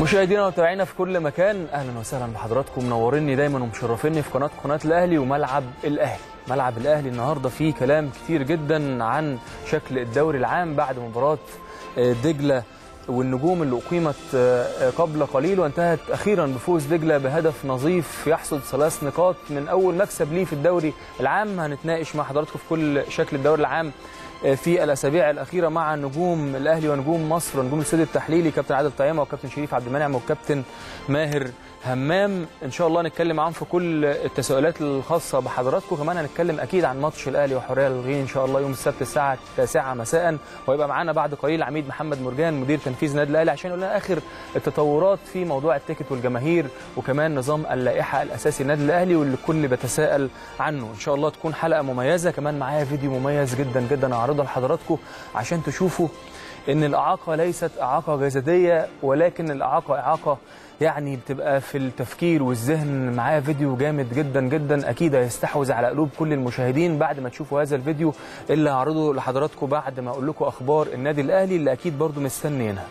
مشاهدينا ومتابعينا في كل مكان اهلا وسهلا بحضراتكم منوريني دايما ومشرفيني في قناه قناه الاهلي وملعب الاهلي ملعب الاهلي النهارده فيه كلام كتير جدا عن شكل الدوري العام بعد مباراه دجله والنجوم اللي اقيمت قبل قليل وانتهت اخيرا بفوز دجله بهدف نظيف يحصد ثلاث نقاط من اول مكسب ليه في الدوري العام هنتناقش مع حضراتكم في كل شكل الدوري العام في الاسابيع الاخيره مع نجوم الاهلي ونجوم مصر ونجوم الاستاد التحليلي كابتن عادل طيامه وكابتن شريف عبد المنعم والكابتن ماهر همام ان شاء الله نتكلم معاهم في كل التساؤلات الخاصه بحضراتكم كمان هنتكلم اكيد عن ماتش الاهلي وحريه الغين ان شاء الله يوم السبت الساعه 9 مساء ويبقى معانا بعد قليل العميد محمد مرجان مدير تنفيذ النادي الاهلي عشان يقول لنا اخر التطورات في موضوع التيكت والجماهير وكمان نظام اللائحه الاساسي للنادي الاهلي واللي الكل بيتساءل عنه ان شاء الله تكون حلقه مميزه كمان معايا فيديو مميز جدا جدا اعرضه لحضراتكم عشان تشوفوا ان الاعاقه ليست اعاقه جسديه ولكن الاعاقه اعاقه يعني بتبقى في التفكير والذهن معايا فيديو جامد جدا جدا اكيد هيستحوذ على قلوب كل المشاهدين بعد ما تشوفوا هذا الفيديو اللي هعرضه لحضراتكم بعد ما اقول لكم اخبار النادي الاهلي اللي اكيد برضو مستنيينها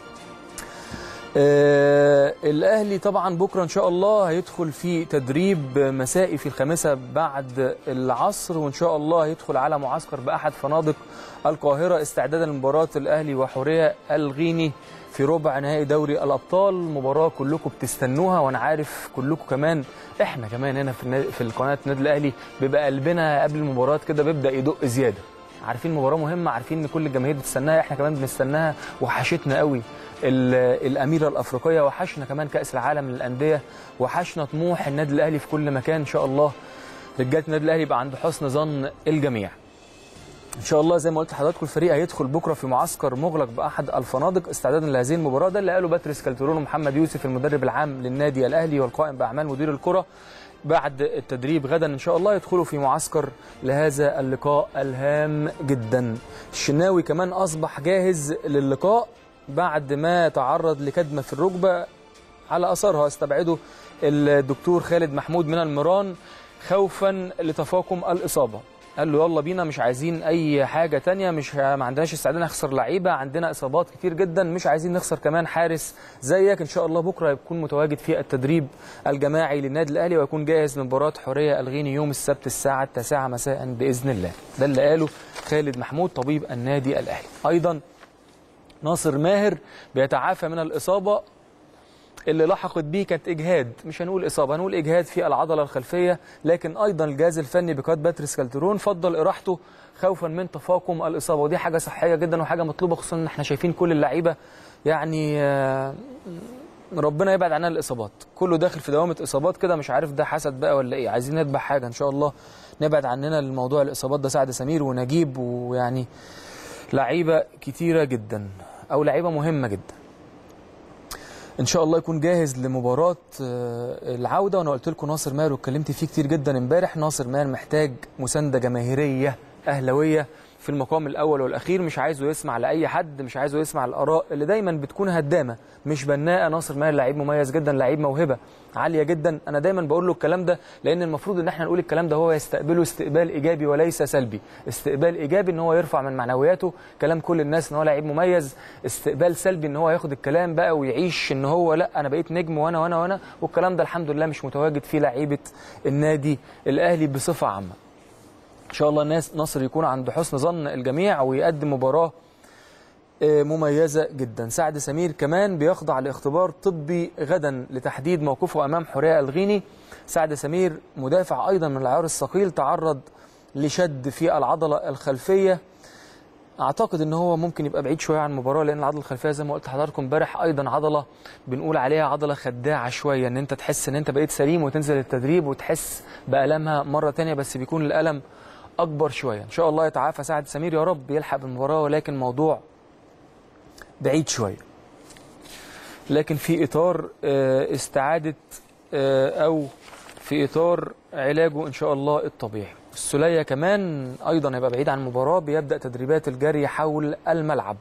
آه الاهلي طبعا بكره ان شاء الله هيدخل في تدريب مسائي في الخامسه بعد العصر وان شاء الله هيدخل على معسكر باحد فنادق القاهره استعدادا لمباراه الاهلي وحوريه الغيني في ربع نهائي دوري الابطال مباراه كلكم بتستنوها وانا عارف كلكم كمان احنا كمان هنا في في القناه النادي الاهلي بيبقى قلبنا قبل المباراه كده بيبدا يدق زياده عارفين مباراه مهمه عارفين ان كل الجماهير بتستناها احنا كمان بنستناها وحشتنا قوي الاميره الافريقيه وحشنا كمان كاس العالم للانديه وحشنا طموح النادي الاهلي في كل مكان ان شاء الله رجاله النادي الاهلي يبقى عند حسن ظن الجميع ان شاء الله زي ما قلت لحضراتكم الفريق هيدخل بكره في معسكر مغلق باحد الفنادق استعدادا لهذه المباراه ده اللي قاله باتريس كالترون ومحمد يوسف المدرب العام للنادي الاهلي والقائم باعمال مدير الكره بعد التدريب غدا ان شاء الله يدخلوا في معسكر لهذا اللقاء الهام جدا الشناوي كمان اصبح جاهز للقاء بعد ما تعرض لكدمه في الركبه على اثرها استبعده الدكتور خالد محمود من المران خوفا لتفاقم الاصابه قال له يلا بينا مش عايزين اي حاجه تانية مش ما عندناش استعداد نخسر لعيبه عندنا اصابات كتير جدا مش عايزين نخسر كمان حارس زيك ان شاء الله بكره يكون متواجد في التدريب الجماعي للنادي الاهلي ويكون جاهز لمباراه حوريه الغيني يوم السبت الساعه 9 مساء باذن الله ده اللي قاله خالد محمود طبيب النادي الاهلي ايضا ناصر ماهر بيتعافى من الاصابه اللي لحقت بيه كانت اجهاد مش هنقول اصابه هنقول اجهاد في العضله الخلفيه لكن ايضا الجهاز الفني بقياده باتريس كالترون فضل اراحته خوفا من تفاقم الاصابه ودي حاجه صحيه جدا وحاجه مطلوبه خصوصا ان احنا شايفين كل اللعيبه يعني ربنا يبعد عننا الاصابات كله داخل في دوامه اصابات كده مش عارف ده حسد بقى ولا ايه عايزين نتبع حاجه ان شاء الله نبعد عننا الموضوع الاصابات ده سعد سمير ونجيب ويعني لعيبه كتيره جدا او لعيبه مهمه جدا ان شاء الله يكون جاهز لمباراه العوده وانا قلت لكم ناصر ماهر واتكلمت فيه كتير جدا امبارح ناصر ماهر محتاج مسانده جماهيريه اهلاويه في المقام الاول والاخير مش عايزه يسمع لاي حد مش عايزه يسمع الاراء اللي دايما بتكون هدامه مش بناءه ناصر ماهر لعيب مميز جدا لعيب موهبه عاليه جدا انا دايما بقول له الكلام ده لان المفروض ان احنا نقول الكلام ده هو يستقبله استقبال ايجابي وليس سلبي استقبال ايجابي ان هو يرفع من معنوياته كلام كل الناس ان هو لعيب مميز استقبال سلبي ان هو ياخد الكلام بقى ويعيش ان هو لا انا بقيت نجم وانا وانا وانا والكلام ده الحمد لله مش متواجد في لعيبه النادي الاهلي بصفه عامه ان شاء الله الناس نصر يكون عند حسن ظن الجميع ويقدم مباراه مميزه جدا سعد سمير كمان بيخضع لاختبار طبي غدا لتحديد موقفه امام حوريه الغيني سعد سمير مدافع ايضا من العيار الثقيل تعرض لشد في العضله الخلفيه اعتقد ان هو ممكن يبقى بعيد شويه عن المباراه لان العضله الخلفيه زي ما قلت لحضراتكم امبارح ايضا عضله بنقول عليها عضله خداعه شويه ان انت تحس ان انت بقيت سليم وتنزل التدريب وتحس بالامها مره ثانيه بس بيكون الالم اكبر شويه ان شاء الله يتعافى سعد سمير يا رب يلحق بالمباراه ولكن موضوع بعيد شويه لكن في اطار استعاده او في اطار علاجه ان شاء الله الطبيعي السوليه كمان ايضا هيبقى بعيد عن المباراه بيبدا تدريبات الجري حول الملعب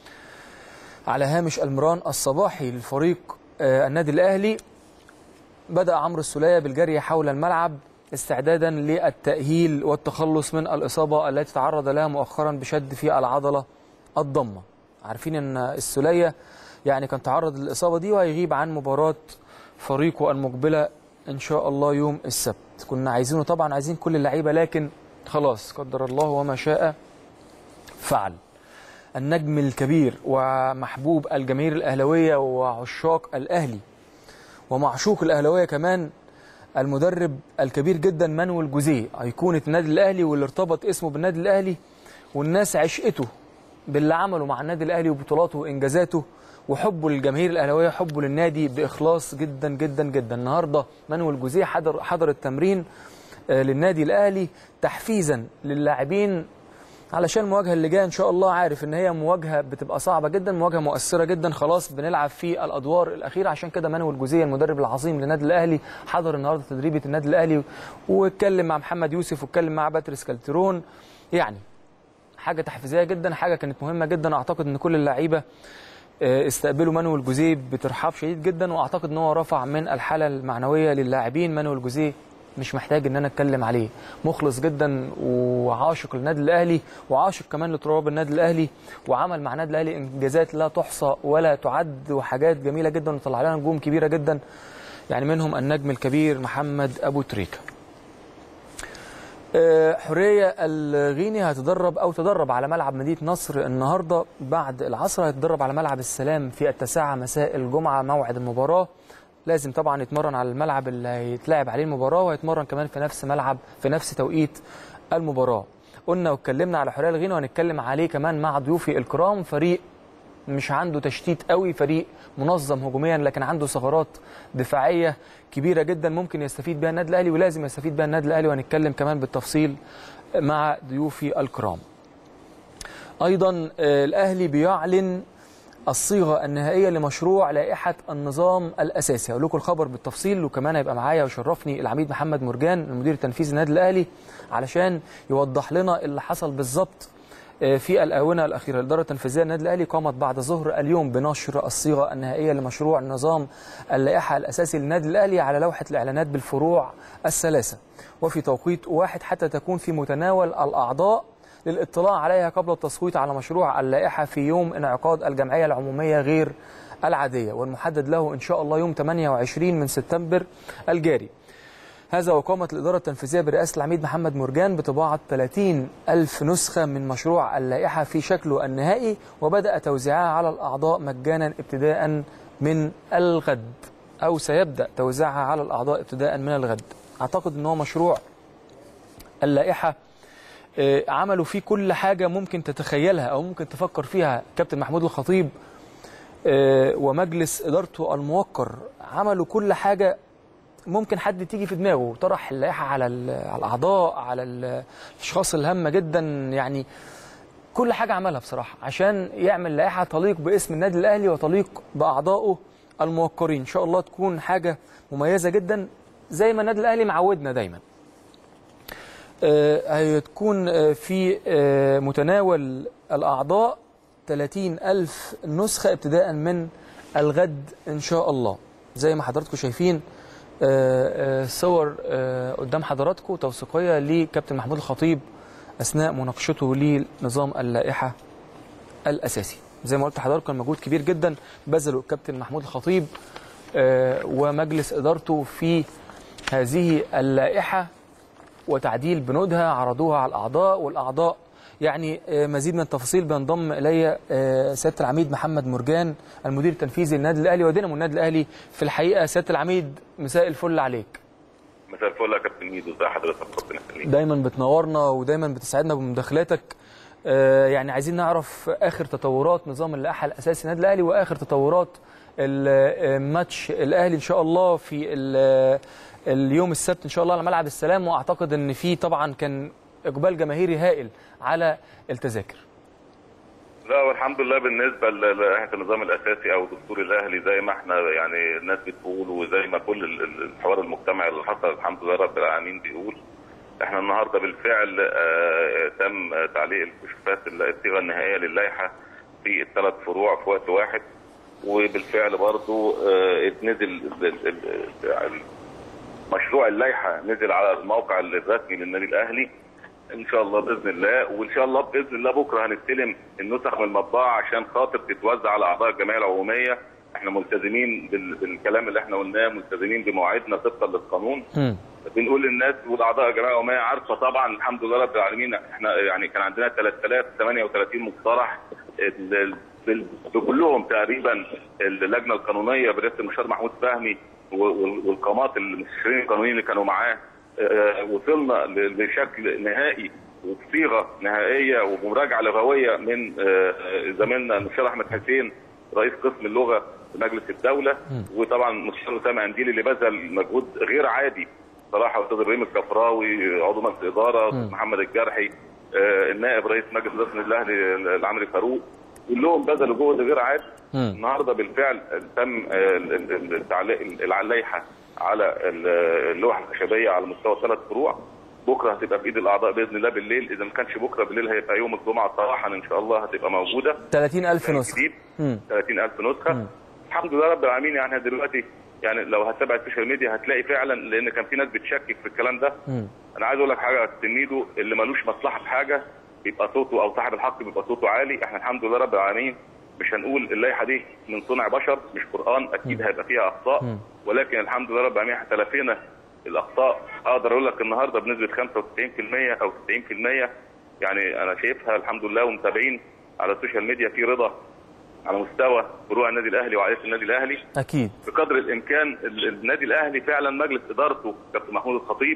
على هامش المران الصباحي للفريق النادي الاهلي بدا عمرو السوليه بالجري حول الملعب استعدادا للتأهيل والتخلص من الإصابة التي تعرض لها مؤخرا بشد في العضلة الضمة عارفين أن السولية يعني كان تعرض للاصابه دي وهيغيب عن مباراه فريقه المقبله ان شاء الله يوم السبت كنا عايزينه طبعا عايزين كل اللعيبه لكن خلاص قدر الله وما شاء فعل النجم الكبير ومحبوب الجماهير الاهلاويه وعشاق الاهلي ومعشوق الاهلاويه كمان المدرب الكبير جدا مانويل جوزيه ايقونه النادي الاهلي واللي ارتبط اسمه بالنادي الاهلي والناس عشقته باللي عمله مع النادي الاهلي وبطولاته وانجازاته وحبه للجماهير الاهلاويه حبه للنادي باخلاص جدا جدا جدا النهارده مانويل جوزيه حضر حضر التمرين آه، للنادي الاهلي تحفيزا للاعبين علشان المواجهه اللي جايه ان شاء الله عارف ان هي مواجهه بتبقى صعبه جدا مواجهه مؤثره جدا خلاص بنلعب في الادوار الاخيره عشان كده مانويل جوزيه المدرب العظيم للنادي الاهلي حضر النهارده تدريبه النادي الاهلي واتكلم مع محمد يوسف واتكلم مع باتريس كالترون يعني حاجه تحفيزيه جدا حاجه كانت مهمه جدا اعتقد ان كل اللعيبه آه، استقبلوا مانويل جوزيه بترحاب شديد جدا واعتقد ان هو رفع من الحاله المعنويه للاعبين مانويل جوزيه مش محتاج ان انا اتكلم عليه مخلص جدا وعاشق للنادي الاهلي وعاشق كمان لتراب النادي الاهلي وعمل مع النادي الاهلي انجازات لا تحصى ولا تعد وحاجات جميله جدا وطلع لنا نجوم كبيره جدا يعني منهم النجم الكبير محمد ابو تريكه آه، حريه الغيني هتدرب او تدرب على ملعب مدينه نصر النهارده بعد العصر هتدرب على ملعب السلام في التاسعه مساء الجمعه موعد المباراه لازم طبعا يتمرن على الملعب اللي هيتلعب عليه المباراه ويتمرن كمان في نفس ملعب في نفس توقيت المباراه قلنا واتكلمنا على حريه الغيني وهنتكلم عليه كمان مع ضيوفي الكرام فريق مش عنده تشتيت قوي فريق منظم هجوميا لكن عنده ثغرات دفاعيه كبيره جدا ممكن يستفيد بها النادي الاهلي ولازم يستفيد بها النادي الاهلي وهنتكلم كمان بالتفصيل مع ضيوفي الكرام. ايضا آه، الاهلي بيعلن الصيغه النهائيه لمشروع لائحه النظام الاساسي هقول لكم الخبر بالتفصيل وكمان هيبقى معايا ويشرفني العميد محمد مرجان المدير التنفيذي للنادي الاهلي علشان يوضح لنا اللي حصل بالظبط في الآونة الأخيرة الإدارة التنفيذية للنادي الأهلي قامت بعد ظهر اليوم بنشر الصيغة النهائية لمشروع نظام اللائحة الأساسي للنادي الأهلي على لوحة الإعلانات بالفروع الثلاثة وفي توقيت واحد حتى تكون في متناول الأعضاء للاطلاع عليها قبل التصويت على مشروع اللائحة في يوم انعقاد الجمعية العمومية غير العادية والمحدد له إن شاء الله يوم 28 من سبتمبر الجاري هذا وقامت الإدارة التنفيذية برئاسة العميد محمد مرجان بطباعة 30 ألف نسخة من مشروع اللائحة في شكله النهائي وبدأ توزيعها على الأعضاء مجانا ابتداء من الغد أو سيبدأ توزيعها على الأعضاء ابتداء من الغد أعتقد أنه مشروع اللائحة آه، عملوا فيه كل حاجة ممكن تتخيلها أو ممكن تفكر فيها كابتن محمود الخطيب آه، ومجلس إدارته الموقر عملوا كل حاجة ممكن حد تيجي في دماغه طرح اللائحه على ال- على الاعضاء على ال- الاشخاص الهامه جدا يعني كل حاجه عملها بصراحه عشان يعمل لائحه تليق باسم النادي الاهلي وتليق باعضائه الموقرين ان شاء الله تكون حاجه مميزه جدا زي ما النادي الاهلي معودنا دايما آه، هتكون آه، في آه، متناول الأعضاء 30 ألف نسخة ابتداء من الغد إن شاء الله زي ما حضراتكم شايفين آه، آه، صور آه، قدام حضراتكم توثيقية لكابتن محمود الخطيب أثناء مناقشته لنظام اللائحة الأساسي زي ما قلت لحضراتكم كان مجهود كبير جدا بذله الكابتن محمود الخطيب آه، ومجلس إدارته في هذه اللائحة وتعديل بنودها عرضوها على الأعضاء والأعضاء يعني آه، مزيد من التفاصيل بينضم إلي آه، سيادة العميد محمد مرجان المدير التنفيذي للنادي الأهلي ودينامو النادي الأهلي في الحقيقة سيادة العميد مساء الفل عليك مساء الفل يا كابتن ميدو ازي حضرتك ربنا يخليك دايما بتنورنا ودايما بتسعدنا بمداخلاتك آه، يعني عايزين نعرف آخر تطورات نظام اللائحة الأساسي للنادي الأهلي وآخر تطورات الماتش الأهلي إن شاء الله في ال- اليوم السبت إن شاء الله على ملعب السلام وأعتقد إن في طبعا كان إقبال جماهيري هائل على التذاكر لا والحمد لله بالنسبه للائحه النظام الاساسي او دستور الاهلي زي ما احنا يعني الناس بتقول وزي ما كل ال- ال- الحوار المجتمعي اللي حصل الحمد لله رب العالمين بيقول احنا النهارده بالفعل آه، تم تعليق الكشوفات الصيغه النهائيه للائحه في الثلاث فروع في وقت واحد وبالفعل برضو آه، نزل ال- ال- ال- ال- مشروع اللائحه نزل على الموقع الرسمي للنادي الاهلي ان شاء الله باذن الله وان شاء الله باذن الله بكره هنستلم النسخ من المطبعه عشان خاطر تتوزع على اعضاء الجمعيه العموميه احنا ملتزمين بال- بالكلام اللي احنا قلناه ملتزمين بمواعيدنا طبقا للقانون مم. بنقول للناس والاعضاء الجمعيه العموميه عارفه طبعا الحمد لله رب العالمين احنا يعني كان عندنا 3038 مقترح ال- ال- بال- بكلهم تقريبا اللجنه القانونيه برئاسه المستشار محمود فهمي و- وال- والقامات المستشارين القانونيين اللي كانوا معاه آه، وصلنا ل- لشكل نهائي وبصيغه نهائيه ومراجعه لغويه من آه، آه، زميلنا المستشار احمد حسين رئيس قسم اللغه في مجلس الدوله وطبعا المستشار اسامه انديلي اللي بذل مجهود غير عادي صراحه استاذ ابراهيم الكفراوي عضو مجلس الاداره استاذ محمد الجرحي آه، النائب رئيس مجلس اداره الاهلي العمري فاروق كلهم بذلوا جهد غير عادي مم. النهارده بالفعل تم آه، ال- ال- التعليق اللائحه على ال- اللوحه الخشبيه على مستوى ثلاث فروع بكره هتبقى بايد الاعضاء باذن الله بالليل اذا ما كانش بكره بالليل هيبقى يوم الجمعه صراحه ان شاء الله هتبقى موجوده 30000 نسخه جديد مم. 30000 نسخه الحمد لله رب العالمين يعني دلوقتي يعني لو هتتابع السوشيال ميديا هتلاقي فعلا لان كان في ناس بتشكك في الكلام ده مم. انا عايز اقول لك حاجه يا أستاذ ميدو اللي ملوش مصلحه في حاجه بيبقى صوته او صاحب الحق بيبقى صوته عالي احنا الحمد لله رب العالمين مش هنقول اللائحه دي من صنع بشر مش قران اكيد هيبقى فيها اخطاء ولكن الحمد لله رب العالمين احنا تلافينا الاخطاء اقدر اقول لك النهارده بنسبه 95% او 90% يعني انا شايفها الحمد لله ومتابعين على السوشيال ميديا في رضا على مستوى فروع النادي الاهلي وعائله النادي الاهلي اكيد بقدر الامكان ال- النادي الاهلي فعلا مجلس ادارته كابتن محمود الخطيب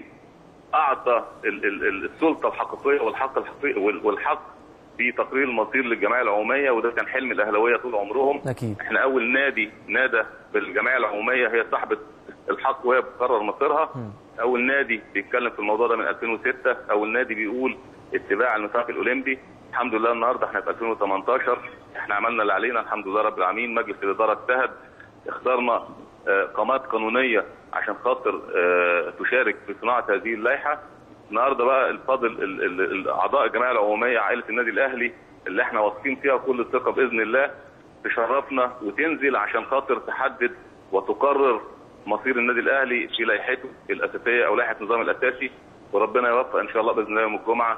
اعطى ال- ال- ال- السلطه الحقيقيه والحق الحقيقي وال- والحق في تقرير المصير للجمعيه العموميه وده كان حلم الاهلاويه طول عمرهم أكيد. احنا اول نادي نادى بالجمعيه العموميه هي صاحبه الحق وهي بتقرر مصيرها اول نادي بيتكلم في الموضوع ده من 2006 اول نادي بيقول اتباع الميثاق الاولمبي الحمد لله النهارده احنا في 2018 احنا عملنا اللي علينا الحمد لله رب العالمين مجلس الاداره اجتهد اخترنا آه، قامات قانونيه عشان خاطر آه، تشارك في صناعه هذه اللائحه النهارده بقى الفاضل ال- ال- ال- اعضاء الجمعيه العموميه عائله النادي الاهلي اللي احنا واثقين فيها كل الثقه باذن الله تشرفنا وتنزل عشان خاطر تحدد وتقرر مصير النادي الاهلي في لائحته الاساسيه او لائحه النظام الاساسي وربنا يوفق ان شاء الله باذن الله يوم الجمعه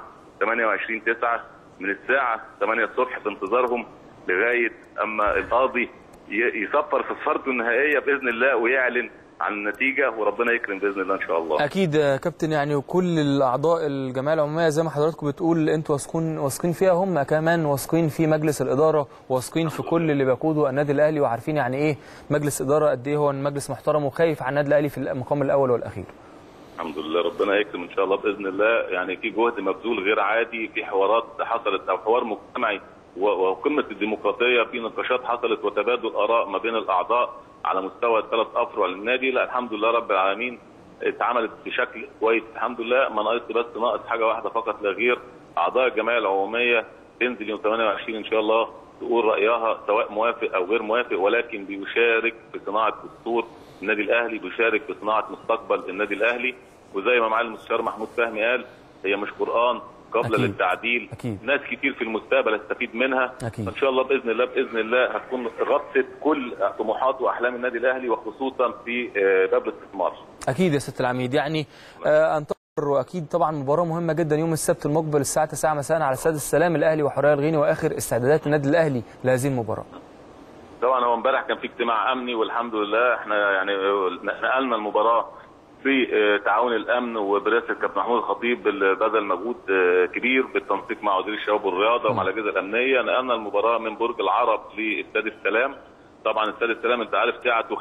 28 9 من الساعه 8 الصبح في انتظارهم لغايه اما القاضي ي- يصفر في صفارته النهائيه باذن الله ويعلن عن النتيجه وربنا يكرم باذن الله ان شاء الله. اكيد يا كابتن يعني وكل الاعضاء الجمعيه العموميه زي ما حضراتكم بتقول انتوا واثقين واثقين فيها هم كمان واثقين في مجلس الاداره واثقين في كل اللي بيقوده النادي الاهلي وعارفين يعني ايه مجلس اداره قد ايه هو مجلس محترم وخايف على النادي الاهلي في المقام الاول والاخير الحمد لله ربنا يكرم ان شاء الله باذن الله يعني في جهد مبذول غير عادي في حوارات حصلت او حوار مجتمعي و- وقمه الديمقراطيه في نقاشات حصلت وتبادل اراء ما بين الاعضاء على مستوى الثلاث افرع للنادي لا الحمد لله رب العالمين اتعملت بشكل كويس الحمد لله ما ناقص بس ناقص حاجه واحده فقط لا غير اعضاء الجمعيه العموميه تنزل يوم 28 ان شاء الله تقول رايها سواء موافق او غير موافق ولكن بيشارك في صناعه دستور النادي الاهلي بيشارك في صناعه مستقبل النادي الاهلي وزي ما معالي المستشار محمود فهمي قال هي مش قران قبل أكيد. للتعديل أكيد. ناس كتير في المستقبل هتستفيد منها أكيد. ان شاء الله باذن الله باذن الله هتكون غطت كل طموحات واحلام النادي الاهلي وخصوصا في آه، باب الاستثمار اكيد يا ست العميد يعني آه انتظر واكيد طبعا مباراه مهمه جدا يوم السبت المقبل الساعه 9 مساء على استاد السلام الاهلي وحريه الغيني واخر استعدادات النادي الاهلي لهذه المباراه طبعا هو امبارح كان في اجتماع امني والحمد لله احنا يعني نقلنا المباراه في آه، تعاون الامن وبرئاسه الكابتن محمود الخطيب اللي بذل مجهود آه، كبير بالتنسيق مع وزير الشباب والرياضه ومع الاجهزه الامنيه نقلنا المباراه من برج العرب لاستاد السلام طبعا استاد السلام انت عارف سعته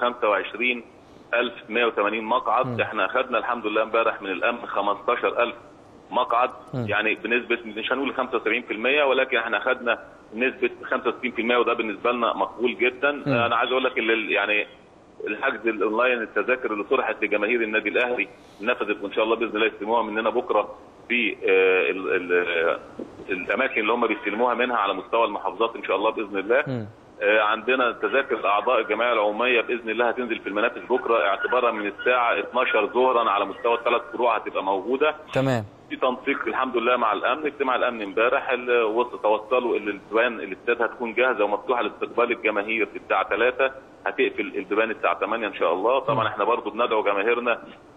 25180 مقعد احنا اخذنا الحمد لله امبارح من الامن 15000 مقعد يعني بنسبه مش هنقول 75% ولكن احنا اخذنا نسبه 65% وده بالنسبه لنا مقبول جدا انا عايز اقول لك اللي يعني الحجز الاونلاين التذاكر اللي طرحت لجماهير النادي الاهلي نفذت وان شاء الله باذن الله يستلموها مننا بكره في آه، ال- ال- الاماكن اللي هم بيستلموها منها على مستوى المحافظات ان شاء الله باذن الله آه، عندنا تذاكر اعضاء الجمعيه العموميه باذن الله هتنزل في المنافس بكره اعتبارا من الساعه 12 ظهرا على مستوى الثلاث فروع هتبقى موجوده تمام في تنسيق الحمد لله مع الامن اجتماع الامن امبارح ال- وص- توصلوا ان البيبان الاستاد هتكون جاهزه ومفتوحه لاستقبال الجماهير الساعه 3 هتقفل البيبان الساعه 8 ان شاء الله طبعا احنا برضو بندعو جماهيرنا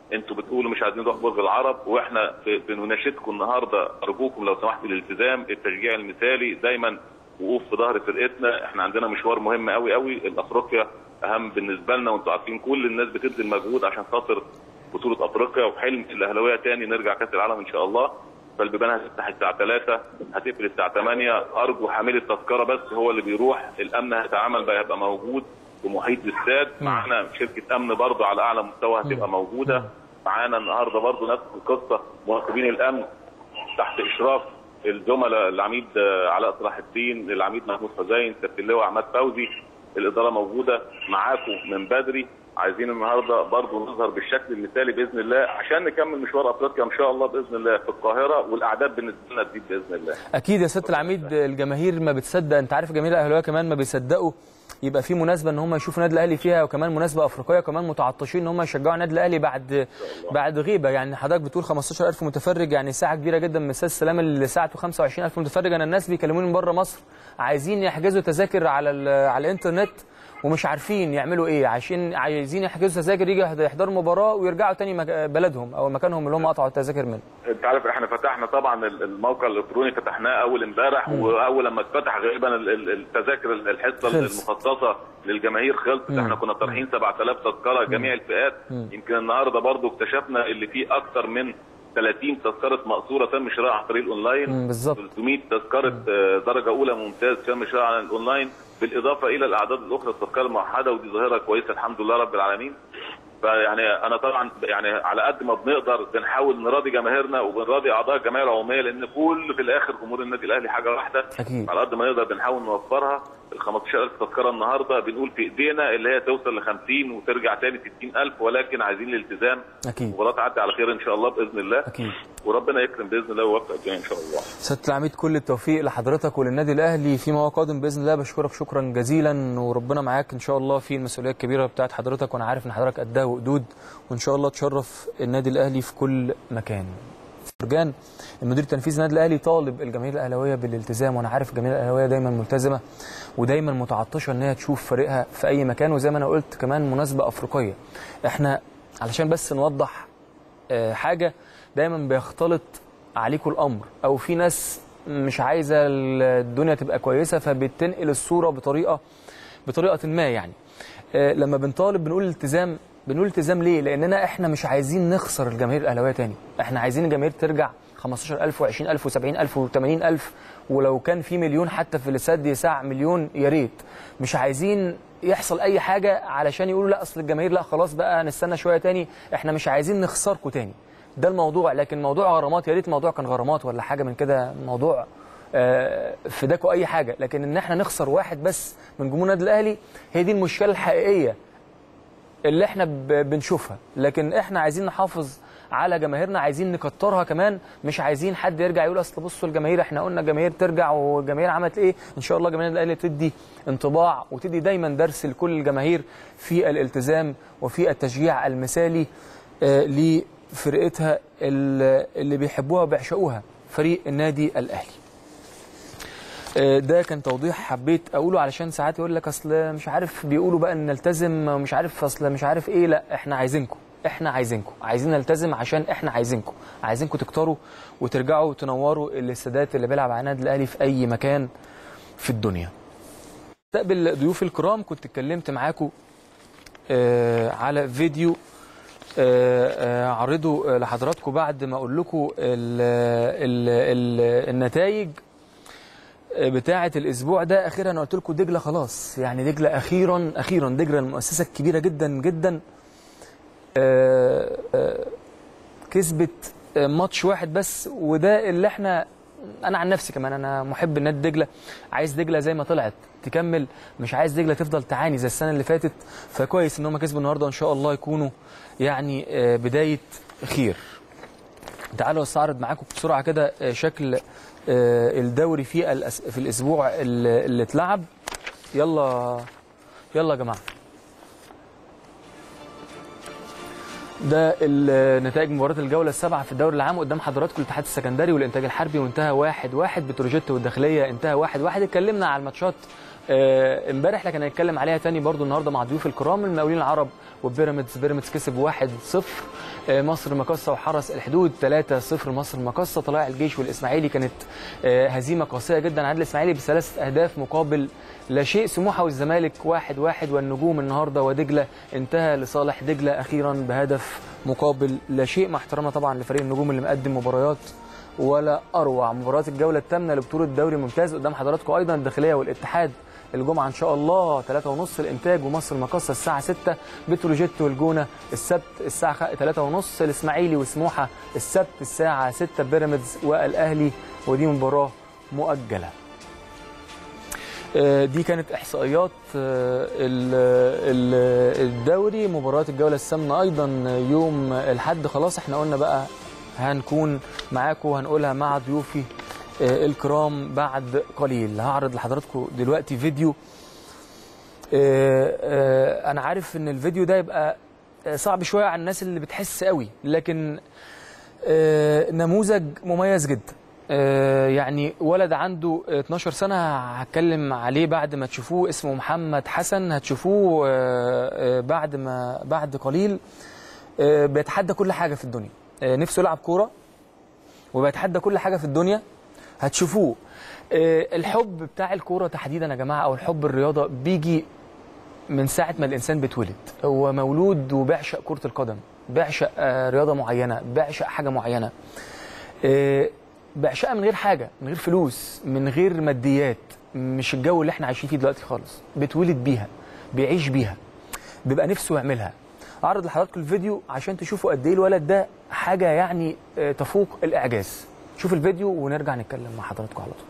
انتوا بتقولوا مش عايزين نروح برج العرب واحنا ب- بنناشدكم النهارده ارجوكم لو سمحتوا الالتزام التشجيع المثالي دايما وقوف في ظهر فرقتنا احنا عندنا مشوار مهم قوي قوي الافريقيا اهم بالنسبه لنا وانتوا عارفين كل الناس بتبذل مجهود عشان خاطر بطوله افريقيا وحلم الاهلاويه تاني نرجع كاس العالم ان شاء الله فالبيبان هتفتح الساعه 3 هتقفل الساعه 8 ارجو حامل التذكره بس هو اللي بيروح الامن هيتعامل بقى هيبقى موجود ومحيط الاستاد معانا شركه امن برضه على اعلى مستوى هتبقى موجوده معانا النهارده برضه نفس القصه مراقبين الامن تحت اشراف الزملاء العميد آه، علاء صلاح الدين العميد محمود حسين سياده اللواء عماد فوزي الاداره موجوده معاكم من بدري عايزين النهارده برضه نظهر بالشكل المثالي باذن الله عشان نكمل مشوار افريقيا ان شاء الله باذن الله في القاهره والاعداد بالنسبه لنا تزيد باذن الله اكيد يا سياده العميد الجماهير ما بتصدق انت عارف جماهير الاهلاويه كمان ما بيصدقوا يبقى في مناسبه ان هم يشوفوا النادي الاهلي فيها وكمان مناسبه افريقيه كمان متعطشين ان هم يشجعوا النادي الاهلي بعد بعد غيبه يعني حضرتك بتقول 15000 متفرج يعني ساعه كبيره جدا من استاد السلام اللي ساعته 25000 متفرج انا الناس بيكلموني من بره مصر عايزين يحجزوا تذاكر على ال- على الانترنت ومش عارفين يعملوا ايه عشان عايزين يحجزوا تذاكر يجي يحضروا مباراه ويرجعوا تاني مك- بلدهم او مكانهم اللي هم قطعوا التذاكر منه انت عارف احنا فتحنا طبعا ال- الموقع الالكتروني فتحناه اول امبارح واول لما اتفتح غالبا ال- ال- التذاكر الحصه خلص. المخصصه للجماهير خلصت احنا كنا طارحين 7000 تذكره جميع الفئات يمكن النهارده برضو اكتشفنا اللي فيه اكثر من 30 تذكره مقصوره تم شرائها عن طريق الاونلاين مم، بالظبط 300 تذكره آه، درجه اولى ممتاز تم شرائها عن الاونلاين بالاضافه الى الاعداد الاخرى التذكره الموحده ودي ظاهره كويسه الحمد لله رب العالمين فيعني انا طبعا يعني على قد ما بنقدر بنحاول نراضي جماهيرنا وبنراضي اعضاء الجمعيه العموميه لان كل في الاخر جمهور النادي الاهلي حاجه واحده أكيد. على قد ما نقدر بنحاول نوفرها ال 15000 تذكره النهارده بنقول في ايدينا اللي هي توصل ل 50 وترجع تاني 60000 ولكن عايزين الالتزام اكيد المباراه تعدي على خير ان شاء الله باذن الله اكيد وربنا يكرم باذن الله ويوفق الجميع ان شاء الله سياده العميد كل التوفيق لحضرتك وللنادي الاهلي فيما قادم باذن الله بشكرك شكرا جزيلا وربنا معاك ان شاء الله في المسؤوليه الكبيره بتاعت حضرتك وانا عارف ان حضرتك قدها وقدود وان شاء الله تشرف النادي الاهلي في كل مكان فرجان المدير التنفيذي للنادي الاهلي طالب الجماهير الاهلاويه بالالتزام وانا عارف الجماهير الاهلاويه دايما ملتزمه ودايما متعطشه ان هي تشوف فريقها في اي مكان وزي ما انا قلت كمان مناسبه افريقيه احنا علشان بس نوضح آه، حاجه دايما بيختلط عليكم الامر او في ناس مش عايزه الدنيا تبقى كويسه فبتنقل الصوره بطريقه بطريقه ما يعني آه، لما بنطالب بنقول التزام بنقول التزام ليه؟ لاننا احنا مش عايزين نخسر الجماهير الاهلاويه تاني، احنا عايزين الجماهير ترجع 15000 و20000 و70000 و80000 ولو كان في مليون حتى في الاستاد يسع مليون يا ريت، مش عايزين يحصل اي حاجه علشان يقولوا لا اصل الجماهير لا خلاص بقى نستنى شويه تاني، احنا مش عايزين نخسركم تاني. ده الموضوع لكن موضوع غرامات يا ريت موضوع كان غرامات ولا حاجه من كده موضوع آه، فداكوا اي حاجه لكن ان احنا نخسر واحد بس من جمهور النادي الاهلي هي دي المشكله الحقيقيه اللي احنا ب- بنشوفها لكن احنا عايزين نحافظ على جماهيرنا عايزين نكترها كمان مش عايزين حد يرجع يقول اصل بصوا الجماهير احنا قلنا الجماهير ترجع والجماهير عملت ايه ان شاء الله جماهير الاهلي تدي انطباع وتدي دايما درس لكل الجماهير في الالتزام وفي التشجيع المثالي آه، لفرقتها ال- اللي بيحبوها وبيعشقوها فريق النادي الاهلي آه، ده كان توضيح حبيت اقوله علشان ساعات يقول لك اصل مش عارف بيقولوا بقى ان نلتزم مش عارف اصل مش عارف ايه لا احنا عايزينكم احنا عايزينكم عايزين نلتزم عشان احنا عايزينكم عايزينكم تكتروا وترجعوا تنوروا الاستادات اللي بيلعب على النادي الاهلي في اي مكان في الدنيا استقبل ضيوف الكرام كنت اتكلمت معاكم آه على فيديو آه، آه، عرضه آه، لحضراتكم بعد ما اقول لكم ال- ال- ال- النتائج بتاعه الاسبوع ده اخيرا انا قلت لكم دجله خلاص يعني دجله اخيرا اخيرا دجله المؤسسه الكبيره جدا جدا آه، آه، كسبت آه، ماتش واحد بس وده اللي احنا انا عن نفسي كمان انا محب نادي دجله عايز دجله زي ما طلعت تكمل مش عايز دجله تفضل تعاني زي السنه اللي فاتت فكويس ان هم كسبوا النهارده ان شاء الله يكونوا يعني آه، بدايه خير تعالوا استعرض معاكم بسرعه كده آه، شكل آه، الدوري في الأس- في الاسبوع اللي اللي اتلعب يلا يلا يا جماعه ده ال- نتائج مباراة الجولة السابعة في الدوري العام قدام حضراتكم الاتحاد السكندري والإنتاج الحربي وانتهى واحد واحد بتروجيت والداخلية انتهى واحد واحد اتكلمنا على الماتشات آه، امبارح لكن هنتكلم عليها تاني برضو النهارده مع ضيوف الكرام المقاولين العرب وبيراميدز بيراميدز كسب 1-0 آه، مصر مقصه وحرس الحدود 3-0 مصر مقصه طلائع الجيش والاسماعيلي كانت آه، هزيمه قاسيه جدا عند الاسماعيلي بثلاث اهداف مقابل لا شيء سموحه والزمالك 1-1 والنجوم النهارده ودجله انتهى لصالح دجله اخيرا بهدف مقابل لا شيء مع احترامنا طبعا لفريق النجوم اللي مقدم مباريات ولا اروع مباريات الجوله الثامنه لبطوله الدوري الممتاز قدام حضراتكم ايضا الداخليه والاتحاد الجمعه ان شاء الله 3 ونص الانتاج ومصر المقصه الساعه 6 بتروجيت والجونه السبت الساعه 3 ونص الاسماعيلي وسموحه السبت الساعه 6 بيراميدز والاهلي ودي مباراه مؤجله آه، دي كانت احصائيات آه، ال- ال- الدوري مباريات الجوله الثامنه ايضا يوم الاحد خلاص احنا قلنا بقى هنكون معاكم وهنقولها مع ضيوفي آه، الكرام بعد قليل هعرض لحضراتكم دلوقتي فيديو آه، آه، انا عارف ان الفيديو ده يبقى آه، صعب شويه على الناس اللي بتحس قوي لكن آه، نموذج مميز جدا آه، يعني ولد عنده 12 سنة هتكلم عليه بعد ما تشوفوه اسمه محمد حسن هتشوفوه آه، آه، بعد ما بعد قليل آه، بيتحدى كل حاجة في الدنيا آه، نفسه يلعب كورة وبيتحدى كل حاجة في الدنيا هتشوفوه آه، الحب بتاع الكورة تحديدا يا جماعة أو الحب الرياضة بيجي من ساعة ما الإنسان بيتولد هو مولود وبيعشق كرة القدم بيعشق آه، رياضة معينة بيعشق حاجة معينة آه، بيعشقها من غير حاجة من غير فلوس من غير ماديات مش الجو اللي احنا عايشين فيه دلوقتي خالص بيتولد بيها بيعيش بيها بيبقى نفسه يعملها اعرض لحضراتكم الفيديو عشان تشوفوا قد ايه الولد ده حاجة يعني آه، تفوق الإعجاز شوف الفيديو ونرجع نتكلم مع حضراتكم على طول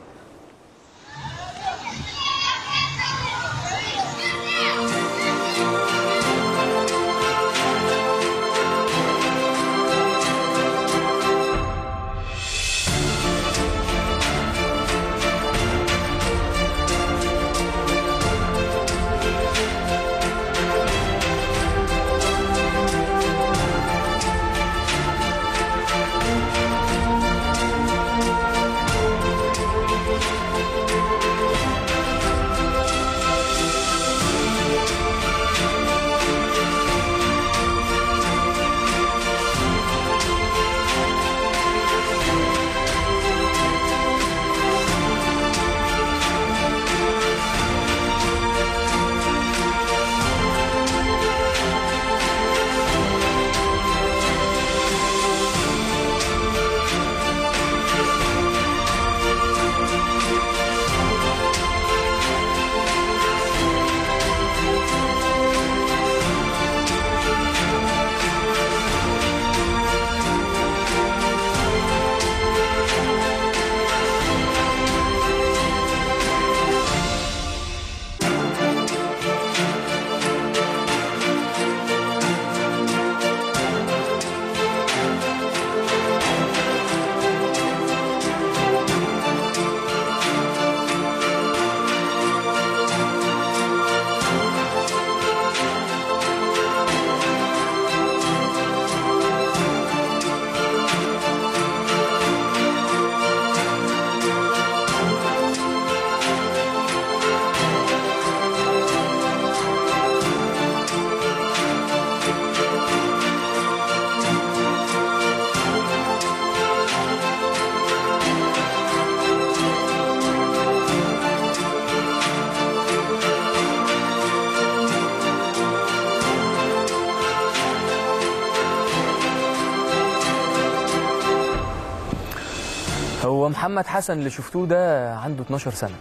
هو محمد حسن اللي شفتوه ده عنده 12 سنة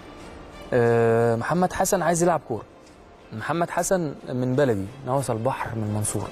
آه، محمد حسن عايز يلعب كورة محمد حسن من بلدي نواصل البحر من المنصورة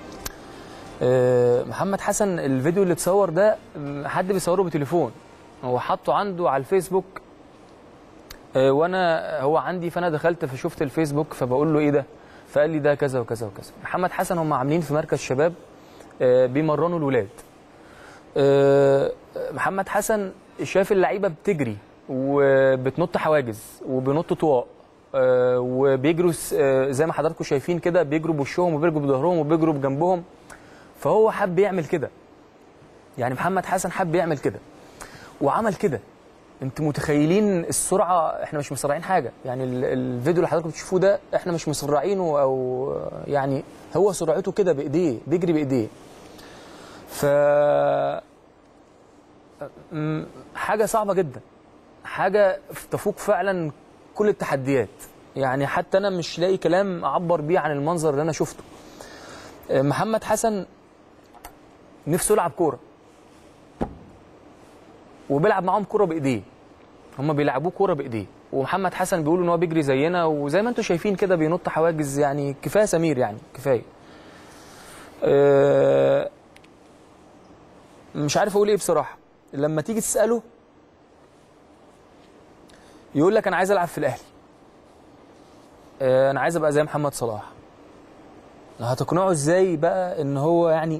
آه، محمد حسن الفيديو اللي اتصور ده م، حد بيصوره بتليفون هو حاطه عنده على الفيسبوك آه، وانا هو عندي فانا دخلت فشفت الفيسبوك فبقول له ايه ده فقال لي ده كذا وكذا وكذا محمد حسن هم عاملين في مركز شباب آه، بيمرنوا الولاد آه، محمد حسن شاف اللعيبه بتجري وبتنط حواجز وبينطوا طواق آه، وبيجروا س- آه، زي ما حضراتكم شايفين كده بيجروا بوشهم وبيجروا بظهرهم وبيجروا بجنبهم فهو حب يعمل كده يعني محمد حسن حب يعمل كده وعمل كده انتوا متخيلين السرعه احنا مش مسرعين حاجه يعني ال- الفيديو اللي حضراتكم بتشوفوه ده احنا مش مسرعينه او يعني هو سرعته كده بايديه بيجري بايديه ف م- حاجه صعبه جدا حاجه تفوق فعلا كل التحديات يعني حتى انا مش لاقي كلام اعبر بيه عن المنظر اللي انا شفته محمد حسن نفسه يلعب كوره وبيلعب معاهم كوره بايديه هم بيلعبوه كوره بايديه ومحمد حسن بيقول ان هو بيجري زينا وزي ما انتم شايفين كده بينط حواجز يعني كفايه سمير يعني كفايه أه مش عارف اقول ايه بصراحه لما تيجي تساله يقول لك انا عايز العب في الاهلي أه انا عايز ابقى زي محمد صلاح هتقنعه ازاي بقى ان هو يعني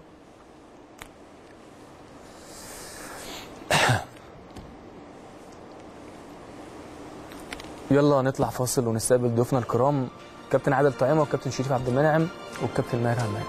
يلا نطلع فاصل ونستقبل ضيوفنا الكرام كابتن عادل طعيمه والكابتن شريف عبد المنعم والكابتن ماهر همام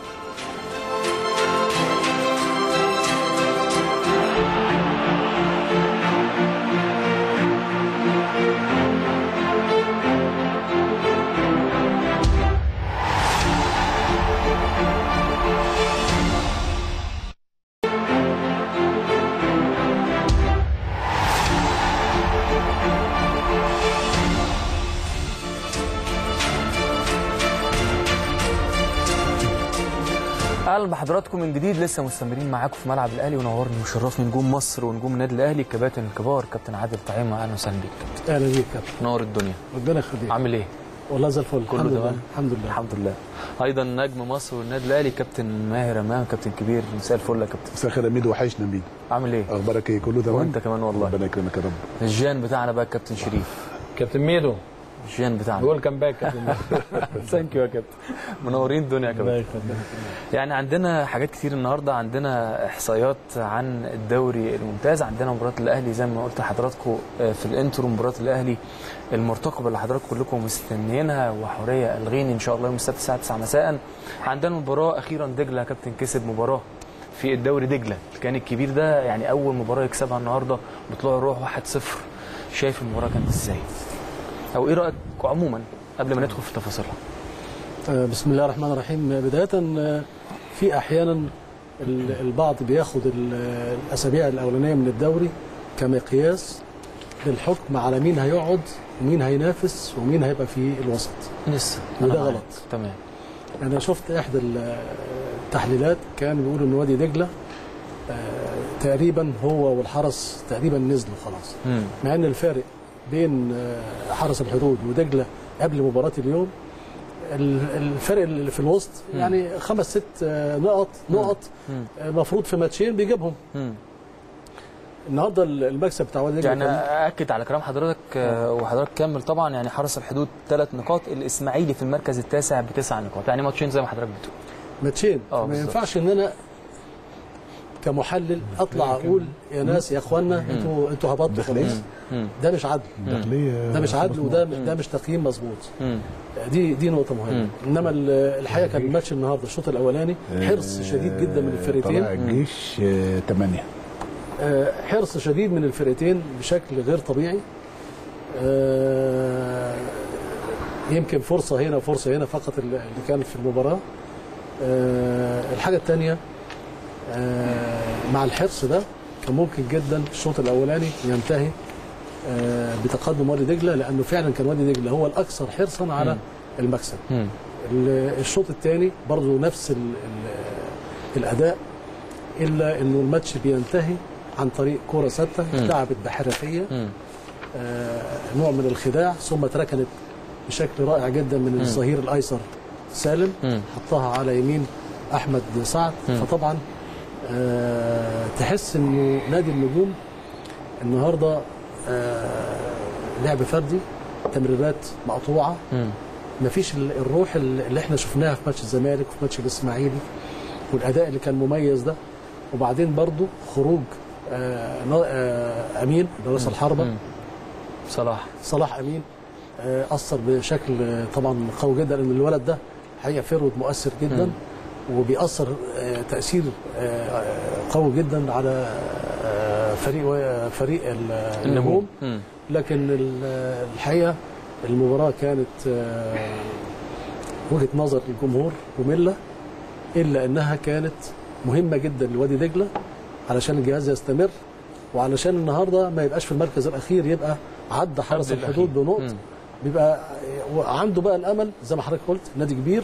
اهلا بحضراتكم من جديد لسه مستمرين معاكم في ملعب الاهلي ونورني وشرفني نجوم مصر ونجوم النادي الاهلي الكباتن الكبار كابتن عادل طعيمه اهلا وسهلا بيك كابتن اهلا بيك كابتن نور الدنيا ربنا يخليك عامل ايه؟ والله زي الفل كله الحمد لله تمام؟ الحمد لله الحمد لله ايضا نجم مصر والنادي الاهلي كابتن ماهر امام كابتن كبير مساء الفل يا كابتن مساء الخير يا ميدو وحشنا ميدو عامل ايه؟ اخبارك ايه كله تمام وانت كمان والله ربنا يكرمك يا رب الجان بتاعنا بقى الكابتن شريف كابتن ميدو الجان بتاعنا بقول كام باك كابتن ميدو ثانك يو يا كابتن منورين الدنيا يا الله كابتن يخليك يعني عندنا حاجات كتير النهارده عندنا احصائيات عن الدوري الممتاز عندنا مباراه الاهلي زي ما قلت لحضراتكم آه، في الانترو مباراه الاهلي المرتقبه اللي حضراتكم كلكم مستنيينها وحوريه الغيني ان شاء الله يوم السبت الساعه 9 مساء عندنا مباراه اخيرا دجله يا كابتن كسب مباراه في الدوري دجله كان الكبير ده يعني اول مباراه يكسبها النهارده بطلوع الروح 1-0 شايف المباراه كانت ازاي او ايه رايك عموما قبل ما ندخل في تفاصيلها آه، بسم الله الرحمن الرحيم بدايه آه، في احيانا ال- البعض بياخد ال- الاسابيع الاولانيه من الدوري كمقياس للحكم على مين هيقعد ومين هينافس ومين هيبقى في الوسط لسه وده أنا معاك. غلط. تمام انا شفت احدى ال- التحليلات كان بيقول ان وادي دجله آه، تقريبا هو والحرس تقريبا نزلوا خلاص مم. مع ان الفارق بين آه، حرس الحدود ودجله قبل مباراه اليوم ال- الفرق اللي في الوسط مم. يعني خمس ست آه، نقط نقط مم. آه، مفروض في ماتشين بيجيبهم مم. النهارده المكسب بتاع وادي دجله يعني كان- اكد على كلام حضرتك آه، وحضرتك كمل طبعا يعني حرس الحدود ثلاث نقاط الاسماعيلي في المركز التاسع بتسع نقاط يعني ماتشين زي ما حضرتك بتقول ماتشين آه، ما بالظبط. ينفعش ان انا كمحلل اطلع اقول يا ناس يا اخوانا انتوا انتوا هبطتوا داخلين. خلاص مم. ده مش عدل داخليه ده مش عدل وده ده مش تقييم مظبوط مم. دي دي نقطة مهمة مم. انما ال- الحقيقة كان الماتش النهارده الشوط الاولاني حرص شديد جدا من طلع الفرقتين الجيش 8 آه، حرص شديد من الفرقتين بشكل غير طبيعي آه، يمكن فرصة هنا وفرصة هنا فقط اللي اللي كانت في المباراة آه، الحاجة الثانية مع الحرص ده كان ممكن جدا الشوط الاولاني ينتهي آه، بتقدم وادي دجله لانه فعلا كان وادي دجله هو الاكثر حرصا على المكسب مم. ال- الشوط الثاني برضه نفس ال ال الاداء الا انه الماتش بينتهي عن طريق كره ثابته اتلعبت بحرفيه مم. آه، نوع من الخداع ثم اتركنت بشكل رائع جدا من الظهير الايسر سالم مم. حطها على يمين احمد سعد فطبعا آه، تحس انه نادي النجوم النهارده آه، لعب فردي تمريرات مقطوعه مم. مفيش ال- الروح اللي احنا شفناها في ماتش الزمالك وفي ماتش الاسماعيلي والاداء اللي كان مميز ده وبعدين برضو خروج آه نا- آه امين اللي هو راس الحربه مم. صلاح صلاح امين آه اثر بشكل آه، طبعا قوي جدا لان الولد ده حقيقه فيرود مؤثر جدا وبيأثر آه تاثير آه قوي جدا على آه فريق فريق ال- النجوم مم. لكن ال- الحقيقه المباراه كانت آه، وجهه نظر الجمهور ممله الا انها كانت مهمه جدا لوادي دجله علشان الجهاز يستمر وعلشان النهارده ما يبقاش في المركز الاخير يبقى عدى حرس قبل الحدود الأخير. بنقط مم. بيبقى عنده بقى الامل زي ما حضرتك قلت نادي كبير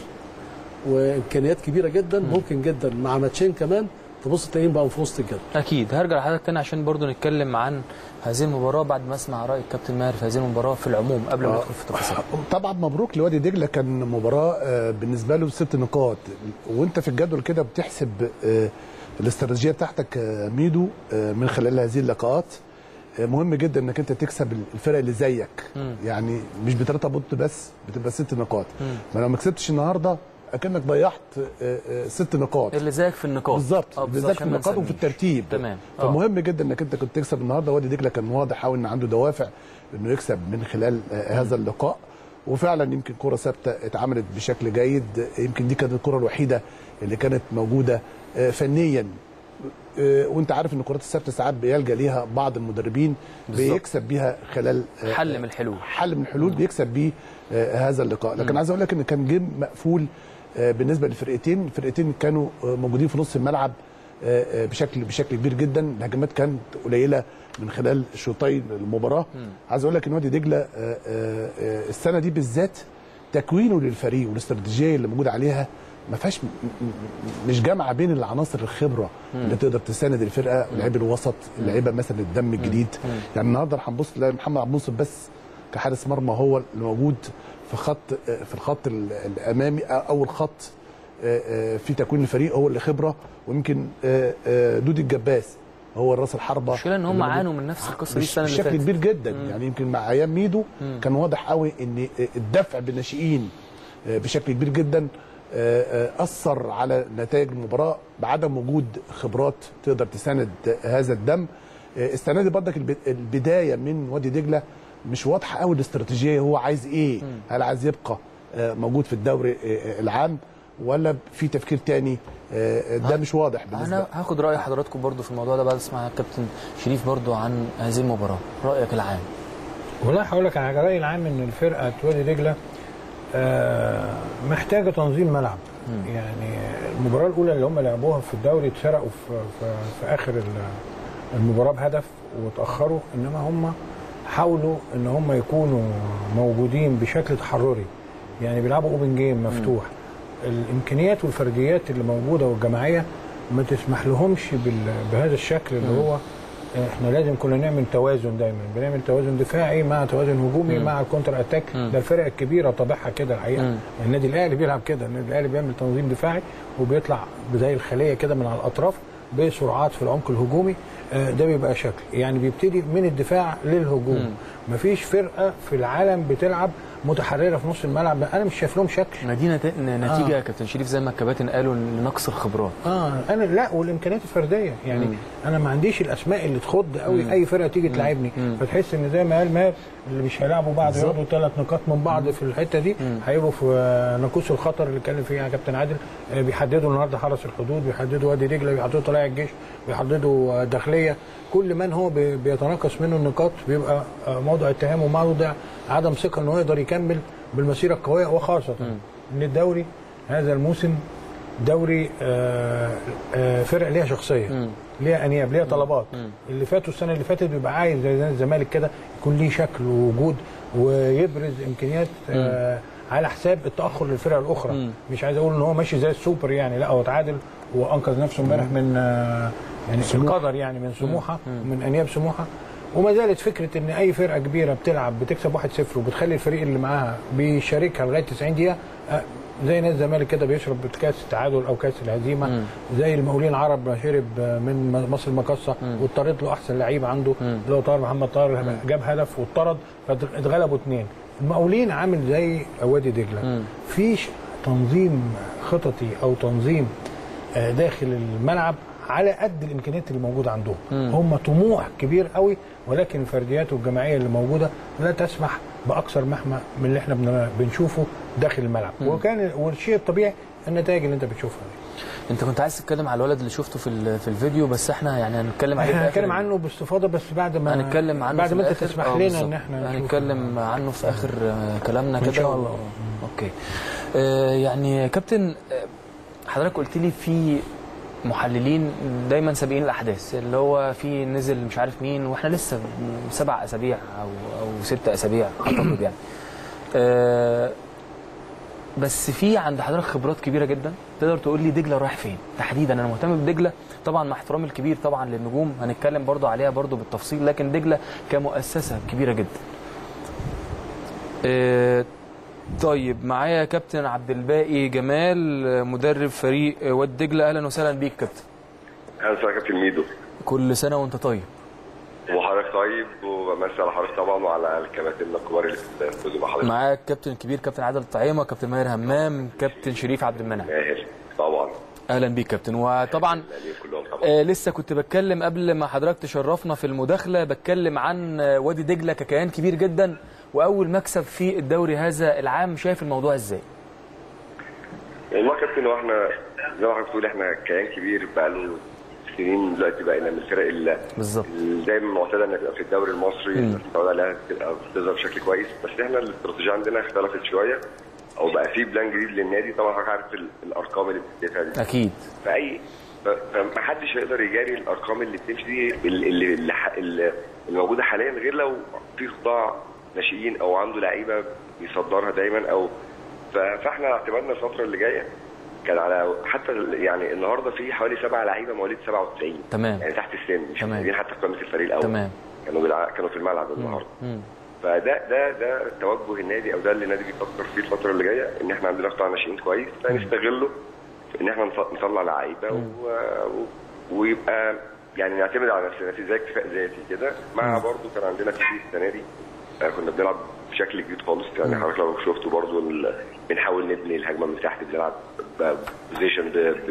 وامكانيات كبيره جدا ممكن جدا مع ماتشين كمان تبص تلاقيهم بقوا في وسط الجدول اكيد هرجع لحضرتك تاني عشان برضو نتكلم عن هذه المباراه بعد ما اسمع راي الكابتن ماهر في هذه المباراه في العموم قبل ما آه. ندخل في التفاصيل طبعا مبروك لوادي دجله كان مباراه آه، بالنسبه له ست نقاط وانت في الجدول كده بتحسب آه، الاستراتيجيه بتاعتك آه، ميدو آه، من خلال هذه اللقاءات آه، مهم جدا انك انت تكسب الفرق اللي زيك مم. يعني مش بثلاثه بونت بس بتبقى ست نقاط ما لو ما كسبتش النهارده اكنك ضيعت آه، آه، ست نقاط اللي زيك في النقاط بالظبط آه، بالذات في عشان ما النقاط وفي نسميش. الترتيب تمام آه. فمهم جدا انك انت كنت تكسب النهارده وادي دجله كان واضح قوي ان عنده دوافع انه يكسب من خلال آه، هذا اللقاء وفعلا يمكن كره ثابته اتعملت بشكل جيد يمكن دي كانت الكره الوحيده اللي كانت موجوده آه، فنيا آه، وانت عارف ان الكرات الثابته ساعات بيلجا ليها بعض المدربين بالظبط. بيكسب بيها خلال آه، حل من الحلول حل من الحلول بيكسب بيه آه، هذا اللقاء لكن عايز اقول لك ان كان جيم مقفول آه، بالنسبه للفرقتين الفرقتين كانوا آه، موجودين في نص الملعب آه، آه، بشكل بشكل كبير جدا الهجمات كانت قليله من خلال شوطي المباراه عايز اقول لك ان وادي دجله آه، آه، آه، السنه دي بالذات تكوينه للفريق والاستراتيجيه اللي موجود عليها ما فيهاش م- م- مش جامعه بين العناصر الخبره اللي تقدر تساند الفرقه ولعيب الوسط اللعيبه مثلا الدم الجديد يعني النهارده هنبص تلاقي محمد عبد المنصف بس كحارس مرمى هو اللي موجود في خط في الخط ال- الامامي اول خط آه، آه، في تكوين الفريق هو اللي خبره ويمكن آه، آه، دودي الجباس هو الراس الحربه المشكله ان هم اللي موجود. عانوا من نفس القصه دي بش- السنه اللي بشكل فاتت كبير جدا يعني يمكن مع ايام ميدو كان واضح قوي ان الدفع بالناشئين آه، بشكل كبير جدا آه، آه، اثر على نتائج المباراه بعدم وجود خبرات تقدر تساند هذا الدم آه، السنه دي برضك الب- البدايه من وادي دجله مش واضحه قوي الاستراتيجيه هو عايز ايه هل عايز يبقى آه، موجود في الدوري آه، العام ولا في تفكير تاني آه، ده مش واضح بالنسبه انا هاخد راي حضراتكم برضو في الموضوع ده بعد اسمع الكابتن شريف برضو عن هذه المباراه رايك العام والله هقول لك على حاجه رايي العام ان الفرقه وادي دجله آه، محتاجه تنظيم ملعب يعني المباراه الاولى اللي هم لعبوها في الدوري اتسرقوا في, في, في اخر ال- المباراه بهدف وتاخروا انما هم حاولوا ان هم يكونوا موجودين بشكل تحرري يعني بيلعبوا اوبن جيم مفتوح الامكانيات والفرديات اللي موجوده والجماعيه ما تسمح لهمش بال- بهذا الشكل اللي هو احنا لازم كنا نعمل توازن دايما بنعمل توازن دفاعي مع توازن هجومي مع الكونتر اتاك ده الفرق الكبيره طابعها كده الحقيقه مم. النادي الاهلي بيلعب كده النادي الاهلي بيعمل تنظيم دفاعي وبيطلع زي الخليه كده من على الاطراف بسرعات في العمق الهجومي آه، ده بيبقى شكل يعني بيبتدي من الدفاع للهجوم مفيش فرقه في العالم بتلعب متحرره في نص الملعب انا مش شايف لهم شكل ما دي نت- نتيجه يا كابتن شريف زي ما الكباتن قالوا لنقص الخبرات اه انا لا والامكانيات الفرديه يعني مم. مم. انا ما عنديش الاسماء اللي تخض قوي مم. اي فرقه تيجي تلعبني مم. فتحس ان زي ما قال ماهر اللي مش هيلعبوا بعض بالظبط. ياخدوا ثلاث نقاط من بعض في الحته دي مم. هيبقوا في آه، ناقوس الخطر اللي اتكلم فيه كابتن عادل آه، بيحددوا النهارده حرس الحدود بيحددوا وادي دجله بيحددوا طلائع الجيش بيحددوا آه، داخليه كل من هو بي- بيتناقص منه النقاط بيبقى آه، موضع اتهام وموضع عدم ثقه انه يقدر يكمل بالمسيره القويه وخاصه ان الدوري هذا الموسم دوري آه، آه، فرق ليها شخصيه مم. ليها انياب ليها طلبات مم. اللي فاتوا السنه اللي فاتت بيبقى عايز زي نادي الزمالك كده يكون ليه شكل ووجود ويبرز امكانيات آه على حساب التاخر للفرق الاخرى مم. مش عايز اقول ان هو ماشي زي السوبر يعني لا هو تعادل وانقذ نفسه امبارح من آه يعني القدر يعني من سموحه من انياب سموحه وما زالت فكره ان اي فرقه كبيره بتلعب بتكسب 1-0 وبتخلي الفريق اللي معاها بيشاركها لغايه 90 دقيقه آه، زي نادي الزمالك كده بيشرب كاس التعادل او كاس الهزيمه مم. زي المقاولين العرب ما شرب من مصر المقاصه واضطرد له احسن لعيب عنده مم. اللي هو طاهر محمد طاهر جاب هدف واتطرد فاتغلبوا اثنين المقاولين عامل زي وادي دجله مم. فيش تنظيم خططي او تنظيم آه، داخل الملعب على قد الامكانيات اللي موجوده عندهم مم. هم طموح كبير قوي ولكن الفرديات والجماعيه اللي موجوده لا تسمح باكثر مهما من اللي احنا بن- بنشوفه داخل الملعب وكان والشيء الطبيعي النتائج اللي انت بتشوفها دي انت كنت عايز تتكلم على الولد اللي شفته في ال- في الفيديو بس احنا يعني هنتكلم عليه في احنا آخر هنتكلم عنه باستفاضه بس بعد ما هنتكلم عنه بعد في ما انت الآخر. تسمح آه، لنا بالظبط. ان احنا نشوف. هنتكلم عنه في اخر آه، كلامنا إن كده شاء و- الله. اوكي آه، يعني كابتن آه، حضرتك قلت لي في محللين دايما سابقين الاحداث اللي هو في نزل مش عارف مين واحنا لسه سبع اسابيع او او ست اسابيع اعتقد يعني آه، بس في عند حضرتك خبرات كبيره جدا تقدر تقول لي دجله رايح فين تحديدا انا مهتم بدجله طبعا مع احترامي الكبير طبعا للنجوم هنتكلم برضو عليها برضو بالتفصيل لكن دجله كمؤسسه كبيره جدا آه، طيب معايا كابتن عبد الباقي جمال آه، مدرب فريق آه، واد دجله اهلا وسهلا بيك كابتن اهلا وسهلا كابتن ميدو كل سنه وانت طيب وحضرتك طيب وبمسي على حضرتك طبعا وعلى الكباتن الكبار اللي بتفوزوا مع حضرتك معاك كابتن الكبير كابتن عادل طعيمه كابتن ماهر همام كابتن شريف عبد المنعم ماهر طبعا اهلا بيك كابتن وطبعا الأهليين كلهم طبعا آه لسه كنت بتكلم قبل ما حضرتك تشرفنا في المداخله بتكلم عن آه، وادي دجله ككيان كبير جدا واول مكسب في الدوري هذا العام شايف الموضوع ازاي والله يا كابتن واحنا زي ما حضرتك بتقول احنا كيان كبير بقاله سنين دلوقتي بقينا من الفرق اللي بالظبط اللي دايما معتاده انها تبقى في الدوري المصري الناس متعوده عليها تبقى بتظهر بشكل كويس بس احنا الاستراتيجيه عندنا اختلفت شويه او بقى في بلان جديد للنادي طبعا حضرتك عارف ال- الارقام اللي بتدفع دي اكيد فاي ف- فمحدش هيقدر يجاري الارقام اللي بتمشي دي اللي, اللي, اللي, ح- اللي موجوده حاليا غير لو في قطاع ناشئين او عنده لعيبه بيصدرها دايما او ف- فاحنا اعتمادنا الفتره اللي جايه كان على حتى ال- يعني النهارده في حوالي سبع لعيبه مواليد 97 تمام. يعني تحت السن مش تمام. موجودين حتى في قائمه الفريق الاول تمام. كانوا بيلع... كانوا في الملعب النهارده مم. فده ده ده توجه النادي او ده اللي النادي بيفكر فيه الفتره اللي جايه ان احنا عندنا قطاع ناشئين كويس فنستغله في ان احنا نط- نطلع لعيبه و... و... ويبقى يعني نعتمد على نفسنا في زي اكتفاء ذاتي كده مع برضو كان عندنا في السنه دي آه، كنا بنلعب بشكل جديد خالص يعني حضرتك لو شفتوا برضو ال... بنحاول نبني الهجمه من تحت بنلعب بوزيشن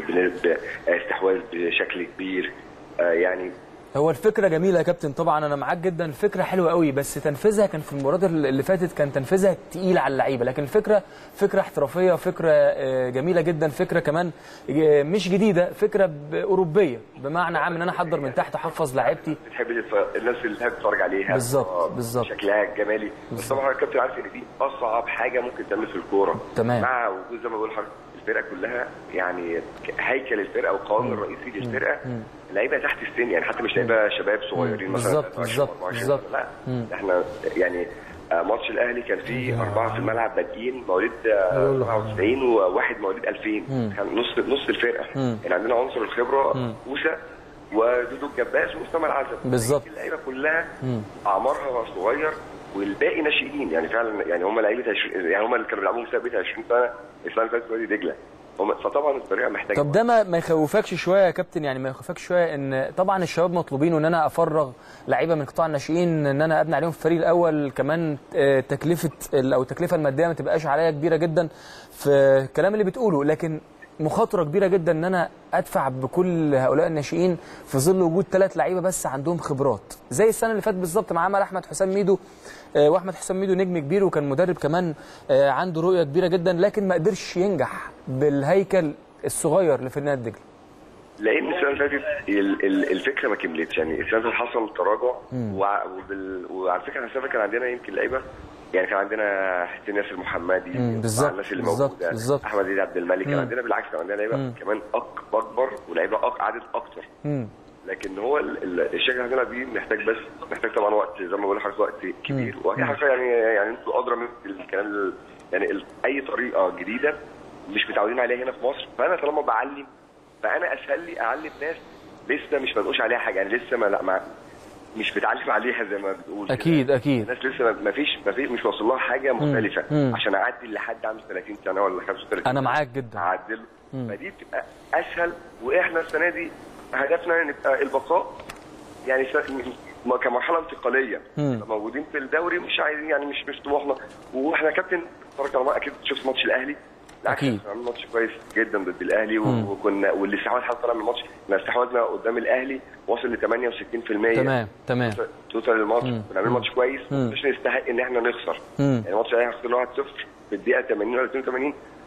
باستحواذ بشكل كبير آه، يعني هو الفكره جميله يا كابتن طبعا انا معاك جدا الفكره حلوه قوي بس تنفيذها كان في المباريات اللي فاتت كان تنفيذها تقيل على اللعيبه لكن الفكره فكره احترافيه فكره آه، جميله جدا فكره كمان آه، مش جديده فكره ب- اوروبيه بمعنى عام ان انا احضر من تحت احفظ لعيبتي بتحب تتف... الناس اللي بتحب تتفرج عليها بالظبط، آه، بالظبط. شكلها الجمالي بس طبعا الكابتن عارف ان دي اصعب حاجه ممكن تعمل في الكوره تمام. مع وجود زي ما بقول لحضرتك الفرقه كلها يعني ك- هيكل الفرقه والقوام الرئيسي للفرقه لعيبه تحت السن يعني حتى مش لعيبه شباب صغيرين مثلا بالظبط، 23 بالظبط، 24 بالظبط. لا احنا يعني آه، ماتش الاهلي كان فيه اربعه في الملعب بادئين مواليد آه، 97 وواحد مواليد 2000 كان نص نص الفرقه يعني عندنا عنصر الخبره موسى ودودو الجباس واسامه العزب بالظبط. اللعيبه كلها اعمارها صغير والباقي ناشئين يعني فعلا يعني هم لعيبه 20 يعني هم اللي كانوا بيلعبوا مسابقه 20 سنه السنه اللي فاتت وادي دجله هم فطبعا الفريق محتاج طب ده ما ما يخوفكش شويه يا كابتن يعني ما يخوفكش شويه ان طبعا الشباب مطلوبين وان انا افرغ لعيبه من قطاع الناشئين ان انا ابني عليهم في الفريق الاول كمان آه، تكلفه ال- او التكلفه الماديه ما تبقاش عليا كبيره جدا في الكلام اللي بتقوله لكن مخاطره كبيره جدا ان انا ادفع بكل هؤلاء الناشئين في ظل وجود ثلاث لعيبه بس عندهم خبرات زي السنه اللي فاتت بالظبط مع عمل احمد حسام ميدو آه، واحمد حسام ميدو نجم كبير وكان مدرب كمان آه، عنده رؤيه كبيره جدا لكن ما قدرش ينجح بالهيكل الصغير لفريق نادي دجله لان السنه اللي فاتت ال- ال- الفكره ما كملتش يعني السنه اللي فاتت حصل تراجع وع- وبال... وعلى فكره السنه اللي فاتت كان عندنا يمكن لعيبه يعني كان عندنا حسين ياسر المحمدي مم، مع بالظبط، الناس اللي بالظبط، موجوده بالظبط. احمد عيد عبد الملك كان مم. عندنا بالعكس كان عندنا لعيبه كمان أك- اكبر ولعيبه أك... عدد اكتر مم. لكن هو ال- ال- الشكل اللي عندنا دي محتاج بس محتاج طبعا وقت زي ما بقول لحضرتك وقت كبير وهي حرفيا يعني يعني انتوا ادرى من الكلام ال- يعني ال- اي طريقه جديده مش متعودين عليها هنا في مصر فانا طالما بعلم فانا اسهل لي اعلم ناس لسه مش منقوش عليها حاجه يعني لسه ما لا ما مش بتعلم عليها زي ما بتقول كده. اكيد اكيد الناس لسه ما- ما فيش ما فيش مش واصل لها حاجه مختلفه مم. عشان اعدل لحد عنده 30 سنه ولا 35 انا معاك جدا اعدله فدي بتبقى اسهل واحنا السنه دي هدفنا نبقى البقاء يعني س- م- كمرحله انتقاليه مم. نبقى موجودين في الدوري مش عايزين يعني مش مش طموحنا واحنا كابتن اتفرجت على اكيد شفت ماتش الاهلي بالعكس، أكيد. عملنا ماتش كويس جدا ضد الاهلي و- وكنا والاستحواذ حتى طالع من الماتش احنا استحواذنا قدام الاهلي واصل ل 68% تمام تمام توتال الماتش كنا عاملين ماتش كويس مم. مش نستحق ان احنا نخسر مم. يعني الماتش الاهلي خسرنا 1-0 في الدقيقه 80 ولا 82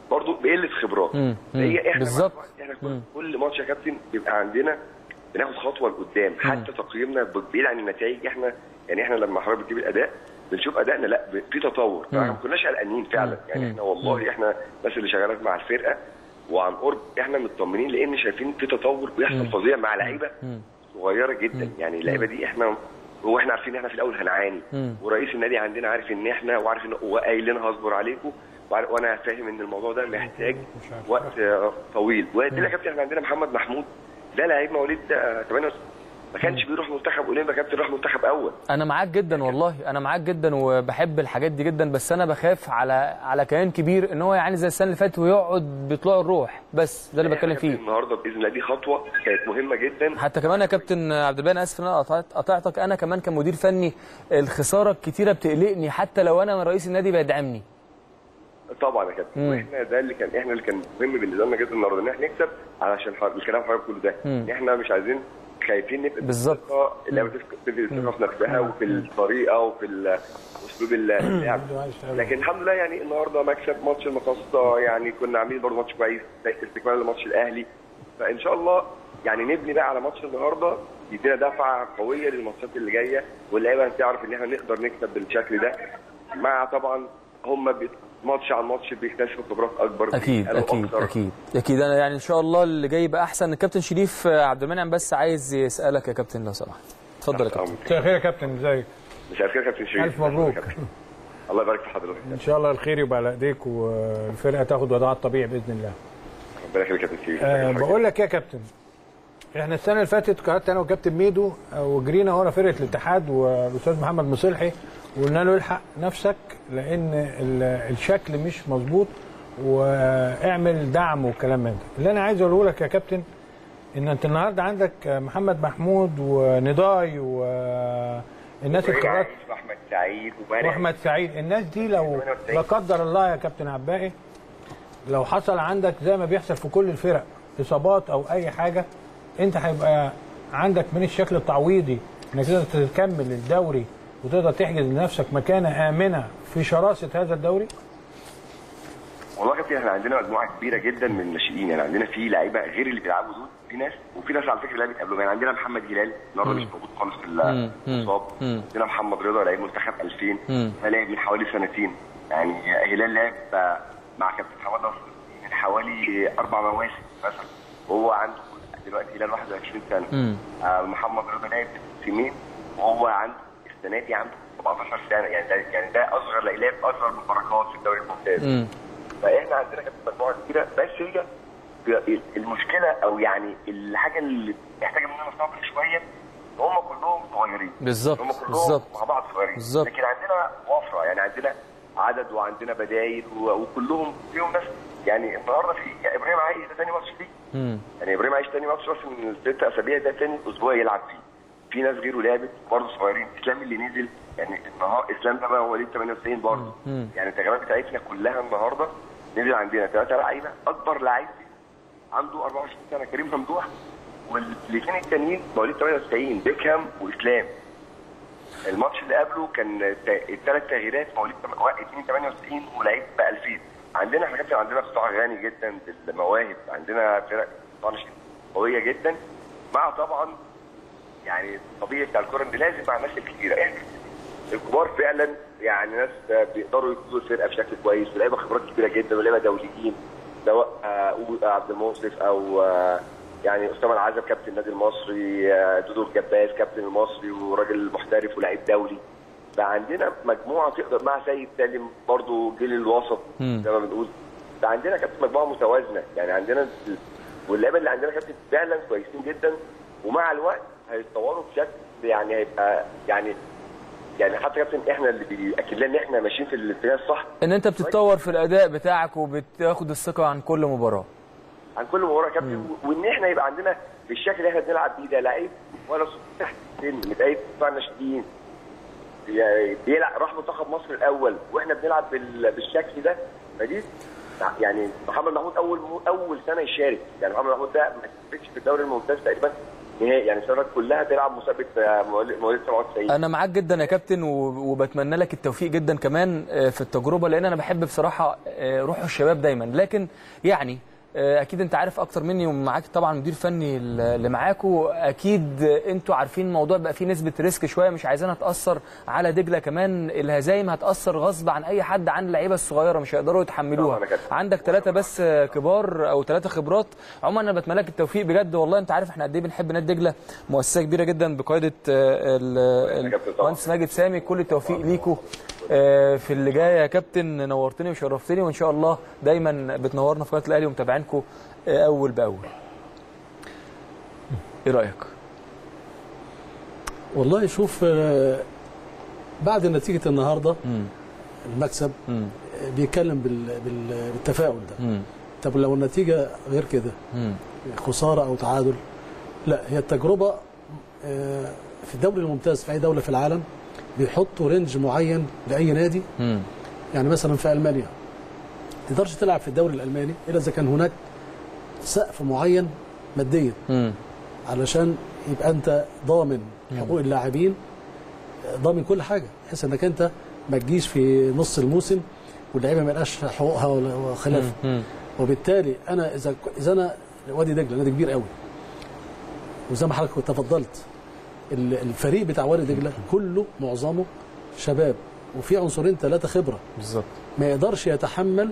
برضه بقله خبرات مم. مم. هي احنا بالظبط. مع الوقت احنا كل- كل ماتش يا كابتن بيبقى عندنا بناخد خطوه لقدام حتى تقييمنا بعيد عن النتائج احنا يعني احنا لما حضرتك بتجيب الاداء بنشوف ادائنا لا ب- في تطور فاحنا ما كناش قلقانين فعلا يعني احنا والله احنا الناس اللي شغالات مع الفرقه وعن قرب احنا مطمنين لان شايفين في تطور بيحصل فظيع مع لعيبه صغيره جدا يعني اللعيبه دي احنا هو احنا عارفين ان احنا في الاول هنعاني ورئيس النادي عندنا عارف ان احنا وعارف ان هو قايل لنا هصبر عليكم وعارف- وانا فاهم ان الموضوع ده محتاج وقت آه، طويل ودي يا كابتن احنا عندنا محمد محمود ده لعيب مواليد آه، 98 ما كانش بيروح منتخب اولمبي يا كابتن راح منتخب اول انا معاك جدا والله انا معاك جدا وبحب الحاجات دي جدا بس انا بخاف على على كيان كبير ان هو يعني زي السنه اللي فاتت ويقعد بيطلع الروح بس ده اللي بتكلم إحنا فيه النهارده باذن الله دي خطوه كانت مهمه جدا حتى كمان يا كابتن عبد الباقي انا اسف ان انا قطعت قطعتك انا كمان كمدير فني الخساره الكتيره بتقلقني حتى لو انا من رئيس النادي بيدعمني طبعا يا كابتن واحنا ده اللي كان احنا اللي كان مهم بالنسبه لنا جدا النهارده ان احنا نكسب علشان حر- الكلام حضرتك كله ده ان احنا مش عايزين خايفين نفقد بالظبط. الثقة، اللعبه تفقد تفقد الثقه في نفسها وفي الطريقه وفي ال- اسلوب اللعب لكن الحمد لله يعني النهارده مكسب ماتش المقصه يعني كنا عاملين برضه ماتش كويس استكمال لماتش الاهلي فان شاء الله يعني نبني بقى على ماتش النهارده يدينا دفعه قويه للماتشات اللي جايه واللعيبه تعرف ان احنا نقدر نكسب بالشكل ده مع طبعا هم بي- ماتش عن ماتش بيكتسبوا خبرات اكبر اكيد بيسألوا اكيد أكتر. اكيد اكيد انا يعني ان شاء الله اللي جاي يبقى احسن الكابتن شريف عبد المنعم بس عايز يسالك يا كابتن لو سمحت اتفضل يا كابتن أمر. مساء الخير يا كابتن ازيك مساء الخير يا كابتن شريف ألف مبروك. الله يبارك في حضرتك ان شاء الله الخير يبقى على ايديك والفرقه تاخد وضعها الطبيعي باذن الله ربنا يخليك يا كابتن شريف أه بقول لك يا كابتن احنا السنه اللي فاتت قعدت انا وكابتن ميدو آه، وجرينا ورا فرقه الاتحاد والاستاذ محمد مصلحي وقلنا له الحق نفسك لان ال- الشكل مش مظبوط واعمل دعم والكلام من ده اللي انا عايز اقوله لك يا كابتن ان انت النهارده عندك محمد محمود ونضاي والناس الكبار واحمد سعيد ومالك واحمد سعيد الناس دي لو لا قدر الله يا كابتن عباقي لو حصل عندك زي ما بيحصل في كل الفرق اصابات او اي حاجه انت هيبقى عندك من الشكل التعويضي انك تقدر تكمل الدوري وتقدر تحجز لنفسك مكانه امنه في شراسه هذا الدوري والله يا كابتن احنا عندنا مجموعه كبيره جدا من الناشئين يعني عندنا في لعيبه غير اللي بيلعبوا دول في ناس وفي ناس على فكره لعبت قبلهم يعني عندنا محمد هلال النهارده مش موجود خالص في المصاب عندنا محمد رضا لعيب منتخب 2000 ده لعب من حوالي سنتين يعني هلال لعب آه، مع كابتن حماد نصر من حوالي اربع مواسم مثلا وهو عنده دلوقتي هلال 21 سنه آه، محمد رضا لعب سنين وهو عنده السنه دي عنده 17 سنه يعني ده يعني ده اصغر لعيب اصغر من بركات في الدوري الممتاز فاحنا عندنا كانت مجموعه كبيره بس هي المشكله او يعني الحاجه اللي محتاجه مننا صبر شويه هم كلهم صغيرين بالظبط، هم كلهم بالظبط. مع بعض صغيرين بالظبط. لكن عندنا وفره يعني عندنا عدد وعندنا بدايل و- وكلهم فيهم ناس يعني النهارده في ابراهيم عايش ده تاني ماتش ليه يعني ابراهيم عايش تاني ماتش بس من الست اسابيع ده تاني اسبوع يلعب فيه في ناس غيره لعبت برضه صغيرين اسلام اللي نزل يعني النهار اسلام ده بقى هو ليه 98 برضه يعني التجربه بتاعتنا كلها النهارده نزل عندنا ثلاثه لعيبه اكبر لعيب عنده 24 سنه كريم ممدوح والاثنين التانيين مواليد 98 بيكهام واسلام الماتش اللي قبله كان الثلاث تغييرات مواليد 2 98 ولعيب ب 2000 عندنا احنا كابتن عندنا قطاع غني جدا بالمواهب عندنا فرق طنش قويه جدا مع طبعا يعني الطبيعي بتاع الكوره ان لازم مع الناس الكبيره احنا الكبار فعلا يعني ناس بيقدروا يقودوا الفرقه بشكل كويس ولاعيبه خبرات كبيره جدا ولاعيبه دوليين سواء آه، عبد المنصف او آه، يعني اسامه العزب كابتن النادي المصري آه، دودو الجباس كابتن المصري وراجل محترف ولاعيب دولي فعندنا مجموعه تقدر مع سيد سالم برضو جيل الوسط زي ما بنقول فعندنا كابتن مجموعه متوازنه يعني عندنا واللعيبه اللي عندنا كابتن فعلا كويسين جدا ومع الوقت هيتطوروا بشكل يعني هيبقى يعني يعني حتى كابتن احنا اللي بيأكد لنا ان احنا ماشيين في الاتجاه الصح ان انت بتتطور في الاداء بتاعك وبتاخد الثقه عن كل مباراه عن كل مباراه يا كابتن وان احنا يبقى عندنا بالشكل اللي احنا بنلعب بيه ده لعيب ولا صوت تحت السن متأيد دفاع الناشئين يعني بيلعب راح منتخب مصر الاول واحنا بنلعب بال- بالشكل ده فدي يعني محمد محمود اول اول سنه يشارك يعني محمد محمود ده ما كسبش في الدوري الممتاز تقريبا نهائي يعني السنوات كلها تلعب مسابقه آه، مواليد مواليد 97 انا معاك جدا يا كابتن و- وبتمنى لك التوفيق جدا كمان آه، في التجربه لان انا بحب بصراحه آه، روح الشباب دايما لكن يعني آه، اكيد انت عارف اكتر مني ومعاك طبعا مدير فني اللي معاكوا اكيد آه، انتوا عارفين الموضوع بقى فيه نسبه ريسك شويه مش عايزينها تاثر على دجله كمان الهزايم هتاثر غصب عن اي حد عن اللعيبه الصغيره مش هيقدروا يتحملوها طبعاً يا كابتن. عندك ثلاثه بس آه، كبار او ثلاثه خبرات عموما انا بتمنى لك التوفيق بجد والله انت عارف احنا قد ايه بنحب نادي دجله مؤسسه كبيره جدا بقياده آه، ال- يا كابتن طبعاً. المهندس ماجد سامي كل التوفيق ليكوا آه، في اللي جاي يا كابتن نورتني وشرفتني وان شاء الله دايما بتنورنا في قناه الاهلي ومتابعينكم آه، اول باول ايه رايك والله شوف آه، بعد نتيجه النهارده مم. المكسب مم. آه، بيتكلم بال- بال- بالتفاؤل ده مم. طب لو النتيجه غير كده مم. خساره او تعادل لا هي التجربه آه، في الدوري الممتاز في اي دوله في العالم بيحطوا رينج معين لاي نادي مم. يعني مثلا في المانيا ما تقدرش تلعب في الدوري الالماني الا اذا كان هناك سقف معين ماديا مم. علشان يبقى انت ضامن حقوق اللاعبين ضامن كل حاجه بحيث انك انت ما تجيش في نص الموسم واللعيبه ما يبقاش حقوقها ولا- وخلافه مم. وبالتالي انا اذا اذا انا وادي دجله نادي كبير قوي وزي ما حضرتك تفضلت ال- الفريق بتاع وادي دجله كله معظمه شباب وفي عنصرين ثلاثه خبره بالظبط ما يقدرش يتحمل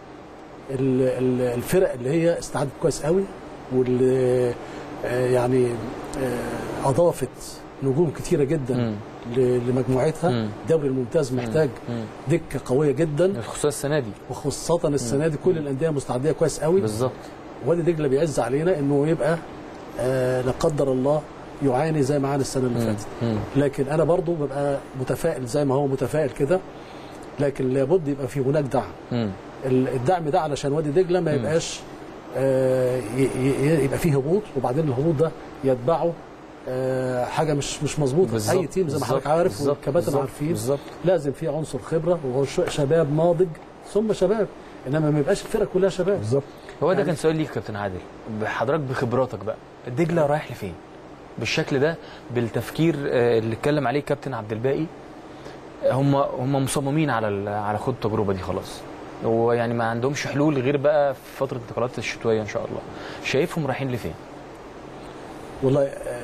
ال- ال- الفرق اللي هي استعدت كويس قوي واللي آه، يعني آه، اضافت نجوم كتيره جدا مم. ل- لمجموعتها مم. الدوري الممتاز محتاج مم. دكه قويه جدا خصوصا السنه دي وخاصه السنه دي كل الانديه مستعديه كويس قوي بالظبط وادي دجله بيعز علينا انه يبقى آه لا قدر الله يعاني زي ما عانى السنه اللي فاتت مم. لكن انا برضو ببقى متفائل زي ما هو متفائل كده لكن لابد يبقى في هناك دعم مم. ال- الدعم ده علشان وادي دجله ما يبقاش آه، ي- ي- يبقى فيه هبوط وبعدين الهبوط ده يتبعه آه، حاجه مش مش مظبوطه بالظبط، اي تيم زي ما حضرتك بالظبط، عارف بالظبط، والكباتن بالظبط، عارفين بالظبط. لازم في عنصر خبره وهو ش- شباب ناضج ثم شباب انما ما يبقاش الفرقه كلها شباب بالظبط هو ده كان سؤال ليك يا كابتن عادل بحضرتك بخبراتك بقى دجله رايح لفين بالشكل ده بالتفكير آه، اللي اتكلم عليه كابتن عبد الباقي هم هم مصممين على ال- على خد التجربه دي خلاص ويعني ما عندهمش حلول غير بقى في فتره الانتقالات الشتويه ان شاء الله شايفهم رايحين لفين والله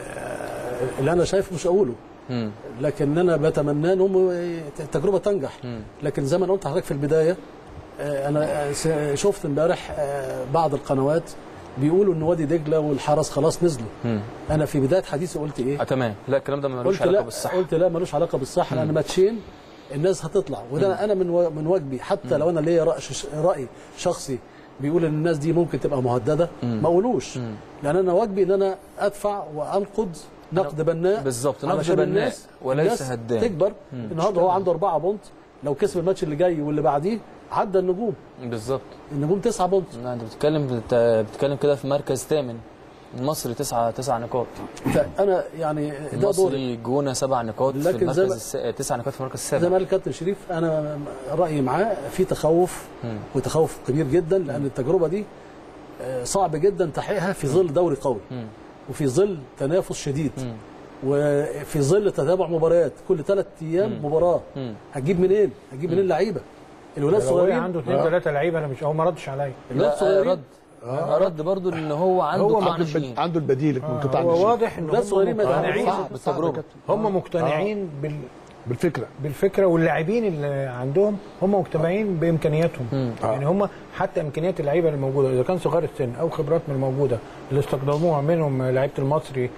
آه، اللي انا شايفه مش هقوله مم. لكن انا بتمنى ان هم التجربه تنجح مم. لكن زي ما انا قلت لحضرتك في البدايه آه، انا آه، س- شفت امبارح آه، بعض القنوات بيقولوا ان وادي دجله والحرس خلاص نزلوا مم. انا في بدايه حديثي قلت ايه اه تمام لا الكلام ده ملوش قلت علاقه لا بالصحه قلت لا ملوش علاقه بالصح لان ماتشين الناس هتطلع وده انا من و- من واجبي حتى لو انا ليا راي ش- راي شخصي بيقول ان الناس دي ممكن تبقى مهدده ما اقولوش لان انا واجبي ان انا ادفع وانقد نقد بناء بالظبط، نقد علشان بناء الناس- وليس الناس هدام. تكبر النهارده هو عنده أربعة بونت لو كسب الماتش اللي جاي واللي بعديه عدى النجوم بالظبط النجوم تسعة بونت لا، انت بتتكلم بت- بتتكلم كده في مركز ثامن المصري تسعة تسع نقاط فانا يعني ده دوري المصري جونه سبع نقاط في لكن زي المركز ما- الس... تسع نقاط في المركز زي السابع ما قال الكابتن شريف انا رايي معاه في تخوف وتخوف كبير جدا لان التجربه دي آه، صعب جدا تحقيقها في ظل دوري قوي وفي ظل تنافس شديد وفي ظل تتابع مباريات كل ثلاث ايام مباراه هتجيب منين؟ هتجيب منين لعيبه؟ الولاد لو هو الصغيرين عنده اثنين ثلاثه لعيبه انا مش هو ما ردش عليا الولاد لا الصغيرين رد رد برضو ان هو عنده هو قطاع عنده ناشئين البد- عنده البديل من قطاع هو الناشئين. واضح ان الولاد هم الصغيرين ما مقتنعين يتعاملوش صعب بالتجربة. صعب هم مقتنعين بال بالفكره بالفكره واللاعبين اللي عندهم هم مقتنعين بامكانياتهم يعني هم حتى امكانيات اللعيبه الموجوده اذا كان صغار السن او خبرات من الموجوده اللي استخدموها منهم لعيبه المصري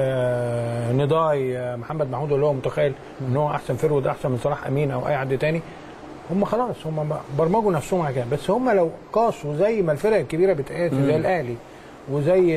آه نضاي آه محمد محمود اللي هو متخيل ان هو احسن فرود احسن من صلاح امين او اي حد تاني هم خلاص هم برمجوا نفسهم على كده بس هم لو قاسوا زي ما الفرق الكبيره بتقاس زي الاهلي وزي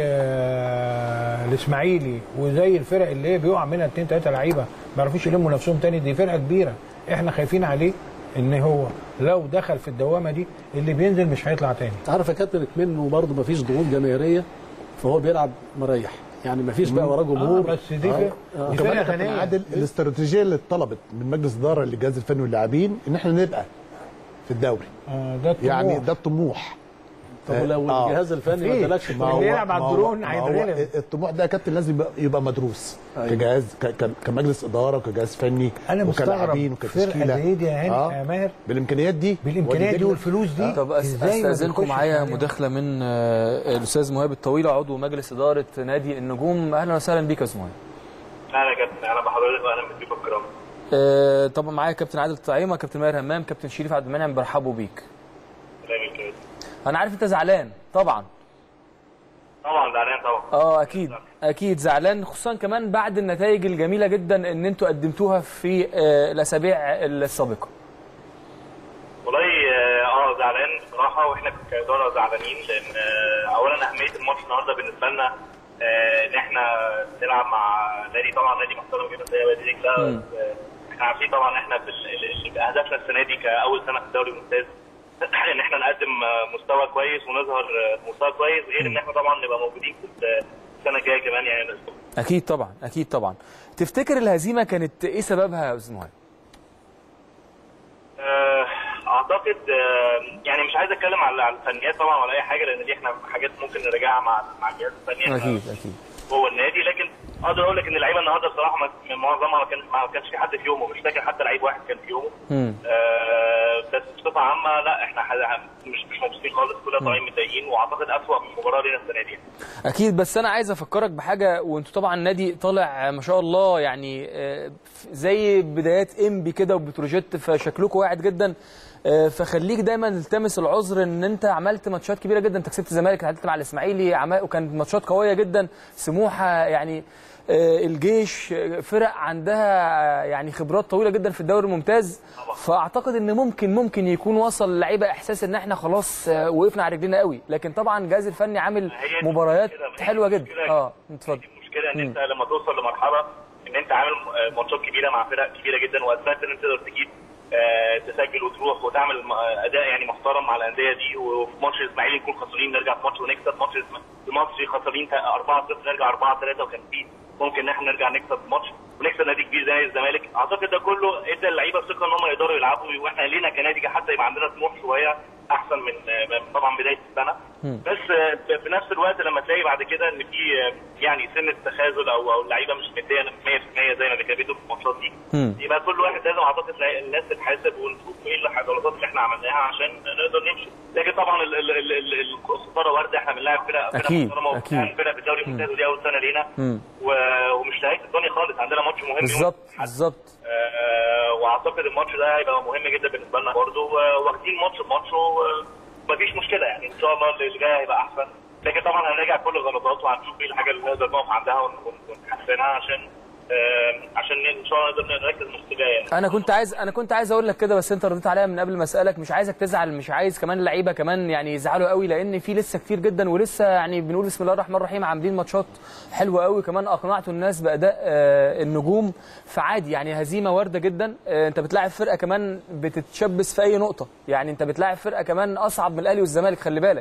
آه، الاسماعيلي وزي الفرق اللي هي بيقع منها اثنين ثلاثه لعيبه ما بيعرفوش يلموا نفسهم تاني دي فرقه كبيره احنا خايفين عليه ان هو لو دخل في الدوامه دي اللي بينزل مش هيطلع تاني انت عارف يا كابتن منه برضه ما فيش ضغوط جماهيريه فهو بيلعب مريح يعني ما فيش بقى وراه آه جمهور بس دي فرقه دي وكمان فرقه يا كابتن غنيه عادل الاستراتيجيه اللي اتطلبت من مجلس الاداره للجهاز الفني واللاعبين ان احنا نبقى في الدوري آه ده الطموح. يعني ده الطموح طب لو آه. الجهاز الفني ما في. ادالكش ما هو- الطموح، اللي يلعب على ما هو- الدرون ما هو هيتغلب. الطموح ده يا كابتن لازم يبقى, يبقى مدروس أيوة. كجهاز ك- ك- كمجلس اداره وكجهاز فني انا وكلاعبين مستغرب فرقه وكتشكيله زي دي يا هاني آه. يا ماهر بالامكانيات دي بالامكانيات ودي دي دجلة. والفلوس دي طب أس- إزاي ما استاذنكم بنخشش معايا عليهم؟ مداخله من آه، الاستاذ مهاب الطويله عضو مجلس اداره نادي النجوم اهلا وسهلا بيك يا استاذ مهاب اهلا يا كابتن اهلا بحضرتك واهلا بالضيوف الكرام آه، طبعا معايا كابتن عادل طعيمه كابتن ماهر همام كابتن شريف عبد المنعم برحبوا بيك سلام يا كابتن انا عارف انت زعلان طبعا طبعا زعلان طبعا اه اكيد اكيد زعلان خصوصا كمان بعد النتائج الجميله جدا ان انتوا قدمتوها في آه، الاسابيع السابقه والله اه آه، زعلان بصراحه واحنا كاداره زعلانين لان آه، اولا اهميه الماتش النهارده بالنسبه لنا آه، ان احنا نلعب مع نادي طبعا نادي محترم جدا زي وادي دجله مم. بس، آه، احنا عارفين طبعا احنا في ال- ال- ال- اهدافنا السنه دي كاول سنه في الدوري الممتاز ان احنا نقدم آه، مستوى كويس ونظهر آه، مستوى كويس غير ان احنا طبعا نبقى موجودين في السنه الجايه كمان يعني اكيد طبعا اكيد طبعا تفتكر الهزيمه كانت ايه سببها يا استاذ مهاب آه، اعتقد آه، يعني مش عايز اتكلم على على الفنيات طبعا ولا اي حاجه لان دي احنا حاجات ممكن نراجعها مع مع الجهاز الفني إحنا اكيد اكيد جوه النادي لكن اقدر اقول لك ان اللعيبه النهارده بصراحه ما- معظمها ما كان ما كانش في حد في يومه مش فاكر حتى لعيب واحد كان في يومه مم. آه، بس بصفه عامه لا احنا ح- مش مش مبسوطين خالص كلنا طالعين متضايقين واعتقد اسوء من مباراه لينا السنه دي اكيد بس انا عايز افكرك بحاجه وانتوا طبعا نادي طالع ما شاء الله يعني آه، زي بدايات انبي كده وبتروجيت فشكلكم واعد جدا آه، فخليك دايما تلتمس العذر ان انت عملت ماتشات كبيره جدا انت كسبت الزمالك تعادلت مع الاسماعيلي عمل وكانت ماتشات قويه جدا سموحه يعني آه، الجيش آه، فرق عندها آه، يعني خبرات طويله جدا في الدوري الممتاز فاعتقد ان ممكن ممكن يكون وصل اللعيبه احساس ان احنا خلاص آه، وقفنا على رجلينا قوي لكن طبعا الجهاز الفني عامل هي دي مباريات المشكلة، ما هي حلوه دي جدا المشكلة. اه اتفضل دي المشكله ان مم. انت لما توصل لمرحله ان انت عامل آه، ماتشات كبيره مع فرق كبيره جدا واثبتت ان انت تقدر تجيب آه، تسجل وتروح وتعمل م- آه، اداء يعني محترم مع الانديه دي وفي ماتش الاسماعيلي نكون خسرانين نرجع في ماتش ونكسب ماتش الإسما- المصري خسرانين 4 0 نرجع 4 3 وكان في ممكن ان احنا نرجع نكسب ماتش ونكسب نادي كبير زي نادي الزمالك اعتقد ده كله ادى اللعيبه ثقه ان هم يقدروا يلعبوا واحنا لينا كنادي حتى يبقى عندنا طموح شويه احسن من آه، من طبعا بدايه السنه بس آه، في نفس الوقت لما تلاقي بعد كده ان في آه، يعني سنه تخاذل او او اللعيبه مش مديه 100% زي ما بيكابيتوا في الماتشات دي مم. يبقى كل واحد لازم اعتقد لا- الناس تتحاسب ونشوف ايه الغلطات اللي احنا عملناها عشان نقدر نمشي لكن طبعا ال- ال- ال- ال- الخساره وارده احنا بنلاعب فرق فرق أكيد، محترمة أكيد. وبنلاعب فرق في الدوري الممتاز ودي اول سنه لينا مم. و- ومش نهايه الدنيا خالص عندنا ماتش مهم يوم بالظبط الأحد. بالظبط آه، واعتقد الماتش ده هيبقى مهم جدا بالنسبه لنا برضه واخدين ماتش بماتش ومفيش مشكله يعني ان شاء الله اللي جاي هيبقى احسن لكن طبعا هنراجع كل الغلطات وهنشوف ايه الحاجه اللي نقدر نقف عندها ون- ون- ونحسنها عشان آه، عشان ان شاء الله نقدر نركز الماتش الجاي يعني. انا كنت عايز انا كنت عايز اقول لك كده بس انت رديت عليا من قبل ما اسالك مش عايزك تزعل مش عايز كمان اللعيبه كمان يعني يزعلوا قوي لان في لسه كتير جدا ولسه يعني بنقول بسم الله الرحمن الرحيم عاملين ماتشات حلوه قوي كمان اقنعتوا الناس باداء آه، النجوم فعادي يعني هزيمه وارده جدا آه، انت بتلاعب فرقه كمان بتتشبث في اي نقطه يعني انت بتلاعب فرقه كمان اصعب من الاهلي والزمالك خلي بالك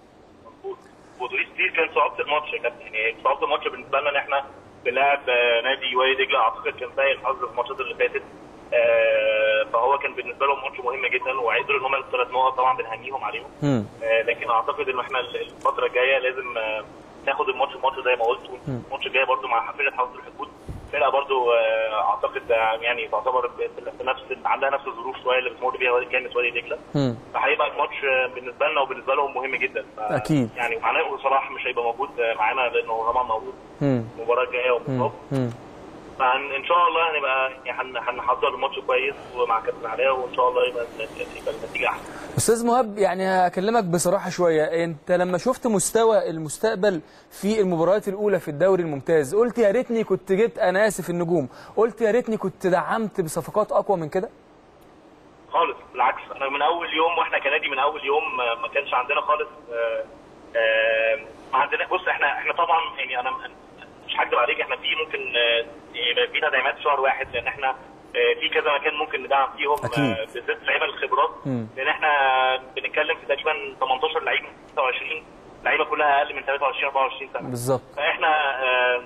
ودريس دي كان صعوبه الماتش يا كابتن يعني صعوبه الماتش بالنسبه لنا ان احنا بنلعب آه، نادي وادي دجله اعتقد كان سيء الحظ في الماتشات اللي فاتت آه، فهو كان بالنسبه لهم ماتش مهم جدا وقدروا ان هم الثلاث نقط طبعا بنهنيهم عليهم مم. آه، لكن اعتقد ان احنا الفتره الجايه لازم آه، ناخد الماتش ماتش زي ما قلت والماتش الجاي برضو مع فرقه حظ الحدود فرقه برضو آه، اعتقد آه، يعني تعتبر في في نفس عندها نفس الظروف شويه اللي بتمر بيها وادي كانت وادي دجله مم. فهيبقى الماتش آه، بالنسبه لنا وبالنسبه لهم مهم جدا ف- أكيد. يعني معناه صلاح مش هيبقى موجود آه، معانا لانه طبعا موجود مم. المباراه الجايه ومصاب مم. فان شاء الله هنبقى يعني هن- هنحضر الماتش كويس ومع كابتن علاء وان شاء الله يبقى يبقى النتيجه احسن استاذ مهاب يعني هكلمك بصراحه شويه انت لما شفت مستوى المستقبل في المباريات الاولى في الدوري الممتاز قلت يا ريتني كنت جبت انا اسف النجوم قلت يا ريتني كنت دعمت بصفقات اقوى من كده خالص بالعكس انا من اول يوم واحنا كنادي من اول يوم آه، ما كانش عندنا خالص آه، آه، ما عندنا بص احنا احنا طبعا يعني انا مش هكدب عليك احنا في ممكن آه، يبقى في تدعيمات شهر واحد لان احنا آه، في كذا مكان ممكن ندعم فيهم أكيد. آه، بالذات لعيبه الخبرات مم. لان احنا بنتكلم في تقريبا 18 لعيب 26 لعيبه كلها اقل من 23 24 سنه بالظبط فاحنا اه آه،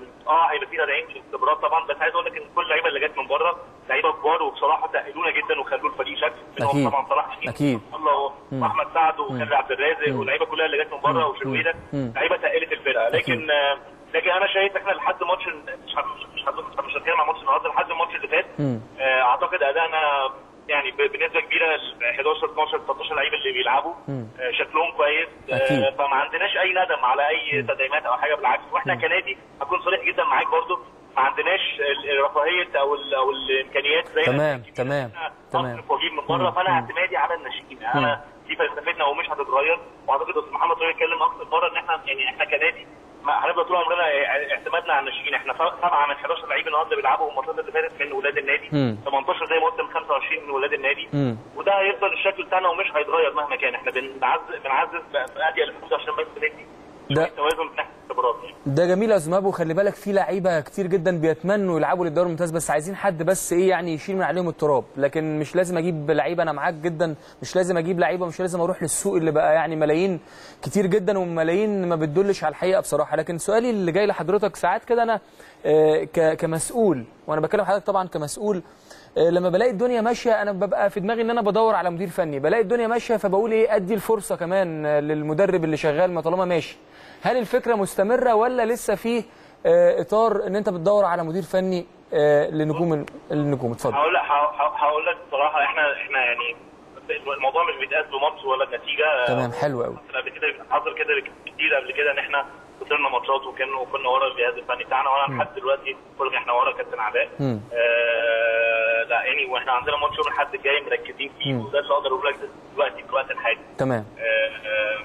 اه هيبقى في تدعيم للاختبارات طبعا بس عايز اقول لك ان كل اللعيبه اللي جت من بره لعيبه كبار وبصراحه تاهلونا جدا وخلوا الفريق شكل منهم أكيد. طبعا صلاح محسن أكيد. الله واحمد سعد وخالد عبد الرازق واللعيبه كلها اللي جت من بره وشرويده لعيبه تاهلت الفرقه لكن آه، لكن انا شايف احنا لحد ماتش مش ه- مش ه- مش هتكلم عن ماتش النهارده لحد الماتش اللي فات آه، اعتقد ادائنا يعني ب- بنسبه كبيره ال 11 12 13 لعيب اللي بيلعبوا آه، شكلهم كويس أكيد. آه، فما عندناش اي ندم على اي تدعيمات او حاجه بالعكس واحنا كنادي هكون صريح جدا معاك برضو ما عندناش ال- الرفاهيه او ال- او الامكانيات زي تمام، الناس الكبيرة. تمام، إحنا تمام. نصرف واجيب من بره فانا اعتمادي على الناشئين انا دي فلسفتنا ومش هتتغير واعتقد استاذ محمد طارق اتكلم اكتر مره ان احنا يعني احنا كنادي ما هنفضل طول عمرنا اعتمادنا على الناشئين احنا سبعه من 11 لعيب النهارده بيلعبوا الماتشات اللي فاتت من ولاد النادي مم. 18 زي ما قلت من 25 من ولاد النادي مم. وده هيفضل الشكل بتاعنا ومش هيتغير مهما كان احنا بنعزز بنعزز بادي الفلوس عشان بس ندي ده- شوية توازن من ناحيه الخبرات يعني. ده جميل يا زماب وخلي بالك في لعيبه كتير جدا بيتمنوا يلعبوا للدوري الممتاز بس عايزين حد بس ايه يعني يشيل من عليهم التراب لكن مش لازم اجيب لعيبه انا معاك جدا مش لازم اجيب لعيبه مش لازم اروح للسوق اللي بقى يعني ملايين كتير جدا وملايين ما بتدلش على الحقيقه بصراحه لكن سؤالي اللي جاي لحضرتك ساعات كده انا آه، ك- كمسؤول وانا بكلم حضرتك طبعا كمسؤول آه، لما بلاقي الدنيا ماشيه انا ببقى في دماغي ان انا بدور على مدير فني بلاقي الدنيا ماشيه فبقول ايه ادي الفرصه كمان آه، للمدرب اللي شغال ما طالما ماشي هل الفكره مستمره ولا لسه في آه، اطار ان انت بتدور على مدير فني آه، لنجوم ال- النجوم اتفضل هقول لك هقول لك بصراحه احنا احنا يعني الموضوع مش بيتقاس بماتش ولا بنتيجه تمام حلو قوي حصل قبل كده حصل كده كتير قبل كده ان احنا خسرنا ماتشات وكان وكنا ورا الجهاز الفني بتاعنا وانا لحد دلوقتي بقول لك احنا ورا كابتن علاء مم. آه لا يعني واحنا عندنا ماتش يوم الاحد الجاي مركزين فيه وده اللي اقدر اقول لك دلوقتي في الوقت الحالي تمام آه آه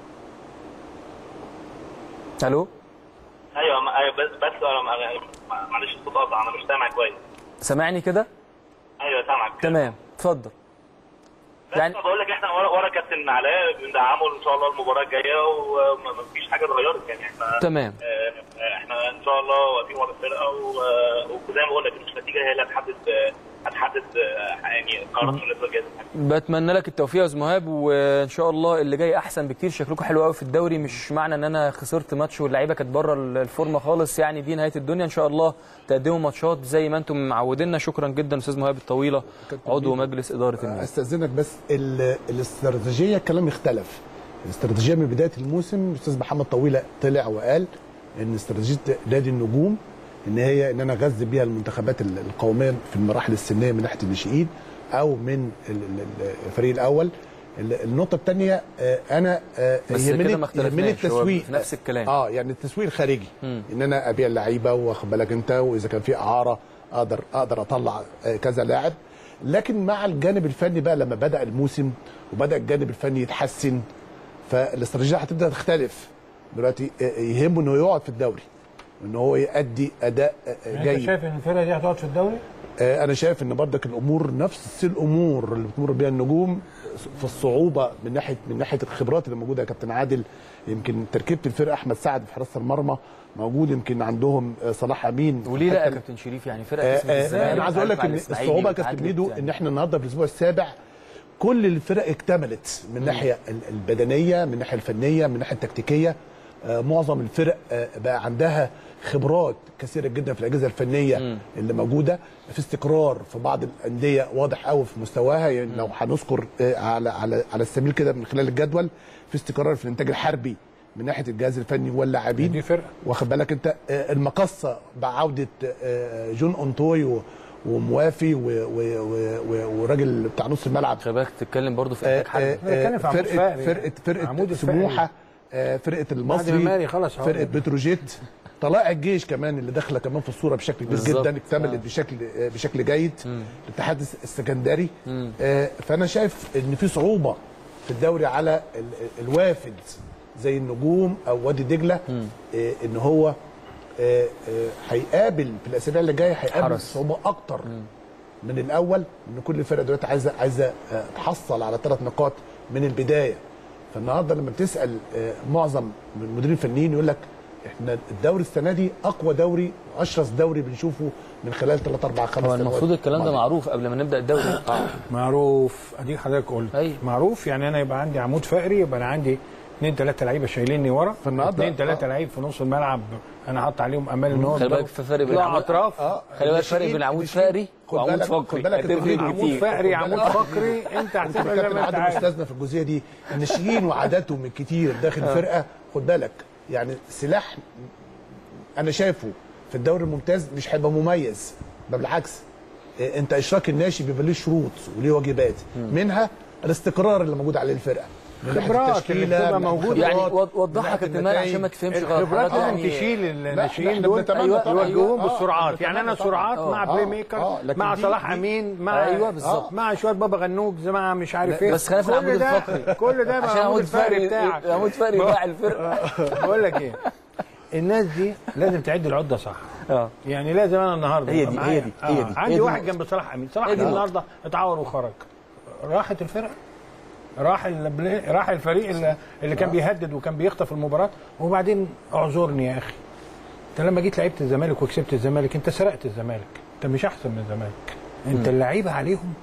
الو ايوه ما- ايوه بس بس انا أنا- معلش الصوت قطع انا مش سامع كويس سامعني كده ايوه سامعك تمام اتفضل بس يعني- يعني بقول لك احنا ورا ورا كابتن علاء بندعمه ان شاء الله المباراه الجايه ومفيش حاجه اتغيرت يعني احنا تمام آه، احنا ان شاء الله واقفين ورا الفرقه و- وزي ما بقول لك مش النتيجه هي اللي هتحدد آه، هتحدد آه، يعني قرارات من الجهاز بتمنى لك التوفيق يا استاذ مهاب وان شاء الله اللي جاي احسن بكتير شكلكم حلو قوي في الدوري مش معنى ان انا خسرت ماتش واللعيبه كانت بره الفورمه خالص يعني دي نهايه الدنيا ان شاء الله تقدموا ماتشات زي ما انتم معودينا شكرا جدا استاذ مهاب الطويله عضو مجلس اداره النادي استاذنك بس ال- الاستراتيجيه الكلام اختلف الاستراتيجيه من بدايه الموسم الاستاذ محمد طويله طلع وقال ان استراتيجيه نادي النجوم ان هي ان انا اغذي بيها المنتخبات ال- القوميه في المراحل السنيه من ناحيه الناشئين او من ال- ال- الفريق الاول ال- النقطه الثانيه انا آه، بس يهمني كده ما يهمني اختلفناش هو التسويق في نفس الكلام اه يعني التسويق الخارجي ان انا ابيع اللعيبه واخد بالك انت واذا كان في اعاره اقدر اقدر اطلع آه، كذا لاعب لكن مع الجانب الفني بقى لما بدا الموسم وبدا الجانب الفني يتحسن فالاستراتيجيه هتبدا تختلف دلوقتي آه، يهمه انه يقعد في الدوري وان هو يؤدي اداء آه، انت جيد شايف ان الفرقه دي هتقعد في الدوري؟ آه، انا شايف ان بردك الامور نفس الامور اللي بتمر بيها النجوم في الصعوبه من ناحيه من ناحيه الخبرات اللي موجوده يا كابتن عادل يمكن تركيبه الفرقه احمد سعد في حراسه المرمى موجود يمكن عندهم آه، صلاح امين وليه لا يا حتى- كابتن شريف يعني آه، فرقه كسبت آه، الزمالك انا عايز اقول لك مع ان الإسماعيلي الصعوبه يا كابتن وتعادلت ميدو يعني. ان احنا النهارده في الاسبوع السابع كل الفرق اكتملت من الناحيه ال- البدنيه من الناحيه الفنيه من الناحيه التكتيكيه آه، معظم الفرق آه، بقى عندها خبرات كثيره جدا في الاجهزه الفنيه اللي موجوده في استقرار في بعض الانديه واضح قوي في مستواها يعني لو هنذكر آه، على على على السبيل كده من خلال الجدول في استقرار في الانتاج الحربي من ناحيه الجهاز الفني واللاعبين دي فرقه واخد بالك انت آه، المقصه بعوده آه، جون اونتوي و- وموافي و- و- و- و- وراجل بتاع نص الملعب خلي بالك تتكلم برضه في آه، انتاج حربي آه، بنتكلم في عمود فرقه فقري. فرقه فرقه عمود الفقري. سموحه آه، فرقه بعد المصري ما ماري خلص هقول فرقه لك. بتروجيت طلائع الجيش كمان اللي داخله كمان في الصوره بشكل كبير بالظبط. جدا اكتملت بشكل آه، بشكل جيد الاتحاد الس- السكندري آه، فانا شايف ان في صعوبه في الدوري على ال- الوافد زي النجوم او وادي دجله آه، ان هو آه، آه، هيقابل في الاسابيع اللي جايه هيقابل حرس. صعوبه اكتر من الاول ان كل الفرق دلوقتي عايزه عايزه آه، تحصل على ثلاث نقاط من البدايه فالنهارده لما بتسال آه، معظم من المديرين الفنيين يقول لك احنا الدوري السنه دي اقوى دوري واشرس دوري بنشوفه من خلال 3 4 5 هو المفروض الكلام ده معروف قبل ما نبدا الدوري معروف اديك حضرتك قلت أيوة. معروف يعني انا يبقى عندي عمود فقري يبقى انا عندي اثنين ثلاثه لعيبه شايليني ورا فالنهاردة- اثنين ثلاثه آه. لعيب في نص الملعب انا حاطط عليهم امال ان هو خلي بالك في فرق بين يطلعوا عمود اطراف اه خلي بالك فرق بين عمود فقري خد وعمود بالك- فقري خد بالك هتفرق التفريق عمود كتير. فقري خد عمود بالك. فقري انت انت هتعمل زي كابتن ما انت عادل عايز استاذنا في الجزئيه دي الناشئين وعاداتهم الكتير داخل الفرقه خد بالك يعني سلاح انا شايفه في الدوري الممتاز مش هيبقى مميز بل بالعكس إيه، انت اشراك الناشئ بيبقى ليه شروط وليه واجبات منها الاستقرار اللي موجود عليه الفرقه من ناحية خبرات التشكيلة، اللي بتبقى من ناحية موجودة. يعني الخبرات، وض- وضحها من ناحية كابتن مالك عشان ما النتائج. تفهمش غلط الخبرات حضرتك لازم يعني تشيل الناشئين إحنا دول بنتمنى أيوة، طبعاً. يوجهوهم آه، بالسرعات يعني انا بنتمنى سرعات آه، مع آه، بلاي ميكر آه، لكن مع دي- صلاح دي- امين مع أيوة، بالظبط. مع شويه بابا غنوج زي مع مش عارف ايه بس خلينا في كل العمود ده- الفقري كل ده عشان مع العمود عمود الفقري فقري بتاعك عمود فقري باع الفرقه بقول لك ايه الناس دي لازم تعد العده صح اه يعني لازم انا النهارده هي يبقى دي- معايا- هي دي- هي آه، دي- هي عندي دي واحد النقطة. جنب صلاح امين صلاح هي دي امين النقطة. النهارده اتعور وخرج راحت الفرقه راح البلاي راح الفريق اللي, اللي كان بيهدد وكان بيخطف المباراه وبعدين اعذرني يا اخي انت لما جيت لعبت الزمالك وكسبت الزمالك انت سرقت الزمالك انت مش احسن من الزمالك انت اللعيبه عليهم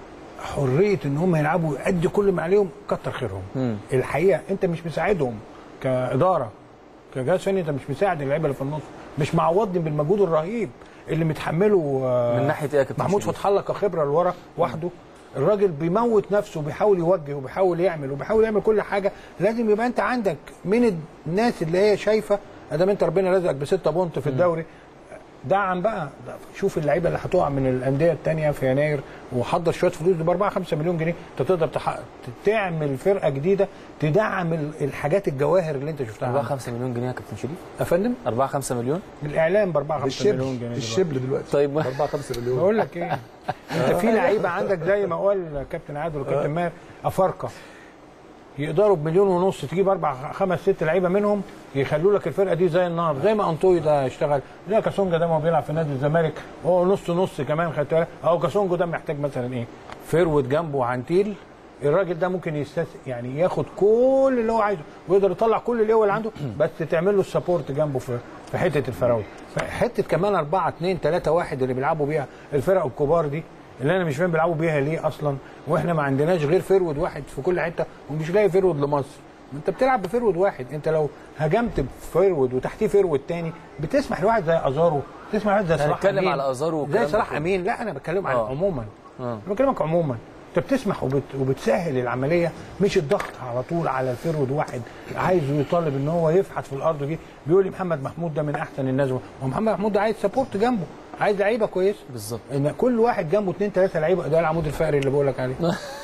حريه ان هم يلعبوا يأدي كل ما عليهم كتر خيرهم مم. الحقيقه انت مش مساعدهم كاداره كجهاز فني انت مش مساعد اللعيبه اللي في النص مش معوضني بالمجهود الرهيب اللي متحمله آه، من ناحيه ايه يا كابتن محمود شريف؟ فتح الله كخبره لورا وحده الراجل بيموت نفسه وبيحاول يوجه وبيحاول يعمل وبيحاول يعمل كل حاجه لازم يبقى انت عندك من الناس اللي هي شايفه ادام انت ربنا رزقك بستة بونت في الدوري دعم بقى شوف اللعيبه اللي هتقع من الانديه الثانيه في يناير وحضر شويه فلوس ب 4 5 مليون جنيه انت تقدر تحقق تعمل فرقه جديده تدعم ال- الحاجات الجواهر اللي انت شفتها 4 عندك. 5 مليون جنيه يا كابتن شريف يا فندم 4 5 مليون الاعلام ب 4 5 الشبل مليون جنيه دلوقتي. الشبل دلوقتي طيب. 4 5 مليون بقول لك ايه انت في لعيبه عندك زي ما قال كابتن عادل وكابتن ماهر افارقه يقدروا بمليون ونص تجيب اربع خمس ست لعيبه منهم يخلوا لك الفرقه دي زي النار زي ما انطوي ده اشتغل زي كاسونجا ده ما هو بيلعب في نادي الزمالك هو نص نص كمان خدت بالك اهو كاسونجا ده محتاج مثلا ايه فيرود جنبه عنتيل الراجل ده ممكن يستس يعني ياخد كل اللي هو عايزه ويقدر يطلع كل القوه اللي عنده بس تعمل له السبورت جنبه في في حته الفراوده حته كمان 4 2 3 1 اللي بيلعبوا بيها الفرق الكبار دي اللي انا مش فاهم بيلعبوا بيها ليه اصلا واحنا ما عندناش غير فيرود واحد في كل حته ومش لاقي فيرود لمصر ما انت بتلعب بفيرود واحد انت لو هجمت بفيرود وتحتيه فيرود تاني بتسمح لواحد زي ازارو تسمح لواحد زي صلاح هنتكلم امين على أزارو زي والكلام صلاح ده. امين لا انا بتكلم عن آه. عموما آه. انا بكلمك عموما انت بتسمح وبت... وبتسهل العمليه مش الضغط على طول على الفيرود واحد عايزه يطالب ان هو يفحت في الارض دي بيقول لي محمد محمود ده من احسن الناس ومحمد محمود ده عايز سبورت جنبه عايز لعيبه كويسه بالظبط ان كل واحد جنبه اثنين ثلاثه لعيبه ده العمود الفقري اللي بقول لك عليه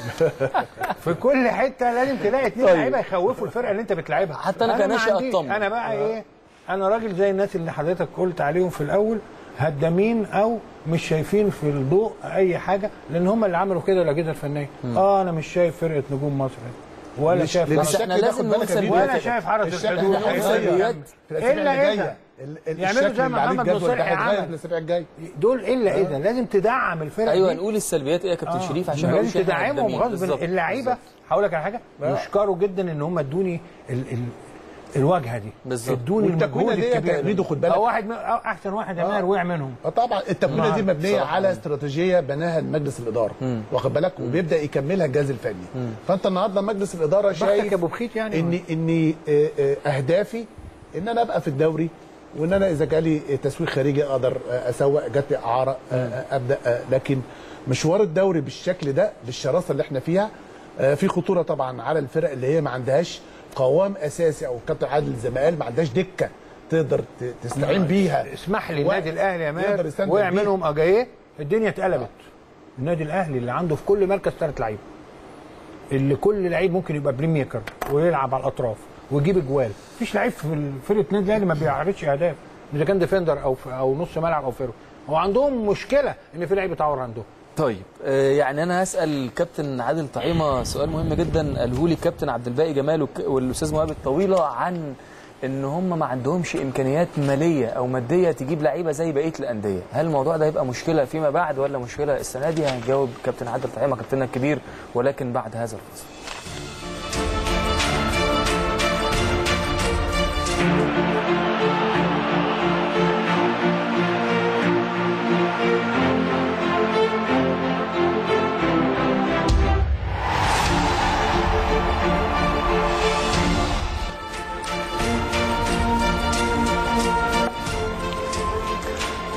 في كل حته لازم تلاقي اثنين طيب. لعيبه يخوفوا الفرقه اللي انت بتلعبها حتى أنا ما كناشئ عنديش. أطمن. انا بقى ايه انا راجل زي الناس اللي حضرتك قلت عليهم في الاول هدامين او مش شايفين في الضوء اي حاجه لان هم اللي عملوا كده الاجهزه الفنيه اه انا مش شايف فرقه نجوم مصر ولا مش- شايف لأن بس حرس- احنا الشكل ده لازم خد بالك نقول يا بيبو. سلبيات ولا شايف حرس الشكل الحدود احنا نقول هنقول سلبيات. في الاسابيع إلا اللي إذا جايه ال- ال- يعملوا الشكل زي اللي ما عليه محمد الجدول مصالح ده هيتغير عمل. في الاسابيع الجايه دول الا اذا لازم تدعم الفرقه ايوه دي. نقول السلبيات ايه يا كابتن آه. شريف عشان ما لازم نقولش إحنا تدعمهم هدامين. غصب بالظبط. اللعيبه بالظبط. هقول لك على حاجه يشكروا جدا ان هم ادوني ال ال الواجهه دي بالظبط. ادوني والتكوينه المجهود دي يا الكبير ميدو خد بالك او واحد من أو احسن واحد يا ماهر وقع منهم آه طبعا التكوينه دي نعم، مبنيه بصراحة. على استراتيجيه بناها مجلس الاداره واخد بالك وبيبدا يكملها الجهاز الفني فانت النهارده مجلس الاداره بختك شايف يا ابو بخيت يعني ان ان آه، آه، اهدافي ان انا ابقى في الدوري وان انا اذا جالي تسويق خارجي اقدر آه، اسوق جات لي اعاره آه، آه، ابدا آه، لكن مشوار الدوري بالشكل ده بالشراسه اللي احنا فيها آه، في خطوره طبعا على الفرق اللي هي ما عندهاش قوام اساسي او كابتن عادل زي ما قال ما عندهاش دكه تقدر ت- تستعين بيها اسمح لي واحد النادي الاهلي يا يقدر ماهر يستند وقع بيه. منهم اجايه الدنيا اتقلبت النادي الاهلي اللي عنده في كل مركز ثلاث لعيبه اللي كل لعيب ممكن يبقى بريم ميكر ويلعب على الاطراف ويجيب اجوال مفيش لعيب في فرقه النادي الاهلي ما بيعرضش اهداف اذا كان ديفندر او او نص ملعب او فيرو هو عندهم مشكله ان في لعيب يتعور عندهم طيب آه، يعني انا هسال كابتن عادل طعيمه سؤال مهم جدا قاله لي الكابتن عبد الباقي جمال والك- والاستاذ مهاب الطويله عن ان هم ما عندهمش امكانيات ماليه او ماديه تجيب لعيبه زي بقيه الانديه هل الموضوع ده هيبقى مشكله فيما بعد ولا مشكله السنه دي هنجاوب كابتن عادل طعيمه كابتننا الكبير ولكن بعد هذا الفصل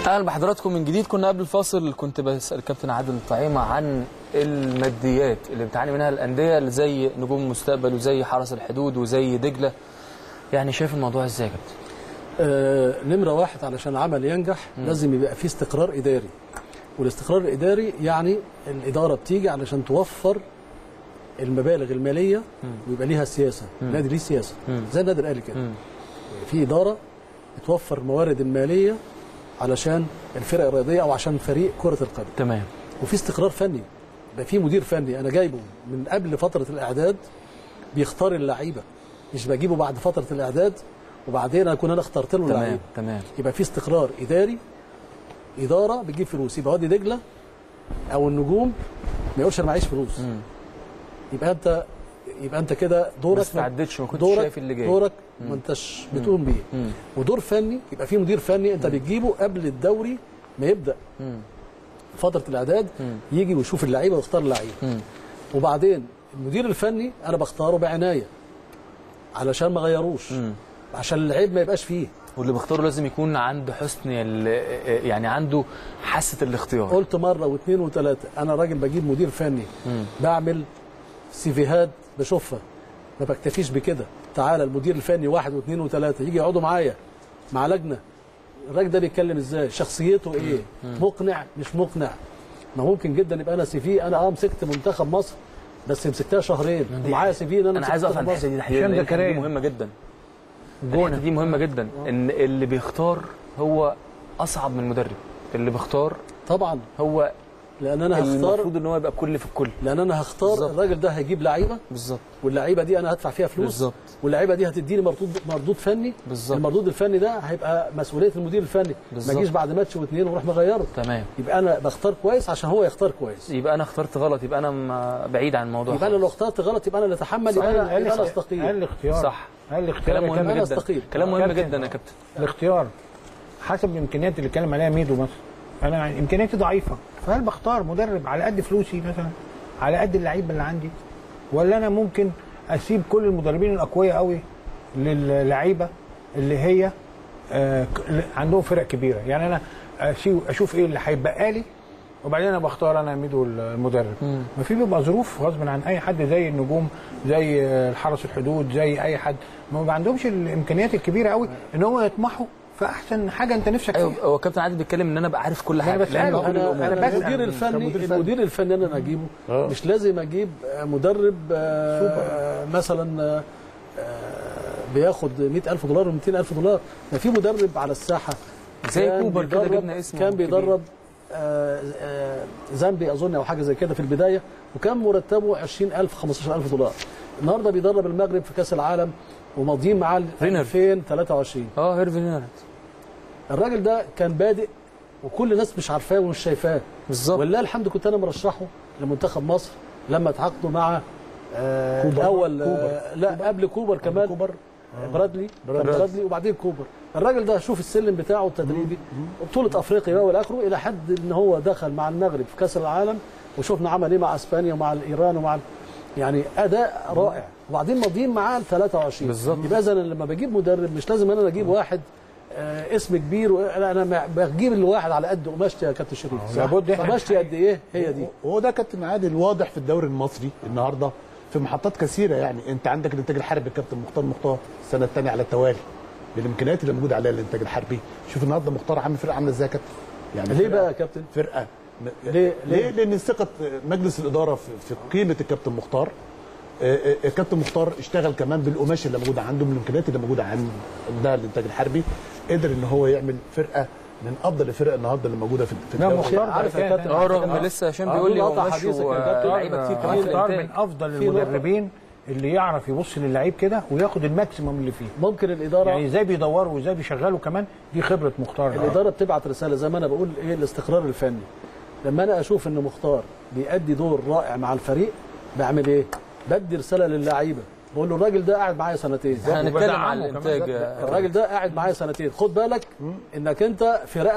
اهلا بحضراتكم من جديد كنا قبل الفاصل كنت بسال الكابتن عادل طعيمه عن الماديات اللي بتعاني منها الانديه اللي زي نجوم المستقبل وزي حرس الحدود وزي دجله يعني شايف الموضوع ازاي يا كابتن؟ آه، نمرة واحد علشان العمل ينجح لازم يبقى فيه استقرار إداري والاستقرار الإداري يعني الإدارة بتيجي علشان توفر المبالغ المالية ويبقى ليها سياسة النادي ليه سياسة زي النادي الأهلي كده في إدارة بتوفر موارد المالية علشان الفرق الرياضية أو عشان فريق كرة القدم تمام وفي استقرار فني يبقى في مدير فني انا جايبه من قبل فتره الاعداد بيختار اللعيبه مش بجيبه بعد فتره الاعداد وبعدين اكون انا اخترت له تمام اللعيبه تمام يبقى في استقرار اداري اداره بتجيب فلوس يبقى وادي دجله او النجوم ما يقولش انا معيش فلوس يبقى انت يبقى انت كده دورك ما استعدتش ما كنتش دورك شايف اللي جاي دورك ما انتش بتقوم بيه مم. ودور فني يبقى في مدير فني انت بتجيبه قبل الدوري ما يبدا مم. فتره الاعداد مم. يجي ويشوف اللعيبه ويختار اللعيبه مم. وبعدين المدير الفني انا بختاره بعنايه علشان ما غيروش مم. عشان اللعيب ما يبقاش فيه واللي بيختاره لازم يكون عنده حسن ال- يعني عنده حاسه الاختيار قلت مره واثنين وثلاثه انا راجل بجيب مدير فني مم. بعمل سيفيهات بشوفها ما بكتفيش بكده تعالى المدير الفني واحد واثنين وثلاثه يجي يقعدوا معايا مع لجنه الراجل ده بيتكلم ازاي شخصيته ايه مقنع مش مقنع ما ممكن جدا يبقى انا سي في انا اه مسكت منتخب مصر بس مسكتها شهرين ومعايا سي في ان انا انا عايز مسكت اقف عند منتخب الحته مصر. دي هشام الحته زكريا. دي مهمه جدا الحته دي مهمه جدا ان اللي بيختار هو اصعب من المدرب اللي بيختار طبعا هو لان انا هختار المفروض ان هو يبقى كل في الكل لان انا هختار بالظبط. الراجل ده هيجيب لعيبه بالظبط واللعيبه دي انا هدفع فيها فلوس بالظبط. واللعيبه دي هتديني مردود مردود فني بالظبط. المردود الفني ده هيبقى مسؤوليه المدير الفني ما بالظبط. اجيش بعد ماتش واثنين واروح مغيره تمام يبقى انا بختار كويس عشان هو يختار كويس يبقى انا اخترت غلط يبقى انا م- بعيد عن الموضوع يبقى انا لو خالص. اخترت غلط يبقى انا اللي اتحمل يبقى انا يبقى انا استقيل اقل اختيار صح. اقل اختيار كلام يا مهم كابتن. أنا جدا أستقيل. كلام مهم كابتن. جدا يا كابتن الاختيار حسب الامكانيات اللي اتكلم عليها ميدو مثلا انا امكانياتي ضعيفه فهل بختار مدرب على قد فلوسي مثلا على قد اللعيبه اللي عندي ولا انا ممكن اسيب كل المدربين الاقوياء قوي للعيبه اللي هي آه، ك- عندهم فرق كبيره يعني انا أسيب اشوف ايه اللي هيبقى لي وبعدين انا بختار انا ميدو المدرب ما في بيبقى ظروف غصب عن اي حد زي النجوم زي آه، الحرس الحدود زي اي حد ما ما عندهمش الامكانيات الكبيره قوي ان هم يطمحوا في احسن حاجه انت نفسك ايوه فيها هو كابتن عادل بيتكلم ان انا ابقى عارف كل أنا حاجه بسأله. لأن كل أنا- الأمور. أنا انا بسأل المدير الفني كمدير فني. المدير الفني اللي انا اجيبه آه. مش لازم اجيب مدرب آه، مثلا آه، بياخد 100000 دولار و200000 دولار ده في مدرب على الساحه زي كان كوبر كده بيدرب- جبنا اسمه كان كبير. بيدرب آه، آه، زامبي اظن او حاجه زي كده في البدايه وكان مرتبه 20000 15000 دولار النهارده بيدرب المغرب في كاس العالم وماضيين معاه رينر. 2023 اه هيرفي لينارد الراجل ده كان بادئ وكل الناس مش عارفاه ومش شايفاه بالظبط ولله الحمد كنت انا مرشحه لمنتخب مصر لما تعاقدوا مع آه كوبر. الاول آه لا قبل كوبر كمان كوبر. برادلي كان برادلي. برادلي وبعدين كوبر الراجل ده شوف السلم بتاعه التدريبي بطوله افريقيا بقى والى اخره الى حد ان هو دخل مع المغرب في كاس العالم وشفنا عمل ايه مع اسبانيا ومع الايران ومع ال- يعني اداء رائع وبعدين ماضيين معاه ال 23 بالظبط. يبقى اذا لما بجيب مدرب مش لازم انا اجيب واحد آه اسم كبير و- لا انا ما- بجيب الواحد على قد قماشتي يا كابتن شريف صح. لابد إحنا- قماشتي قد ايه هي دي وهو ده كابتن عادل واضح في الدوري المصري النهارده في محطات كثيره يعني انت عندك الانتاج الحربي الكابتن مختار مختار السنه الثانيه على التوالي بالامكانيات اللي موجوده عليها الانتاج الحربي شوف النهارده مختار عامل فرقه عامله ازاي يا كابتن يعني ليه فرقة- بقى يا كابتن فرقه ليه- ليه؟ ليه؟ لان ثقه مجلس الاداره في, في قيمه الكابتن مختار آه، آه، الكابتن مختار اشتغل كمان بالقماش اللي موجوده عنده من الامكانيات اللي موجوده عندها الانتاج الحربي قدر ان هو يعمل فرقه من افضل الفرق النهارده اللي موجوده في في لا، الدوري. مختار عارف يا كان- كابتن اه رغم آه. لسه هشام آه، بيقول لي بدون هو قطع مشوا حديثك يا كابتن. لعيبه كتير كمان في مختار من الانتاج افضل في نقطة. المدربين اللي يعرف يبص للعيب كده وياخد الماكسيموم اللي فيه ممكن الاداره يعني ازاي بيدوروا وازاي بيشغلوا كمان دي خبره مختار الاداره بتبعت رساله زي ما انا بقول ايه الاستقرار الفني لما انا اشوف ان مختار بيأدي دور رائع مع الفريق بعمل ايه بدي رساله للعيبه بقول له الراجل ده قاعد معايا سنتين احنا هنتكلم وبدعمه عن كمان. الانتاج الراجل ده قاعد معايا سنتين خد بالك انك انت في رقبه الراجل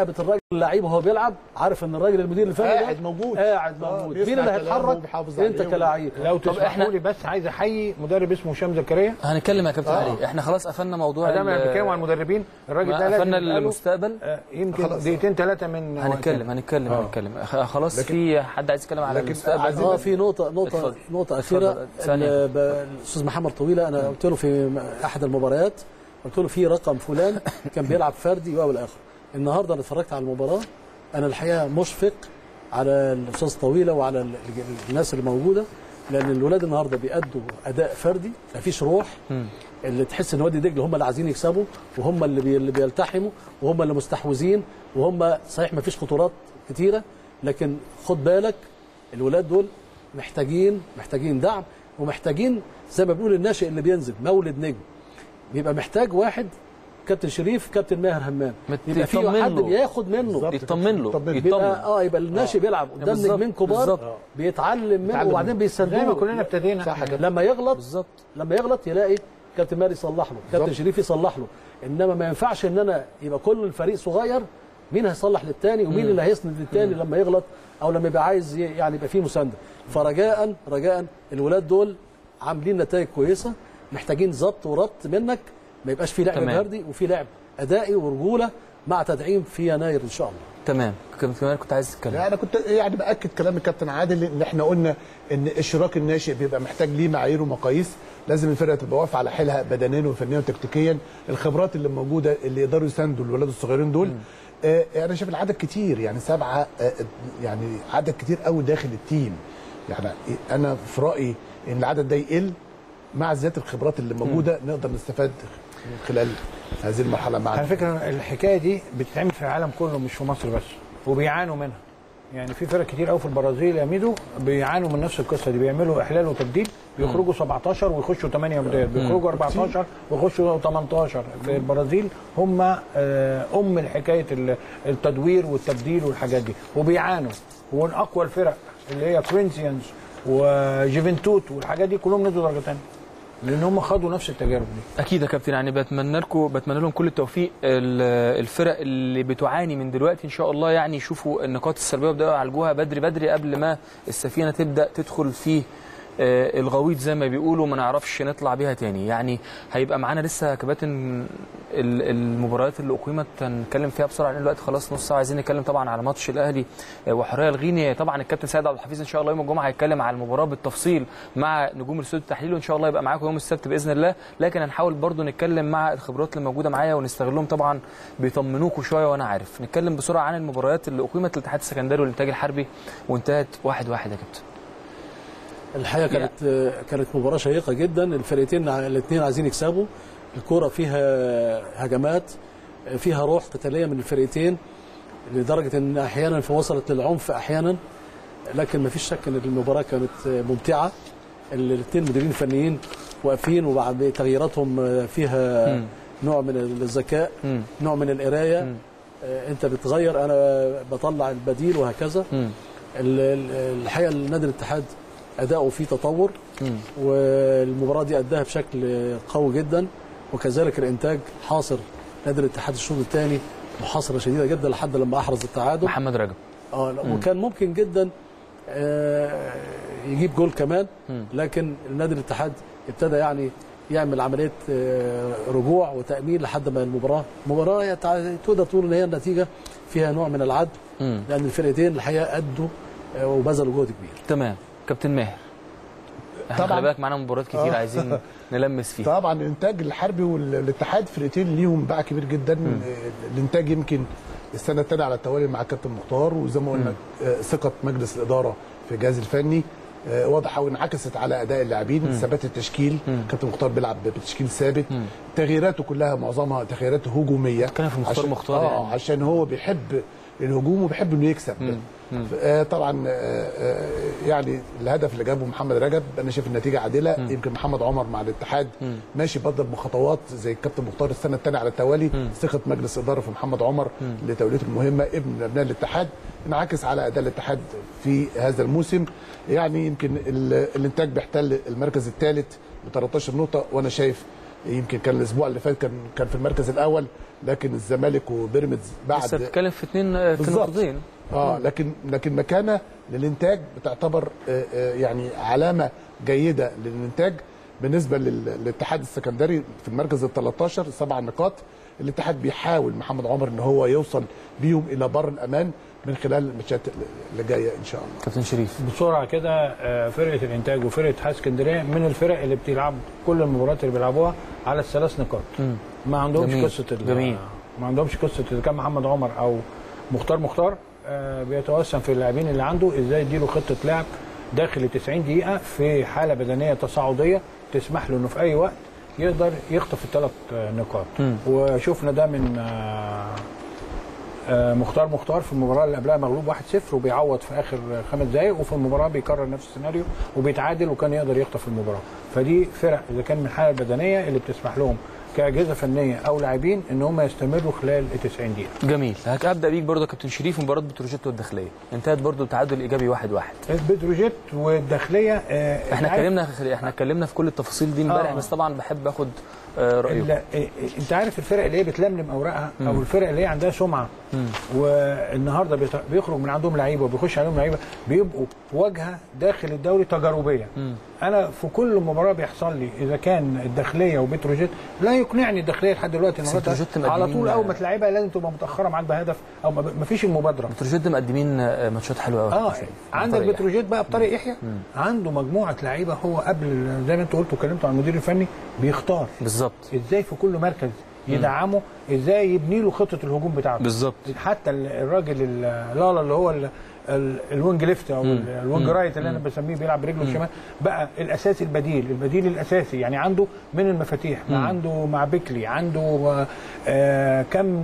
اللعيب وهو بيلعب عارف ان الراجل المدير الفني ده قاعد موجود. قاعد آه، موجود بيسمع مين اللي كلامه هيتحرك وبيحافظ انت عليه. كلاعب لو طب تسمحوا إحنا- لي بس عايز احيي مدرب اسمه هشام زكريا هنتكلم يا كابتن علي احنا خلاص قفلنا موضوع ادام ال- انا بتكلم عن المدربين الراجل ده لازم قفلنا يبقى له، المستقبل آه، يمكن خلاص. دقيقتين ثلاثه من هنتكلم هنتكلم هنتكلم خ- خلاص في حد عايز يتكلم على لكن المستقبل عايزين اه في نقطة نقطة اتفضل. نقطة أخيرة اتفضل. ثانية. ال- ب- الأستاذ محمد طويلة أنا قلت له في أحد المباريات قلت له في رقم فلان كان بيلعب فردي و الآخر النهارده أنا اتفرجت على المباراة أنا الحقيقة مشفق على الأستاذ طويلة وعلى ال- الناس اللي موجودة لأن الولاد النهارده بيأدوا أداء فردي مفيش روح اللي تحس ان وادي دجله هم اللي عايزين يكسبوا وهم اللي, بي اللي بيلتحموا وهم اللي مستحوذين وهم صحيح ما فيش خطورات كتيره لكن خد بالك الولاد دول محتاجين محتاجين دعم ومحتاجين زي ما بنقول الناشئ اللي بينزل مولد نجم بيبقى محتاج واحد كابتن شريف كابتن ماهر همام مت- يبقى في يطمن حد له. بياخد منه بالظبط. يطمن له يطمن. بيبقى يطمن اه يبقى الناشئ بيلعب قدام بالظبط، نجمين كبار بالظبط. بيتعلم منه بيتعلم وبعدين منه. زي ما بيصدقوا كلنا ابتدينا صح كده. لما يغلط بالظبط لما يغلط يلاقي كابتن ماري يصلح له كابتن بالظبط. شريف يصلح له انما ما ينفعش ان انا يبقى كل الفريق صغير مين هيصلح للتاني ومين اللي هيسند للتاني لما يغلط او لما يبقى عايز ي- يعني يبقى فيه مسانده فرجاء رجاء الولاد دول عاملين نتائج كويسه محتاجين ضبط وربط منك ما يبقاش في لعب تمام. فردي وفي لعب ادائي ورجوله مع تدعيم في يناير ان شاء الله تمام كابتن كمان كنت عايز تتكلم يعني انا كنت يعني باكد كلام الكابتن عادل ان احنا قلنا ان اشراك الناشئ بيبقى محتاج ليه معايير ومقاييس لازم الفرقه تبقى واقفه على حيلها بدنيا وفنيا وتكتيكيا الخبرات اللي موجوده اللي يقدروا يساندوا الولاد الصغيرين دول آه انا شايف العدد كتير يعني سبعه آه يعني عدد كتير قوي داخل التيم يعني انا في رايي ان العدد ده يقل مع زياده الخبرات اللي موجوده نقدر نستفاد من خلال هذه المرحله مع على فكره الحكايه دي بتتعمل في العالم كله مش في مصر بس وبيعانوا منها يعني في فرق كتير قوي في البرازيل يا ميدو بيعانوا من نفس القصه دي بيعملوا احلال وتجديد بيخرجوا 17 ويخشوا 8 بدايات بيخرجوا 14 ويخشوا 18 في البرازيل هم آه، ام حكايه ال- التدوير والتبديل والحاجات دي وبيعانوا ومن اقوى الفرق اللي هي كورنثيانز وجيفنتوت والحاجات دي كلهم نزلوا درجه ثانيه لان هم خدوا نفس التجارب دي اكيد يا كابتن يعني بتمنى لكم بتمنى لهم كل التوفيق ال- الفرق اللي بتعاني من دلوقتي ان شاء الله يعني يشوفوا النقاط السلبيه ويبداوا يعالجوها بدري بدري قبل ما السفينه تبدا تدخل في آه، الغويط زي ما بيقولوا ما نعرفش نطلع بيها تاني يعني هيبقى معانا لسه يا كباتن ال- المباريات اللي اقيمت هنتكلم فيها بسرعه لان الوقت خلاص نص ساعه عايزين نتكلم طبعا على ماتش الاهلي آه، وحريه الغيني طبعا الكابتن سيد عبد الحفيظ ان شاء الله يوم الجمعه هيتكلم على المباراه بالتفصيل مع نجوم الاستوديو التحليل وان شاء الله يبقى معاكم يوم السبت باذن الله لكن هنحاول برضو نتكلم مع الخبرات اللي موجوده معايا ونستغلهم طبعا بيطمنوكوا شويه وانا عارف نتكلم بسرعه عن المباريات اللي اقيمت للاتحاد السكندري والانتاج الحربي وانتهت واحد واحد يا كابتن الحقيقه كانت كانت مباراه شيقه جدا الفرقتين الاثنين عايزين يكسبوا الكوره فيها هجمات فيها روح قتاليه من الفرقتين لدرجه ان احيانا وصلت للعنف احيانا لكن ما فيش شك ان المباراه كانت ممتعه الاثنين مديرين فنيين واقفين وبعد تغييراتهم فيها مم. نوع من الذكاء مم. نوع من القرايه مم. آه، انت بتغير انا بطلع البديل وهكذا مم. ال- ال- الحقيقه النادي الاتحاد اداؤه فيه تطور مم. والمباراه دي اداها بشكل قوي جدا وكذلك الانتاج حاصر نادي الاتحاد الشوط الثاني محاصره شديده جدا لحد لما احرز التعادل محمد رجب اه لا، وكان ممكن جدا آه، يجيب جول كمان مم. لكن النادي الاتحاد ابتدى يعني يعمل عمليه آه، رجوع وتامين لحد ما المباراه المباراه هي تع- تقدر تقول ان هي النتيجه فيها نوع من العدل مم. لان الفرقتين الحقيقه ادوا آه، وبذلوا جهد كبير تمام كابتن ماهر احنا طبعاً. خلي بالك معانا مباريات كتير آه. عايزين نلمس فيها طبعا الانتاج الحربي والاتحاد فرقتين ليهم باع كبير جدا آه، الانتاج يمكن السنه الثانيه على التوالي مع كابتن مختار وزي ما قلنا آه، ثقه مجلس الاداره في الجهاز الفني آه، واضح قوي انعكست على اداء اللاعبين ثبات التشكيل كابتن مختار بيلعب بتشكيل ثابت تغييراته كلها معظمها تغييرات هجوميه كان في مختار عشان- مختار اه يعني. عشان هو بيحب الهجوم وبيحب انه يكسب آه طبعا آه آه يعني الهدف اللي جابه محمد رجب انا شايف النتيجه عادله يمكن محمد عمر مع الاتحاد ماشي بضرب بخطوات زي الكابتن مختار السنه الثانيه على التوالي ثقه مجلس اداره في محمد عمر لتوليته المهمه ابن من ابناء الاتحاد انعكس على اداء الاتحاد في هذا الموسم يعني يمكن ال- الانتاج بيحتل المركز الثالث ب 13 نقطه وانا شايف يمكن كان الاسبوع اللي فات كان كان في المركز الاول لكن الزمالك وبيراميدز بعد لسه بتتكلم في اثنين في بالظبط. نقطتين اه لكن لكن مكانه للانتاج بتعتبر آه، آه، يعني علامه جيده للانتاج بالنسبه لل- للاتحاد السكندري في المركز ال 13 سبع نقاط الاتحاد بيحاول محمد عمر ان هو يوصل بيهم الى بر الامان من خلال الماتشات اللي جايه ان شاء الله كابتن شريف بسرعه كده آه، فرقه الانتاج وفرقه اتحاد اسكندريه من الفرق اللي بتلعب كل المباريات اللي بيلعبوها على الثلاث نقاط ما عندهمش جميل. قصه ال- جميل. ما عندهمش قصه اذا كان محمد عمر او مختار مختار آه، بيتوسم في اللاعبين اللي عنده ازاي يديله خطه لعب داخل ال 90 دقيقه في حاله بدنيه تصاعديه تسمح له انه في اي وقت يقدر يخطف الثلاث نقاط وشفنا ده من آه، آه، مختار مختار في المباراه اللي قبلها مغلوب 1-0 وبيعوض في اخر خمس دقائق وفي المباراه بيكرر نفس السيناريو وبيتعادل وكان يقدر يخطف المباراه فدي فرق اذا كان من الحاله البدنيه اللي بتسمح لهم كاجهزه فنيه او لاعبين ان هم يستمروا خلال ال 90 دقيقه جميل هك- هبدا بيك برضه يا كابتن شريف مباراه بتروجيت والداخليه انتهت برضه بتعادل ايجابي واحد واحد بتروجيت والداخليه آه، احنا عارف- اتكلمنا احنا اتكلمنا في كل التفاصيل دي امبارح آه. بس طبعا بحب اخد آه، رايكم لا إيه- إيه، انت عارف الفرق اللي هي بتلملم اوراقها او الفرق اللي هي عندها سمعه والنهارده بيت- بيخرج من عندهم لعيبه وبيخش عليهم لعيبه بيبقوا واجهه داخل الدوري تجاربيه انا في كل مباراه بيحصل لي اذا كان الداخليه وبتروجيت لا يقنعني الداخليه لحد دلوقتي بس النهارده بتروجيت على مقدمين- طول اول ما تلعبها لازم تبقى متاخره معاك بهدف او ما ما فيش المبادره بتروجيت مقدمين آه، ماتشات حلوه قوي اه عندك بتروجيت بقى بطارق يحيى عنده مجموعه لعيبه هو قبل زي ما انت قلت وكلمت عن المدير الفني بيختار بالظبط ازاي في كل مركز يدعمه ازاي يبني له خطه الهجوم بتاعته بالظبط حتى ال- الراجل ال- لالا اللي هو ال- ال- الوينج ليفت او ال- الوينج رايت اللي انا بسميه بيلعب برجله الشمال بقى الاساسي البديل البديل الاساسي يعني عنده من المفاتيح ما عنده مع بيكلي عنده آه، آه كم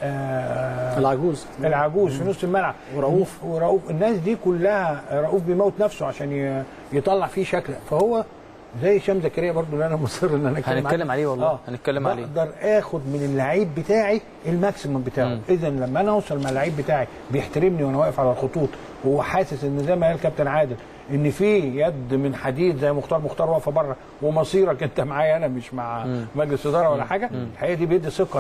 آه العجوز العجوز في نص الملعب ورؤوف. ورؤوف الناس دي كلها رؤوف بيموت نفسه عشان ي- يطلع فيه شكل فهو زي هشام زكريا برضو اللي انا مصر ان انا اتكلم هنتكلم عليه والله، هنتكلم عليه. بقدر اخد من اللعيب بتاعي الماكسيمم بتاعه اذا لما انا اوصل مع اللعيب بتاعي بيحترمني وانا واقف على الخطوط وهو حاسس ان زي ما قال كابتن عادل ان في يد من حديد زي مختار مختار واقفه بره ومصيرك انت معايا انا مش مع مجلس اداره ولا حاجه الحقيقه دي بيدي ثقه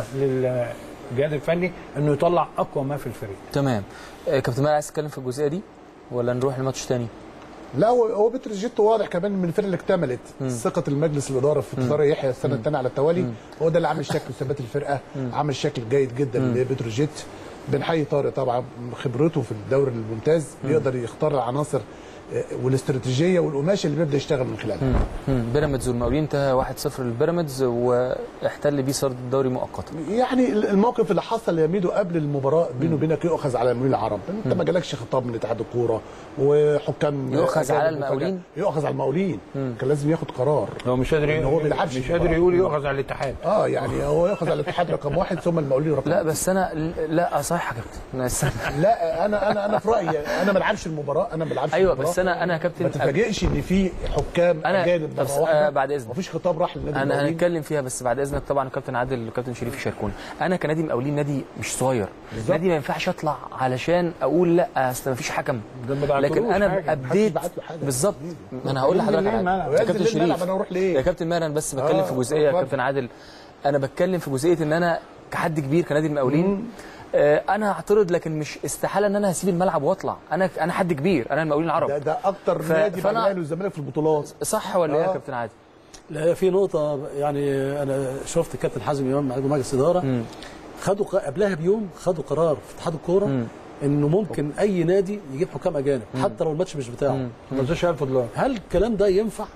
للجهاز الفني انه يطلع اقوى ما في الفريق تمام آه، كابتن ماهر عايز تتكلم في الجزئيه دي ولا نروح لماتش تاني لا هو هو بتروجيت واضح كمان من الفرق اللي اكتملت ثقه المجلس الاداره في طارق يحيى السنه الثانيه على التوالي هو ده اللي عامل شكل ثبات الفرقه عامل شكل جيد جدا لبتروجيت بنحيي طارق طبعا خبرته في الدوري الممتاز بيقدر يختار العناصر آه، والاستراتيجيه والقماش اللي بيبدا يشتغل من خلالها مم. بيراميدز والمقاولين انتهى 1-0 للبيراميدز واحتل بيه صدر الدوري مؤقتا يعني الموقف اللي حصل يا ميدو قبل المباراه بينه وبينك يؤخذ على المقاولين العرب انت ما جالكش خطاب من اتحاد الكوره وحكام يؤخذ أجانب على وفجأة المقاولين؟ يؤخذ على المقاولين كان لازم ياخد قرار هو مش قادر إن هو بيلعبش مش المباراة. قادر يقول يؤخذ على الاتحاد اه يعني هو ياخذ على الاتحاد رقم واحد ثم المقاولين رقم لا بس انا لا صح يا كابتن أنا استنى. لا انا انا انا في رايي انا ما بلعبش المباراه انا ما بلعبش ايوه المباراة. بس انا انا يا ما كابتن تتفاجئش ان في حكام أنا- اجانب طب مره آه، واحده بعد إذنك. مفيش خطاب راح للنادي انا المقاولين. هنتكلم فيها بس بعد اذنك طبعا الكابتن عادل والكابتن شريف يشاركونا انا كنادي مقاولين نادي مش صغير نادي ما ينفعش اطلع علشان اقول لا اصل ما فيش حكم ده ما بعتلوش لكن انا حاجة. ابديت بعت له حاجة. بالظبط انا هقول ينزل لحضرتك ليه على الملعب؟ حاجة. يا ينزل كابتن ليه الملعب؟ شريف أنا أروح ليه؟ يا كابتن ماهر انا بس بتكلم آه، في جزئيه يا اتفضل. كابتن عادل انا بتكلم في جزئيه ان انا كحد كبير كنادي المقاولين آه، انا هعترض لكن مش استحاله ان انا هسيب الملعب واطلع انا انا حد كبير انا المقاولين ده العرب ده اكتر ف- نادي مع فأنا- الاهلي والزمالك في البطولات صح ولا ايه يا آه. كابتن عادل لا في نقطة يعني أنا شفت كابتن حازم إمام عضو مجلس إدارة خدوا ق- قبلها بيوم خدوا قرار في اتحاد الكورة إنه ممكن أي نادي يجيب حكام أجانب حتى لو الماتش مش بتاعه 15000 دولار هل الكلام ده ينفع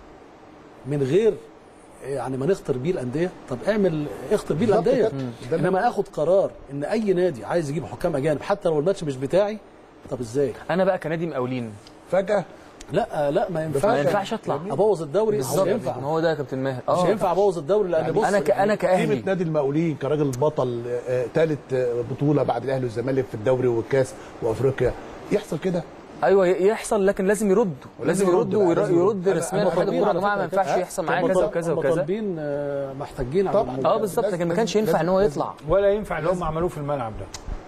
من غير يعني ما نخطر بيه الأندية طب اعمل اخطر بيه بالظبط الأندية كده. ده اللي- إنما آخد قرار إن أي نادي عايز يجيب حكام أجانب حتى لو الماتش مش بتاعي طب إزاي؟ انا بقى كنادي مقاولين فجاه لا لا ما ينفعش ما ينفعش اطلع ابوظ الدوري مش بالظبط ينفع ما هو ده يا كابتن ماهر مش هينفع ابوظ الدوري لان بص انا ك... انا كاهلي قيمه نادي المقاولين كراجل بطل ثالث بطوله بعد الاهلي والزمالك في الدوري والكاس وافريقيا يحصل كده ايوه يحصل لكن لازم يردوا لازم يرد يردوا بقى، وير- لازم يرد يرد. رسميا أنا- اتحاد أنا الكوره يا على جماعه ما فكرة ينفعش كده. يحصل معايا هم كذا طالب- وكذا هم وكذا طالبين آه، محتاجين على طبعاً. الموضوع. اه بالظبط لكن ما كانش ينفع ان هو يطلع ولا ينفع اللي هم عملوه في الملعب ده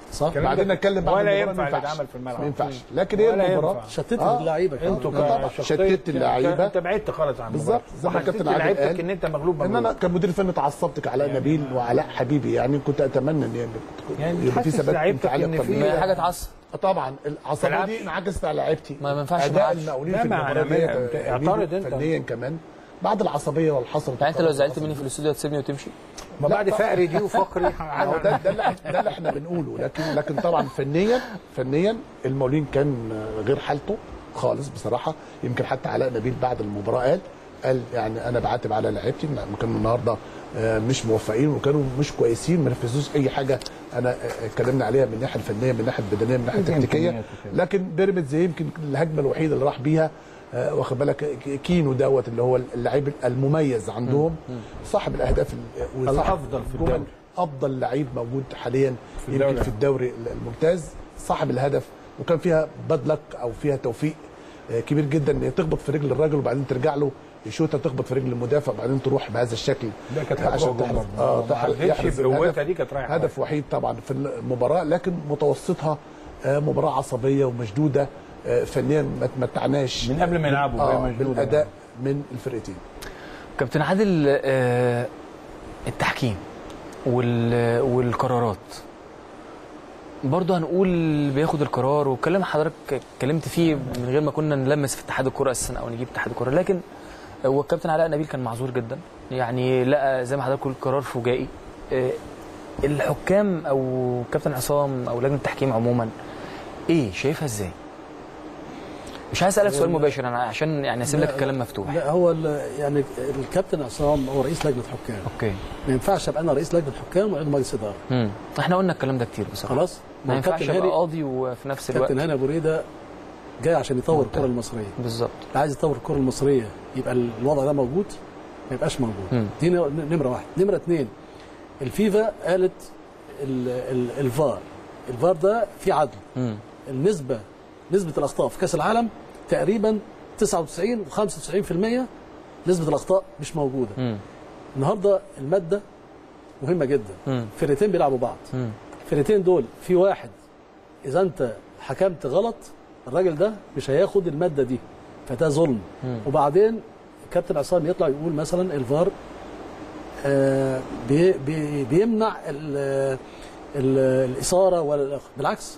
صح الكلام بعدين ده نتكلم بعد ولا المباراة، ينفع ما ينفعش. يتعمل في الملعب ما ينفعش لكن هي ولا المباراه ينفع. شتت آه. اللعيبه كده. انتوا طبعا كشخصية شتت اللعيبة. انت بعدت خالص عن بالظبط المباراة. زي ما وحسيت كابتن عادل لعيبتك قال ان انت مغلوب ان مغلوب انا كمدير فني اتعصبت كعلاء نبيل وعلاء حبيبي يعني كنت اتمنى ان يعني يبقى في تحسس ثبات لعيبتك انفعالي إن اكتر في- من ما كده. هي حاجه تعصب طبعا العصبيه تلعبش. دي انعكست على لعيبتي ما- ما ينفعش اداء معاش. المقاولين لا، في ما المباراه أنا- ديت أنت اعترض أنت. فنيا كمان بعد العصبيه والحصر يعني انت لو زعلت مني في الاستوديو هتسيبني وتمشي ما بعد لا، فقري دي وفقري هو ده ده اللي ده اللي احنا بنقوله لكن لكن طبعا فنيا فنيا المقاولين كان غير حالته خالص بصراحه يمكن حتى علاء نبيل بعد المباراه قال قال يعني انا بعاتب على لعيبتي إن كانوا النهارده آه، مش موفقين وكانوا مش كويسين ما نفذوش اي حاجه انا آه، اتكلمنا عليها من الناحيه الفنيه من الناحيه البدنيه من الناحيه دي التكتيكيه إمكانيات وكده. لكن بيراميدز يمكن الهجمه الوحيده اللي راح بيها آه، واخد بالك ك- كينو دوت اللي هو اللعيب المميز عندهم صاحب الاهداف ال- وصاحب الأفضل في الجمل. الدوري. افضل لعيب موجود حاليا في يمكن الدوري. في الدوري الممتاز صاحب الهدف وكان فيها باد لك او فيها توفيق آه، كبير جدا ان هي تخبط في رجل الراجل وبعدين ترجع له يشوتها تخبط في رجل المدافع وبعدين تروح بهذا الشكل ده كانت عشان هتروح تحرز جول اه برضه. ما تحرز- عرفتش يحرز بقوتها الهدف. دي كانت رايحة هدف وحيد طبعا في المباراه لكن متوسطها آه، مباراه عصبيه ومشدوده آه، فنيا ما تمتعناش من قبل ما يلعبوا وهي آه مشدودة بالاداء من الفرقتين كابتن عادل آه، التحكيم وال- والقرارات برضه هنقول بياخد القرار والكلام حضرتك اتكلمت فيه من غير ما كنا نلمس في اتحاد الكره اساسا او نجيب اتحاد الكره لكن هو الكابتن علاء نبيل كان معذور جدا يعني لقى زي ما حضرتك قلت قرار فجائي آه، الحكام او كابتن عصام او لجنه التحكيم عموما ايه شايفها ازاي؟ مش عايز اسالك سؤال مباشر انا عشان يعني اسيب لك لا، الكلام مفتوح لا هو ال- يعني الكابتن عصام هو رئيس لجنه حكام اوكي ما ينفعش ابقى انا رئيس لجنه حكام وعضو مجلس اداره امم احنا قلنا الكلام ده كتير بصراحه خلاص ما ينفعش الكابتن ابقى هاني قاضي وفي نفس الوقت كابتن هاني ابو ريده جاي عشان يطور الكره المصريه بالظبط اللي عايز يطور الكره المصريه يبقى الوضع ده موجود ما يبقاش موجود مم. دي ن- نمره واحد نمره اثنين الفيفا قالت ال- ال- الفار الفار ده في عدل امم النسبه نسبه الاخطاء في كاس العالم تقريبا 99 و95% نسبه الاخطاء مش موجوده امم النهارده الماده مهمه جدا مم. فرقتين بيلعبوا بعض مم. الفرقتين دول في واحد اذا انت حكمت غلط الراجل ده مش هياخد الماده دي فده ظلم مم. وبعدين كابتن عصام يطلع يقول مثلا الفار آه بي بي بيمنع ال ال الاثاره ولا الإخ- بالعكس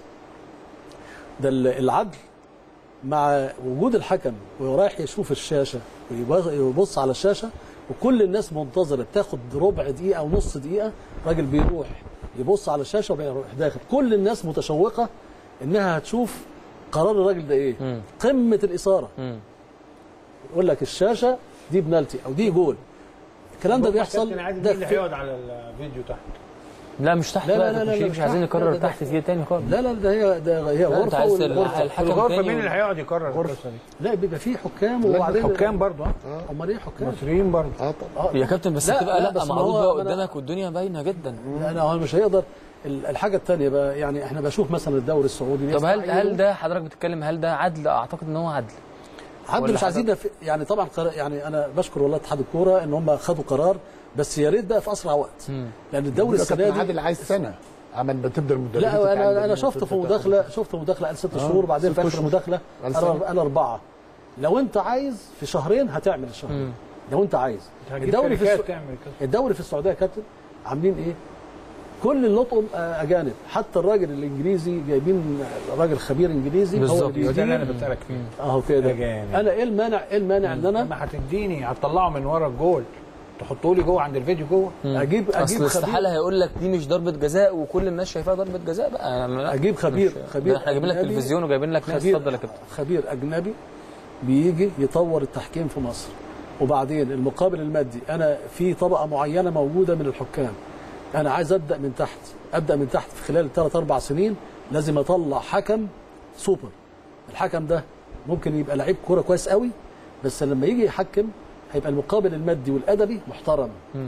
ده ال- العدل مع وجود الحكم ورايح يشوف الشاشه ويبص- ويبص على الشاشه وكل الناس منتظره بتاخد ربع دقيقه او نص دقيقه راجل بيروح يبص على الشاشه وبيروح داخل كل الناس متشوقه انها هتشوف قرار الراجل ده ايه مم. قمه الاثاره مم. يقول لك الشاشه دي بنالتي او دي جول الكلام ده بيحصل كابتن عادل ده مين اللي في- هيقعد على الفيديو تحت لا مش تحت لا، بقى لا، يا لا، كابتن لا، شريف، مش مش عايزين تحت. نكرر لا، ده تحت دي تاني خالص لا لا ده هي ده هي لا، أنت غرفه عايز والغرفه ال- الحكم الغرفه تاني مين و- اللي هيقعد يكرر القصه دي؟ لا بيبقى في حكام وبعدين حكام برضه ها؟ امال ايه حكام؟ مصريين برضه اه طبعا آه، يا كابتن بس لا، تبقى لا، لا, بس ما معروض هو بقى أنا- قدامك والدنيا باينه جدا لا لا هو مش هيقدر ال- الحاجه الثانيه بقى يعني احنا بشوف مثلا الدوري السعودي طب هل بيستعينوا- هل ده حضرتك بتتكلم هل ده عدل اعتقد ان هو عدل عدل ولا مش عايزين نف- يعني طبعا قرار يعني انا بشكر والله اتحاد الكوره ان هم خدوا قرار بس يا ريت بقى في اسرع وقت لان الدوري السنه كابتن دي عادل عايز سنه عمل ما تبدا المدربين لا انا تتعلم انا شفت في مداخله شفت مداخله قال ست شهور بعدين ست في اخر أشهر. مداخله قال قال سنة. قال اربعه لو انت عايز في شهرين هتعمل الشهرين لو انت عايز هتجيب الدوري في شركات السع- تعمل كده الدوري في السعوديه يا كابتن عاملين ايه؟ كل اللطم آه، اجانب حتى الراجل الانجليزي جايبين راجل خبير انجليزي هو بالظبط. اللي وده اللي انا بيدير بسالك فيه اهو كده أجانب. انا ايه المانع ايه المانع ان انا ما هتديني هتطلعه من ورا الجول تحطه لي جوه عند الفيديو جوه اجيب اصل اجيب استحاله خبير هيقول لك دي مش ضربه جزاء وكل الناس شايفاها ضربه جزاء بقى لا، اجيب خبير مش- خبير ده احنا جايبين لك أجنبي. تلفزيون وجايبين لك ناس خبير اتفضل يا كابتن خبير اجنبي بيجي يطور التحكيم في مصر وبعدين المقابل المادي انا في طبقه معينه موجوده من الحكام انا عايز ابدا من تحت ابدا من تحت في خلال ثلاث اربع سنين لازم اطلع حكم سوبر الحكم ده ممكن يبقى لعيب كوره كويس قوي بس لما يجي يحكم هيبقى المقابل المادي والادبي محترم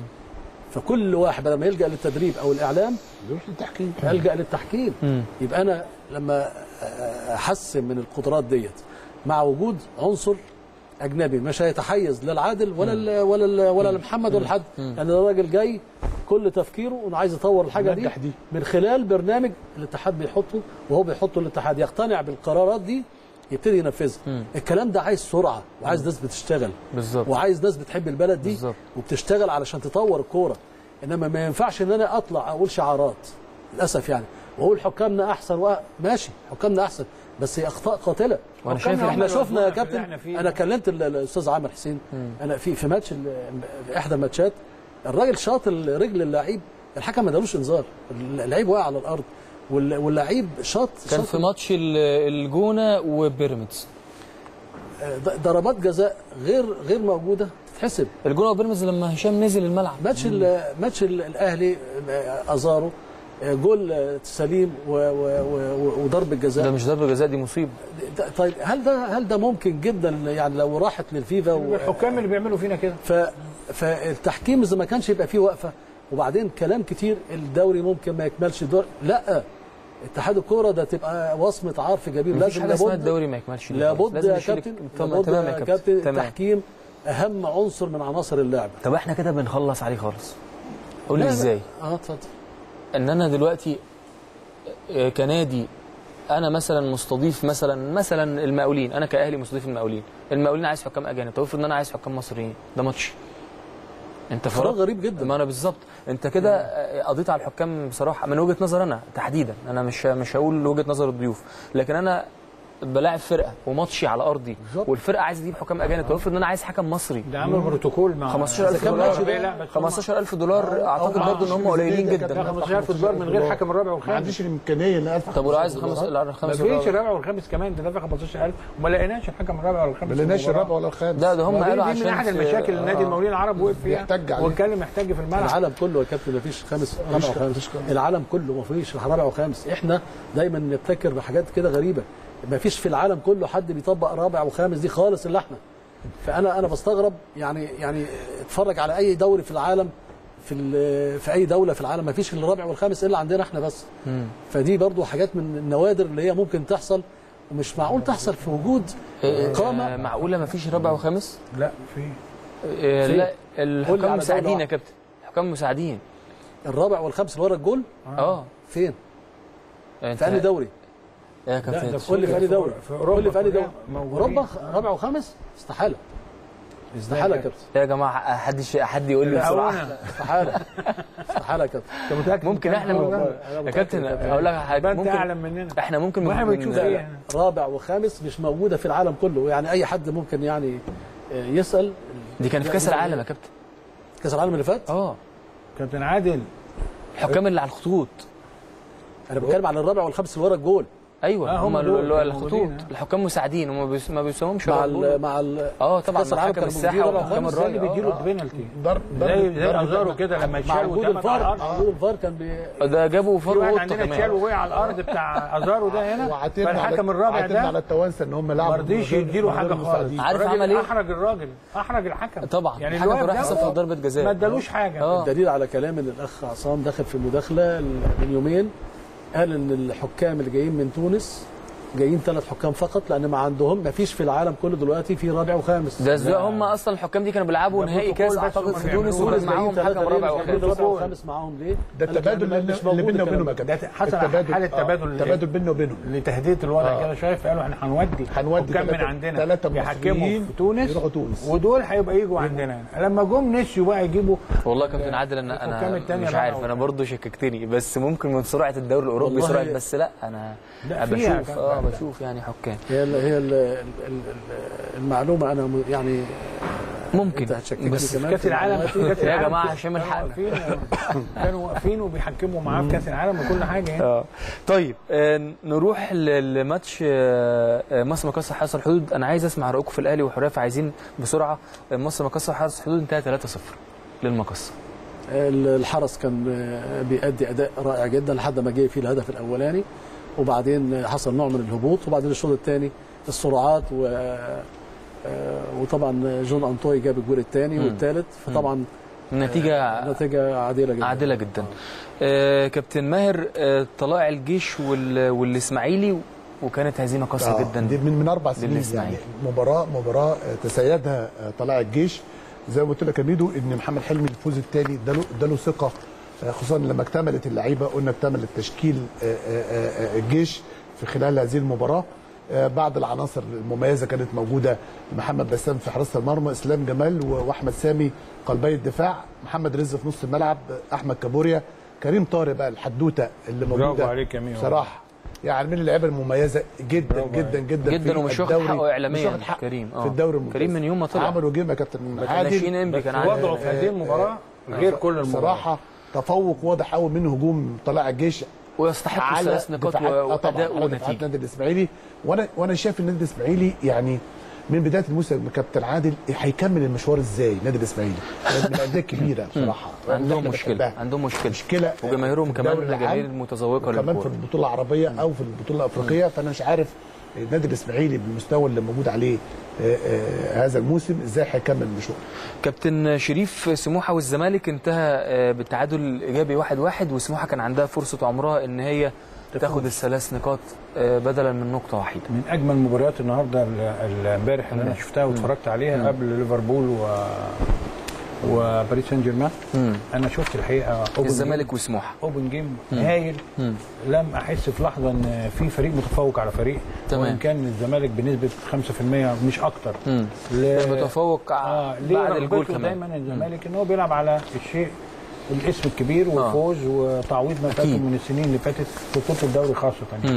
فكل واحد لما يلجا للتدريب او الاعلام يروح للتحكيم الجا للتحكيم يبقى انا لما احسن من القدرات ديت مع وجود عنصر اجنبي مش هيتحيز لا العادل ولا ال ولا ال ولا لمحمد ولا لحد لان ده راجل جاي كل تفكيره انه عايز يطور الحاجه دي يمدح دي. من خلال برنامج الاتحاد بيحطه وهو بيحطه الاتحاد يقتنع بالقرارات دي يبتدي ينفذها الكلام ده عايز سرعه وعايز ناس بتشتغل بالظبط. وعايز ناس بتحب البلد دي بالظبط. وبتشتغل علشان تطور الكوره انما ما ينفعش ان انا اطلع اقول شعارات للاسف يعني واقول حكامنا احسن و... ماشي حكامنا احسن بس هي اخطاء قاتله وأنا شايف احنا إحنا شفنا يا ربنا في اللي كابتن إحنا فيه. انا كلمت ال- الاستاذ عامر حسين انا في في ماتش ال- في احدى الماتشات الراجل شاط رجل اللعيب الحكم ما ادالوش انذار اللعيب واقع على الارض وال- واللعيب شاط كان شاط في ماتش ال- الجونه وبيراميدز ض- ضربات جزاء غير غير موجوده تتحسب الجونه وبيراميدز لما هشام نزل الملعب ماتش ال- ماتش ال- الاهلي آه، ازارو آه، جول آه، سليم و- و- و- وضرب ده الجزاء مش ضربه جزاء دي مصيبه ده- طيب هل ده هل ده ممكن جدا يعني لو راحت للفيفا و... الحكام اللي بيعملوا فينا كده ف... فالتحكيم اذا ما كانش يبقى فيه وقفه وبعدين كلام كتير الدوري ممكن ما يكملش دور لا اتحاد الكوره ده تبقى وصمه عار في جبين مفيش لازم حاجه اسمها لابد الدوري ما يكملش دي خالص. لابد لازم يا يشيل- كابتن تمام لابد تمام يا يا كابتن كابتن تمام التحكيم اهم عنصر من عناصر اللعبه طب احنا كده بنخلص عليه خالص قول لي لا، لا. ازاي اه اتفضل ان انا دلوقتي آه، كنادي انا مثلا مستضيف مثلا مثلا المقاولين انا كاهلي مستضيف المقاولين المقاولين عايز حكام اجانب طب افرض ان انا عايز حكام مصريين ده ماتش انت قرار فرضت غريب جدا ما انا بالظبط انت كده آه، قضيت على الحكام بصراحه من وجهه نظر انا تحديدا انا مش مش هقول وجهه نظر الضيوف لكن انا بلاعب فرقه وماتشي على ارضي بالظبط. والفرقه عايز تجيب حكام اجانب طب افرض ان انا عايز حكم مصري ده عمل بروتوكول مع 15000 كان دولار ماتش ده- لا، بس هم- 15000 دولار اعتقد آه، برضه ان هم قليلين ده كان جدا لا 15000 دولار من غير حكم الرابع ما والخامس عنديش الامكانيه ان ادفع طب ولو عايز 15 خمس دولار. ما خمس فيش الرابع والخامس كمان ده دفع 15000 وما لقيناش الحكم الرابع والخامس ما في لقيناش المباراة. الرابع ولا الخامس لا ده هم ودي- قالوا دي عشان من احد في- المشاكل اللي نادي آه. المقاولين العرب وقف فيها بيحتج عليه. واتكلم يحتج في الملعب العالم كله يا كابتن مفيش خامس رابع وخامس العالم كله مفيش رابع وخامس احنا دايما نبتكر بحاجات كده غريبه مفيش في العالم كله حد بيطبق رابع وخامس دي خالص الا احنا فانا انا بستغرب يعني يعني اتفرج على اي دوري في العالم في ال- في اي دوله في العالم مفيش الا الرابع والخامس الا عندنا احنا بس فدي برضو حاجات من النوادر اللي هي ممكن تحصل ومش معقول تحصل في وجود آه، قامه معقوله ما فيش رابع وخامس؟ لا في آه، في. لا قول لي الحكام على مساعدين دولة يا كابتن حكام مساعدين الرابع والخامس اللي ورا الجول اه فين؟ انت في انهي دوري؟ يا لا، كابتن ده قول لي في انهي دوري؟ في أوروبا قول لي في انهي كلها دوري؟ موجودين. اوروبا رابع وخامس؟ استحاله استحاله يا كابتن يا جماعه حد حد يقول لي لا، بسرعه أولا. استحاله استحاله يا كابتن انت متاكد ممكن احنا والله. من... أنا يا متأكد كابتن يا كابتن. اقول لك حاجه يبقى انت ممكن اعلم مننا احنا ممكن واحنا من- بنشوف من- ايه رابع وخامس مش موجوده في العالم كله يعني اي حد ممكن يعني آه، يسال دي كان في كاس العالم يا كابتن كاس العالم اللي فات اه كابتن عادل الحكام اللي على الخطوط انا بتكلم على الرابع والخامس اللي ورا الجول ايوه آه، هم هم دول اللي على اللي الخطوط موجودين، آه. الحكام مساعدين هم بيس- ما بيسموهمش مع رابع ال الجول. مع ال اه طبعا كأس مع العالم حكم كانوا الساحه موجودين وحكام رابع زي اللي الراجل بيديله آه. البنالتي ضرب زي زي ازارو كده لما مع يتشال وجود واتقبض على الفار الارض وجود الفار كان بي آه. ده جابوا في فار واحد وقطه عندنا اتشال كمان ووقع على الارض بتاع ازارو ده هنا وعاتبنا على فالحكم الرابع عاتبنا على ده التوانسه ان هم لعبوا ما رضيش من غير- يديله من غير حاجه خالص مساعدين. عارف الراجل عمل إيه؟ احرج الراجل احرج الحكم طبعا يعني الحكم الواد راح ده يصفر ضربه جزاء ما ادالوش حاجه اه دليل على كلام ان الاخ عصام دخل في مداخله من يومين قال ان الحكام اللي جايين من تونس جايين ثلاث حكام فقط لان ما عندهم ما فيش في العالم كله دلوقتي في رابع وخامس ده ازاي هم اصلا الحكام دي كانوا بيلعبوا ده نهائي بروتوكول كاس بس اعتقد هم في تونس بيعملوه. وكان معاهم ثلاثة حكم ليه؟ رابع مش جايبين وخامس رابع وخامس معاهم ليه؟ ده قال لك التبادل يعني اللي مش موجود بيننا الكلام وبينهم يا ده. كابتن ده حصل التبادل حاله آه، تبادل التبادل بيننا وبينهم لتهدئه الوضع آه. كده شايف قالوا احنا هنودي هنودي حكام من تلاتة- عندنا تلاتة يحكموا مصريين في تونس يروحوا تونس. ودول هيبقى يجوا عندنا لما جم نسيوا بقى يجيبوا والله يا كابتن عادل انا الحكام انا التانية مش بقى عارف و- انا برضه شككتني بس ممكن من سرعه الدوري الاوروبي والله سرعه بس لا انا لا، أنا فيها بشوف كان- اه بشوف يعني حكام هي ال هي ال ال ال المعلومه انا م- يعني ممكن انت هتشككني بس كمان كاس في العالم معلوماتي. كاس يا العالم جماعة كانوا هشام الحقنا. واقفين كانوا واقفين وبيحكموا معاه في كاس العالم وكل حاجه يعني اه طيب آه نروح ل- لماتش آه آه، مصر مقاصة حرس الحدود انا عايز اسمع رايكم في الاهلي وحريه فعايزين بسرعه آه، مصر مقاصة حرس الحدود انتهى 3-0 للمقصه ال- الحرس كان آه، بيأدي اداء رائع جدا لحد ما جه فيه الهدف الاولاني وبعدين حصل نوع من الهبوط وبعدين الشوط الثاني السرعات و آه، وطبعا جون انطوي جاب الجول الثاني مم. والثالث فطبعا النتيجه نتيجه عادله جدا عادله جدا آه كابتن ماهر آه طلائع الجيش وال- والاسماعيلي وكانت هزيمه قاسيه آه، جدا دي من من اربع سنين للإسماعيلي. يعني مباراه مباراه آه، تسيدها آه، طلائع الجيش زي ما قلت لك يا ميدو ان محمد حلمي الفوز الثاني اداله اداله ثقه آه، خصوصا لما اكتملت اللعيبه قلنا اكتمل التشكيل آه، آه، آه، الجيش في خلال هذه المباراه آه، بعض العناصر المميزه كانت موجوده محمد بسام في حراسه المرمى اسلام جمال و- واحمد سامي قلبي الدفاع محمد رزق في نص الملعب احمد كابوريا كريم طارق بقى الحدوته اللي برافو موجوده عليك يا ميمو. بصراحه يعني من اللعيبه المميزه جدا برافو جدا جدا جدا في ومش واخد الدوري. حقه إعلاميا مش واخد حقه كريم، آه. في الدوري الممتاز كريم من يوم ما طلع. عملوا جيم يا كابتن ناشئين عادل انبي بس كان عادل وضعه في هذه المباراه غير كل المباراه صراحه تفوق واضح قوي من هجوم طلائع الجيش ويستحق على ثلاث نقاط دفاعات- آه طبعاً، واداء على دفاعات ونتيجه النادي الاسماعيلي وانا وانا شايف النادي الاسماعيلي يعني من بدايه الموسم كابتن عادل هيكمل المشوار ازاي النادي الاسماعيلي من الانديه الكبيره بصراحه اللي عندهم احنا مشكله بنحبها. عندهم مشكله مشكله وجماهيرهم في كمان الدوري جماهير العام متذوقه وكمان في للكوره البطوله العربيه او في البطوله الافريقيه فانا مش عارف النادي الاسماعيلي بالمستوى اللي موجود عليه آه، آه، هذا الموسم ازاي هيكمل المشوار كابتن شريف سموحه والزمالك انتهى آه، بالتعادل ايجابي واحد واحد وسموحه كان عندها فرصه عمرها ان هي تاخد الثلاث نقاط آه، بدلا من نقطه وحيده من اجمل مباريات النهارده ال- ال- امبارح اللي انا شفتها واتفرجت عليها قبل ليفربول و وباريس سان جيرمان مم. انا شفت الحقيقه أوبن الزمالك وسموحه جيم- اوبن جيم هايل مم. لم احس في لحظه ان في فريق متفوق على فريق تمام. وان كان الزمالك بنسبه 5% مش اكتر مم. ل- كان متفوق اه ليه بعد الجول رغبته كمان دايما الزمالك ان هو بيلعب على الشيء الاسم الكبير والفوز وتعويض ما فاته أكيد. من السنين اللي فاتت في بطوله الدوري خاصه يعني. مم.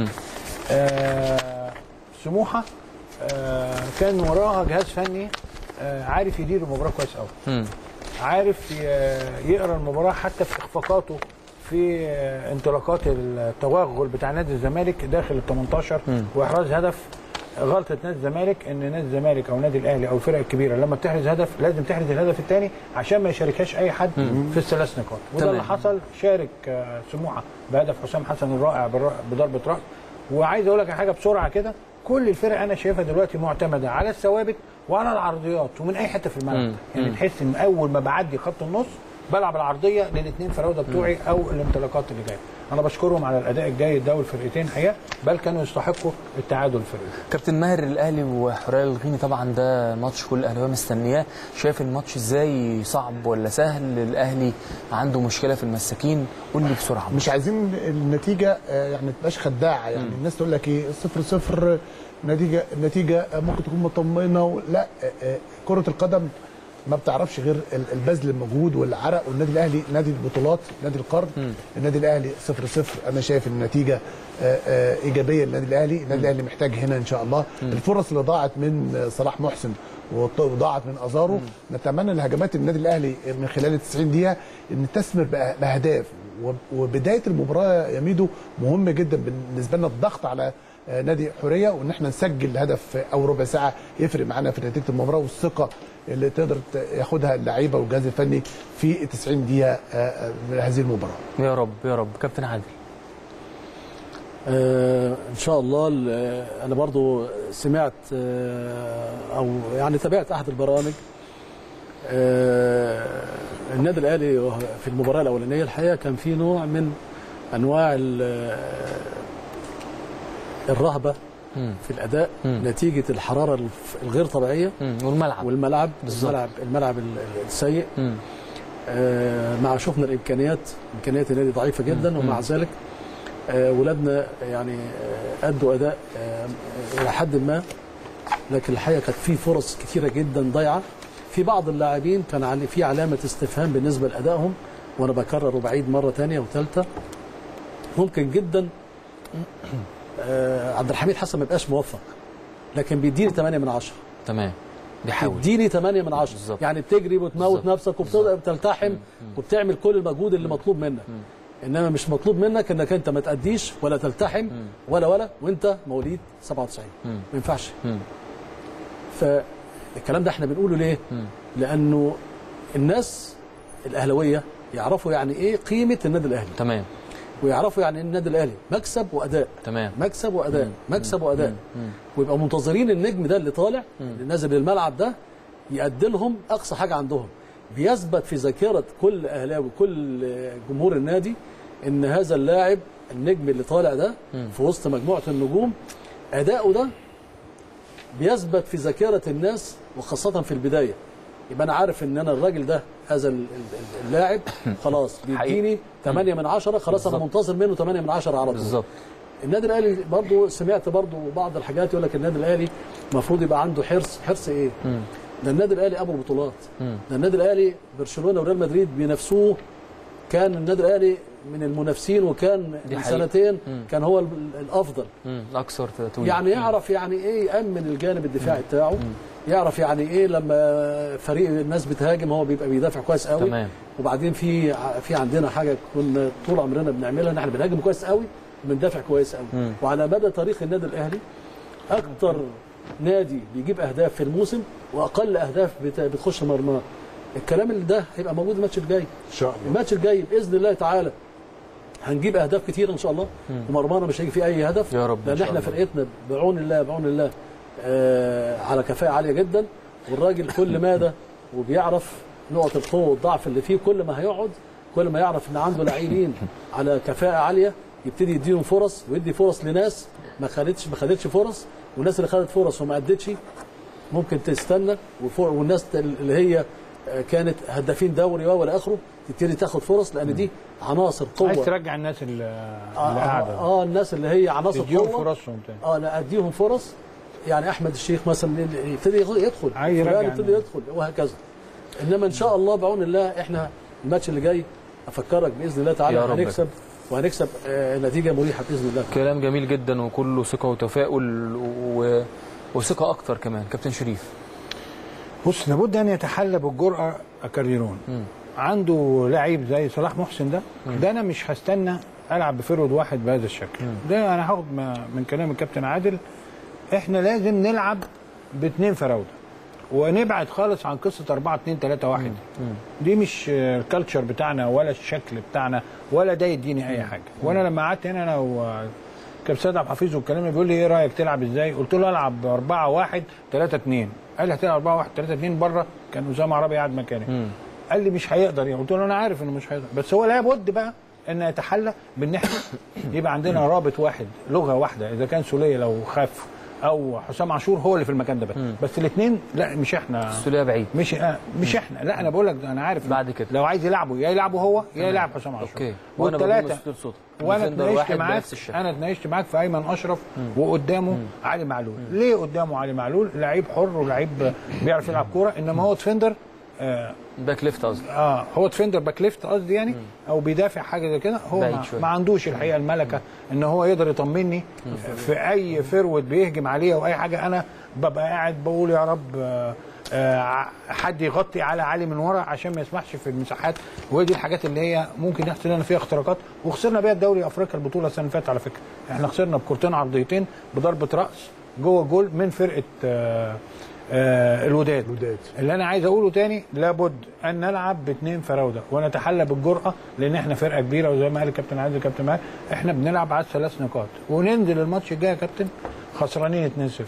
آه سموحه آه كان وراها جهاز فني آه عارف يدير المباراه كويس قوي مم. عارف ي- يقرا المباراه حتى في اخفاقاته في آه، انطلاقات التوغل بتاع نادي الزمالك داخل ال 18 واحراز هدف غلطه نادي الزمالك ان نادي الزمالك او نادي الاهلي او الفرق الكبيره لما بتحرز هدف لازم تحرز الهدف الثاني عشان ما يشاركهاش اي حد في الثلاث نقاط وده تمام. اللي حصل شارك آه، سموحه بهدف حسام حسن الرائع بالر- بضربه راس وعايز اقول لك على حاجه بسرعه كده كل الفرق انا شايفها دلوقتي معتمده على الثوابت وعلى العرضيات ومن اي حته في الملعب مم. يعني تحس ان اول ما بعدي خط النص بلعب العرضيه للاثنين فراوده بتوعي او الانطلاقات اللي جايه انا بشكرهم على الاداء الجيد ده والفرقتين حقيقه بل كانوا يستحقوا التعادل الفرقي كابتن ماهر الاهلي وحريه الغيني طبعا ده ماتش كل الاهلاويه مستنياه شايف الماتش ازاي صعب ولا سهل الاهلي عنده مشكله في المساكين قول لي بسرعه مش عايزين النتيجه آه، يعني ما تبقاش خداعه يعني الناس تقول لك ايه صفر صفر نتيجه النتيجه ممكن تكون مطمئنه و- لا آه، آه، كره القدم ما بتعرفش غير ال- البذل المجهود والعرق والنادي الاهلي نادي البطولات نادي القرن النادي الاهلي صفر صفر انا شايف النتيجه آه، آه، ايجابيه للنادي الاهلي النادي الاهلي محتاج هنا ان شاء الله الفرص اللي ضاعت من آه، صلاح محسن وط- وضاعت من ازارو نتمنى الهجمات النادي الاهلي من خلال ال 90 دقيقه ان تثمر بأ- باهداف وب- وبدايه المباراه يا ميدو مهم جدا بالنسبه لنا الضغط على آه، نادي حوريه وان احنا نسجل هدف في اول ربع ساعه يفرق معانا في نتيجه المباراه والثقه اللي تقدر ت- ياخدها اللعيبه والجهاز الفني في 90 دقيقه آه، آه، من هذه المباراه يا رب يا رب كابتن عادل آه ان شاء الله ال- آه، انا برضو سمعت آه او يعني تابعت احد البرامج آه النادي الاهلي وه- في المباراه الاولانيه الحقيقه كان في نوع من انواع ال- آه، الرهبه مم. في الاداء مم. نتيجه الحراره الف- الغير طبيعيه مم. والملعب والملعب بالظبط. الملعب الملعب ال- السيء مم. آه، مع شفنا الامكانيات امكانيات النادي ضعيفه جدا ومع ذلك آه، ولادنا يعني آه، ادوا اداء آه، الى حد ما لكن الحقيقه كانت في فرص كثيره جدا ضايعه في بعض اللاعبين كان علي في علامه استفهام بالنسبه لادائهم وانا بكرر وبعيد مره ثانيه وثالثه ممكن جدا آه، عبد الحميد حسن ما يبقاش موفق لكن بيديني 8 من 10 تمام بيحاول اديني 8 من 10 بالظبط. يعني بتجري وتموت بالظبط. نفسك وبتلتحم وبتعمل كل المجهود اللي مطلوب منك انما مش مطلوب منك انك انت ما تأديش ولا تلتحم ولا ولا وانت مواليد 97 مم. ما ينفعش مم. فالكلام ده احنا بنقوله ليه؟ لانه الناس الاهلاويه يعرفوا يعني ايه قيمه النادي الاهلي تمام ويعرفوا يعني ايه النادي الاهلي مكسب واداء تمام مكسب واداء مكسب واداء ويبقى منتظرين النجم ده اللي طالع اللي نازل الملعب ده يأدي لهم اقصى حاجه عندهم بيثبت في ذاكره كل اهلاوي كل جمهور النادي ان هذا اللاعب النجم اللي طالع ده في وسط مجموعه النجوم اداؤه ده بيثبت في ذاكره الناس وخاصه في البدايه يبقى انا عارف ان انا الراجل ده هذا ال- ال- اللاعب خلاص بيديني 8 من 10 خلاص انا بالظبط. منتظر منه 8 من 10 على طول بالظبط النادي الاهلي برضو سمعت برضو بعض الحاجات يقول لك النادي الاهلي المفروض يبقى عنده حرص حرص ايه ده النادي الاهلي ابو البطولات ده النادي الاهلي برشلونه وريال مدريد بينافسوه كان النادي الاهلي من المنافسين وكان دي من حقيقة. سنتين كان هو ال- الافضل مم. اكثر تتويج يعني يعرف يعني ايه يامن الجانب الدفاعي بتاعه يعرف يعني ايه لما فريق الناس بتهاجم هو بيبقى بيدافع كويس قوي تمام. وبعدين في في عندنا حاجه كنا طول عمرنا بنعملها ان احنا بنهاجم كويس قوي وبندافع كويس قوي وعلى مدى تاريخ النادي الاهلي اكتر نادي بيجيب اهداف في الموسم واقل اهداف بت- بتخش مرماه الكلام اللي ده هيبقى موجود الماتش الجاي ان شاء الله الماتش الجاي باذن الله تعالى هنجيب اهداف كتير ان شاء الله ومرمانا مش هيجي فيه اي هدف يا رب إن لان شاء احنا الله. فرقتنا بعون الله بعون الله آه على كفاءه عاليه جدا والراجل كل ماذا وبيعرف نقط القوه والضعف اللي فيه كل ما هيقعد كل ما يعرف ان عنده لاعبين على كفاءه عاليه يبتدي يديهم فرص ويدي فرص لناس ما خدتش ما خدتش فرص والناس اللي خدت فرص وما ادتش ممكن تستنى وفو- والناس اللي هي كانت هدافين دوري والى اخره تبتدي تاخد فرص لان دي عناصر قوه عايز ترجع الناس اللي آه, اللي آه, قاعده اه الناس اللي هي عناصر تديهم قوه فرصهم تاني اه لا اديهم فرص يعني احمد الشيخ مثلا يبتدي يدخل عايز يرجع فلان يبتدي الناس. يدخل وهكذا انما ان شاء الله بعون الله احنا الماتش اللي جاي افكرك باذن الله تعالى يا رب. هنكسب وهنكسب آه نتيجه مريحه باذن الله كلام جميل جدا وكله ثقه وتفاؤل و... وثقه اكتر كمان كابتن شريف بص لابد ان يتحلى بالجرأه كاريرون عنده لعيب زي صلاح محسن ده ده انا مش هستنى العب بفرود واحد بهذا الشكل ده انا هاخد ما- من كلام الكابتن عادل احنا لازم نلعب باثنين فراوده ونبعد خالص عن قصه 4 2 3 1 دي مش آه، الكالتشر بتاعنا ولا الشكل بتاعنا ولا ده يديني اي حاجه وانا لما قعدت هنا انا وكابتن سيد عبد الحفيظ والكلام بيقول لي ايه رايك تلعب ازاي؟ قلت له العب 4 1 3 2 قال لي هتلعب 4 1 3 2 بره كان اسامه عربي قاعد مكاني قال لي مش هيقدر يعني قلت له انا عارف انه مش هيقدر بس هو لابد بقى ان يتحلى بان احنا يبقى عندنا رابط واحد لغه واحده اذا كان سوليه لو خاف او حسام عاشور هو اللي في المكان ده بس بس الاثنين لا مش احنا السوليه بعيد مش آه مش احنا لا انا بقول لك ده انا عارف بعد كده. لو عايز يلعبه يا يلعبه هو يا يلعب حسام عاشور اوكي وانا بضم والثلاثه ستيل صوت وانا ديفندر اتناقشت واحد معاك بنفس الشكل انا اتناقشت معاك في ايمن اشرف وقدامه علي معلول ليه قدامه علي معلول لعيب حر ولعيب بيعرف يلعب كوره انما هو ديفندر آه, باك ليفت قصدي اه هو ديفندر باك ليفت قصدي يعني او بيدافع حاجه زي كده هو بعيد ما, شوية. ما عندوش الحقيقه الملكه ان هو يقدر يطمني في اي فرود بيهجم عليه او اي حاجه انا ببقى قاعد بقول يا رب آه آه حد يغطي على علي من ورا عشان ما يسمحش في المساحات وهي دي الحاجات اللي هي ممكن يحصل لنا فيها اختراقات وخسرنا بيها الدوري افريقيا البطوله السنه اللي فاتت على فكره احنا خسرنا بكورتين عرضيتين بضربه راس جوه جول من فرقه آه آه الوداد الوداد. اللي انا عايز اقوله تاني لابد ان نلعب باثنين فراوده ونتحلى بالجرأه لان احنا فرقه كبيره وزي ما قال الكابتن عادل الكابتن ماهر احنا بنلعب على ثلاث نقاط وننزل الماتش الجاي يا كابتن خسرانين 2-0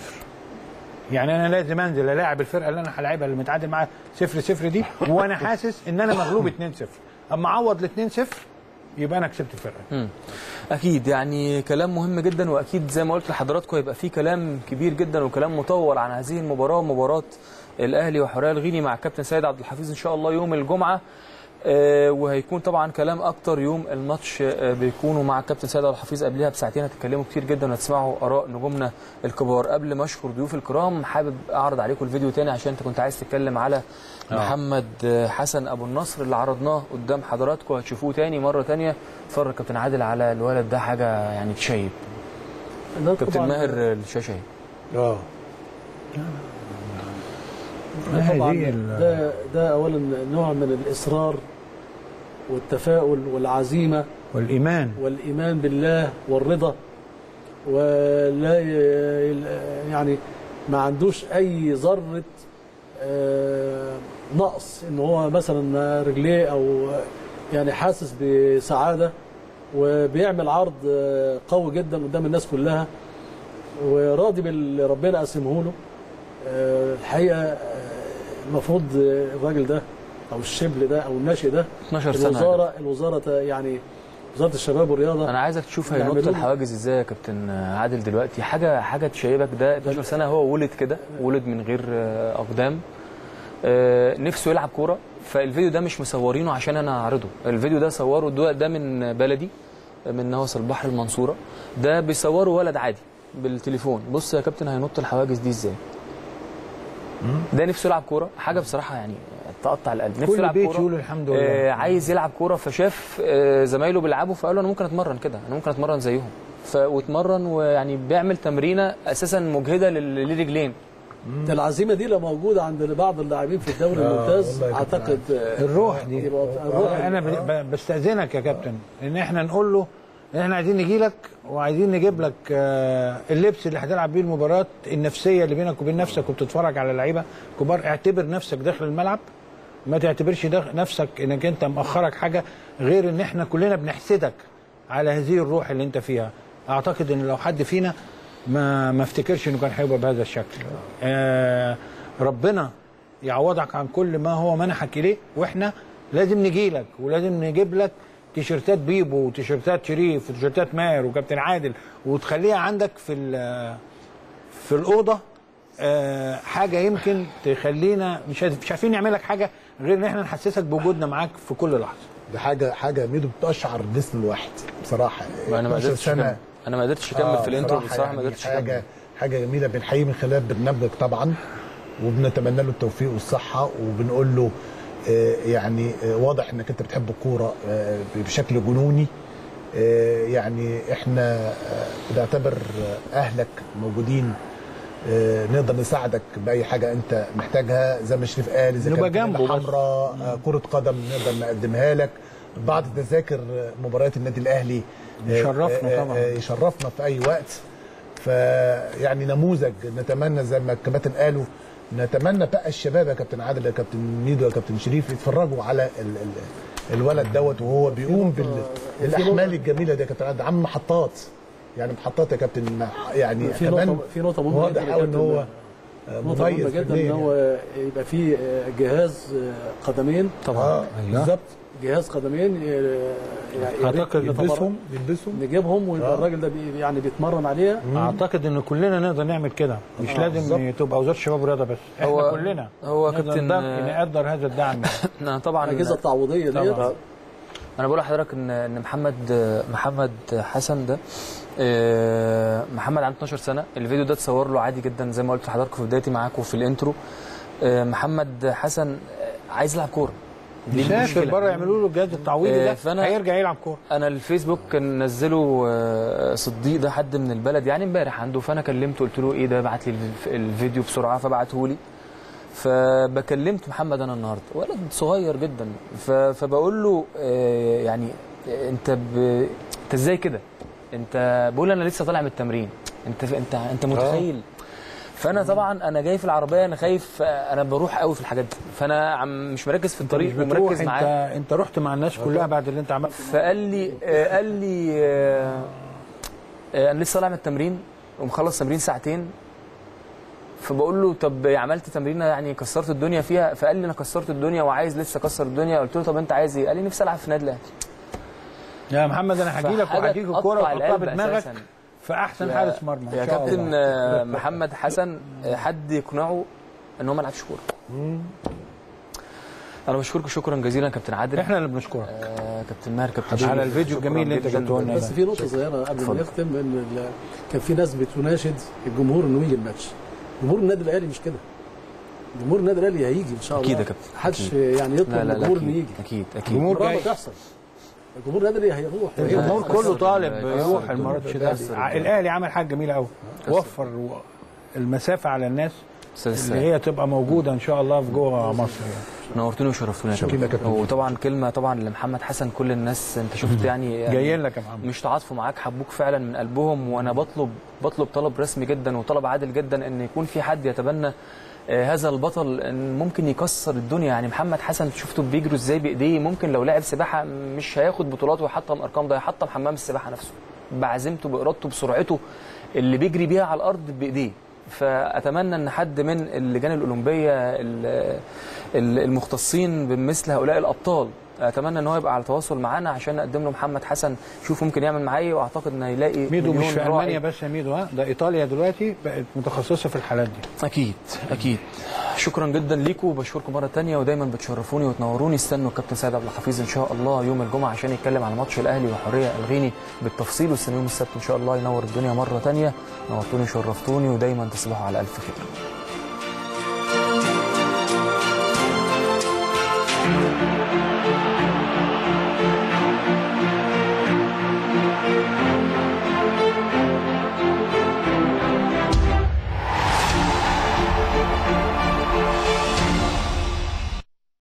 يعني انا لازم انزل الاعب الفرقه اللي انا هلاعبها اللي متعادل معاها 0 0 دي وانا حاسس ان انا مغلوب 2 0 اما اعوض ال 2 0 يبقى انا كسبت الفرقه اكيد يعني كلام مهم جدا واكيد زي ما قلت لحضراتكم هيبقى فيه كلام كبير جدا وكلام مطول عن هذه المباراه مباراه الاهلي وحوريه الغيني مع الكابتن سيد عبد الحفيظ ان شاء الله يوم الجمعه آه وهيكون طبعا كلام اكتر يوم الماتش آه بيكونوا مع الكابتن سيد عبد الحفيظ قبلها بساعتين هتتكلموا كتير جدا وهتسمعوا اراء نجومنا الكبار قبل ما اشكر ضيوف الكرام حابب اعرض عليكم الفيديو تاني عشان انت كنت عايز تتكلم على محمد آه، حسن ابو النصر اللي عرضناه قدام حضراتكم هتشوفوه تاني مره تانيه اتفرج كابتن عادل على الولد ده حاجه يعني تشيب ده كابتن طبعاً- ماهر الشاشه اهي اه ده طبعا هذه ال- ده ده اولا نوع من الاصرار والتفاؤل والعزيمه والايمان والايمان بالله والرضا ولا ي- يعني ما عندوش اي ذره آه، نقص ان هو مثلا رجليه او يعني حاسس بسعاده وبيعمل عرض آه، قوي جدا قدام الناس كلها وراضي باللي ربنا قسمه له آه، الحقيقه آه، المفروض آه، الراجل ده او الشبل ده او الناشئ ده 12 سنه الوزاره الوزاره يعني وزاره الشباب والرياضه انا عايزك تشوف هينط يعملوا له- الحواجز ازاي يا كابتن عادل دلوقتي حاجه حاجه تشيبك ده 12 سنه هو ولد كده ولد من غير آه، اقدام آه، نفسه يلعب كوره فالفيديو ده مش مصورينه عشان انا اعرضه الفيديو ده صوره ده, ده من بلدي من نوس البحر المنصوره ده بيصوره ولد عادي بالتليفون بص يا كابتن هينط الحواجز دي ازاي ده نفسه يلعب كوره حاجه بصراحه يعني تقطع القلب نفسه كل يلعب بيت كوره يقول الحمد لله. آه عايز يلعب كوره فشاف آه زمايله بيلعبوا فقال له انا ممكن اتمرن كده انا ممكن اتمرن زيهم ف واتمرن ويعني بيعمل تمرينه اساسا مجهده لل- للرجلين العزيمه دي لو موجوده عند بعض اللاعبين في الدوري الممتاز والله كابتن اعتقد آه، الروح دي يبقى الروح انا ب- ب- بستاذنك يا كابتن ان احنا نقول له ان احنا عايزين نجي لك وعايزين نجيب لك آه، اللبس اللي هتلعب بيه المباراه النفسيه اللي بينك وبين نفسك وبتتفرج على لعيبه كبار اعتبر نفسك داخل الملعب ما تعتبرش داخل نفسك انك انت مأخرك حاجه غير ان احنا كلنا بنحسدك على هذه الروح اللي انت فيها اعتقد ان لو حد فينا ما ما افتكرش انه كان هيبقى بهذا الشكل آه ربنا يعوضك عن كل ما هو منحك اليه واحنا لازم نجي لك ولازم نجيب لك تيشيرتات بيبو وتيشيرتات شريف وتيشيرتات ماهر وكابتن عادل وتخليها عندك في ال- في الاوضه آه، حاجه يمكن تخلينا مش عارف- مش عارفين نعمل لك حاجه غير ان احنا نحسسك بوجودنا معاك في كل لحظه دي حاجه حاجه ميدو بتقشعر جسم الواحد بصراحه انا ما 12 قدرتش اكمل انا ما قدرتش اكمل آه، في الانترو بصراحة بصراحه ما يعني قدرتش حاجه اكمل حاجه جميله بنحييه من خلال برنامجك طبعا وبنتمنى له التوفيق والصحه وبنقول له آه، يعني آه، واضح انك انت بتحب الكوره آه، بشكل جنوني آه، يعني احنا آه، بنعتبر آه، اهلك موجودين آه، نقدر نساعدك باي حاجه انت محتاجها زي ما شريف قال اذا نبقى كانت جنبه بس. حمراء آه، كره قدم نقدر نقدمها لك بعض تذاكر آه، مباريات النادي الاهلي آه، يشرفنا آه، طبعاً. آه، يشرفنا في اي وقت فيعني نموذج نتمنى زي ما الكباتن قالوا نتمنى بقى الشباب يا كابتن عادل يا كابتن ميدو يا كابتن شريف يتفرجوا على ال ال الولد دوت وهو بيقوم بالاحمال الجميله دي يا كابتن عادل عم محطات يعني محطات يا كابتن مع- يعني في كمان نقطه في نقطه مهمه واضح جدا يا قوي ان كابتن. هو آه، نقطه مهمه مميز جدا فنياً ان يعني. هو يبقى في آه، جهاز آه، قدمين اه بالظبط جهاز قدمين آه، يعني يا ريت أعتقد نتبرع- يلبسهم يلبسهم نجيبهم ويبقى آه. الراجل ده بي يعني بيتمرن عليها اعتقد ان كلنا نقدر نعمل كده مش لازم تبقى وزاره الشباب والرياضه بس احنا هو- كلنا هو نقدر كابتن- ندعم- نقدر هذا الدعم انا طبعا الاجهزه التعويضيه ديت طبعاً. انا بقول لحضرتك ان ان محمد محمد حسن ده آه، محمد عنده 12 سنه الفيديو ده اتصور له عادي جدا زي ما قلت لحضراتكم في بدايتي معاكم في الانترو آه، محمد حسن آه، عايز يلعب كوره دي يسافر المشكلة. بره يعملوا له الجهاز التعويضي آه، ده فأنا- هيرجع يلعب كوره انا الفيسبوك كان نزله آه، صديق ده حد من البلد يعني امبارح عنده فانا كلمته قلت له ايه ده بعت لي الف- الفيديو بسرعه فبعته لي فبكلمت محمد انا النهارده ولد صغير جدا ف- فبقول له آه، يعني آه، انت ب... انت ازاي كده انت بقول انا لسه طالع من التمرين انت انت انت متخيل فانا طبعا انا جاي في العربيه انا خايف آه، انا بروح قوي في الحاجات دي فانا عم مش مركز في الطريق مش بتروح ومركز انت معاه انت رحت مع الناس كلها بعد اللي انت عملته فقال لي آه، قال لي آه، آه، انا لسه طالع من التمرين ومخلص تمرين ساعتين فبقول له طب عملت تمرينه يعني كسرت الدنيا فيها فقال لي انا كسرت الدنيا وعايز لسه اكسر الدنيا قلت له طب انت عايز ايه قال لي نفسي العب في نادي الاهلي يا محمد انا هجي لك فحاجة وهديك الكوره تقطع وتحطها القلب بدماغك أساساً. في احسن يا- حارس مرمى يا إن شاء كابتن الله. آه، محمد حسن آه، حد يقنعه ان هو ما يلعبش كوره انا بشكركم شكرا جزيلا كابتن عادل احنا اللي بنشكرك آه، كابتن ماهر كابتن على شريف. الفيديو شكراً الجميل اللي انت جداً. جبته لنا بس في نقطه صغيره قبل ما نختم ان ال- كان في ناس بتناشد الجمهور انه يجي الماتش جمهور النادي الاهلي مش كده جمهور النادي الاهلي هيجي ان شاء الله أكيد يا كابتن، محدش أكيد. يعني يطلب لا من لا لا الجمهور انه اكيد يجي اكيد اكيد جمهور المباراه جاي. تحصل الجمهور النادي الاهلي هيروح الجمهور كسر- كله طالب كسر- يروح الماتش ده كسر- ع- الاهلي عمل حاجه جميله قوي كسر. وفر و- المسافه على الناس أستاذ اللي سامي. هي تبقى موجوده ان شاء الله في جوه مصر يعني. نورتوني وشرفتوني يا شكراً كابتن يا كابتن. وطبعا كلمه طبعا لمحمد حسن كل الناس انت شفت يعني, يعني جايين لك يا محمد مش تعاطفوا معاك حبوك فعلا من قلبهم وانا بطلب بطلب طلب رسمي جدا وطلب عادل جدا ان يكون في حد يتبنى آه، هذا البطل ان ممكن يكسر الدنيا يعني محمد حسن شفته بيجروا ازاي بايديه ممكن لو لعب سباحه مش هياخد بطولات ويحطم ارقام ده هيحطم حمام السباحه نفسه بعزيمته بارادته بسرعته اللي بيجري بيها على الارض بايديه فاتمنى ان حد من اللجان الاولمبيه ال- ال- المختصين بمثل هؤلاء الابطال اتمنى ان هو يبقى على تواصل معانا عشان نقدم له محمد حسن شوف ممكن يعمل معاه ايه واعتقد انه هيلاقي ميدو مش مليون في راعي. المانيا بس يا ميدو ها ده ايطاليا دلوقتي بقت متخصصه في الحالات دي اكيد اكيد شكرا جدا ليكم وبشكركم مره تانية ودايما بتشرفوني وتنوروني استنوا الكابتن سيد عبد الحفيظ ان شاء الله يوم الجمعه عشان يتكلم على ماتش الاهلي وحوريه الغيني بالتفصيل واستنوا يوم السبت ان شاء الله ينور الدنيا مره تانية نورتوني وشرفتوني ودايما تصبحوا على الف خير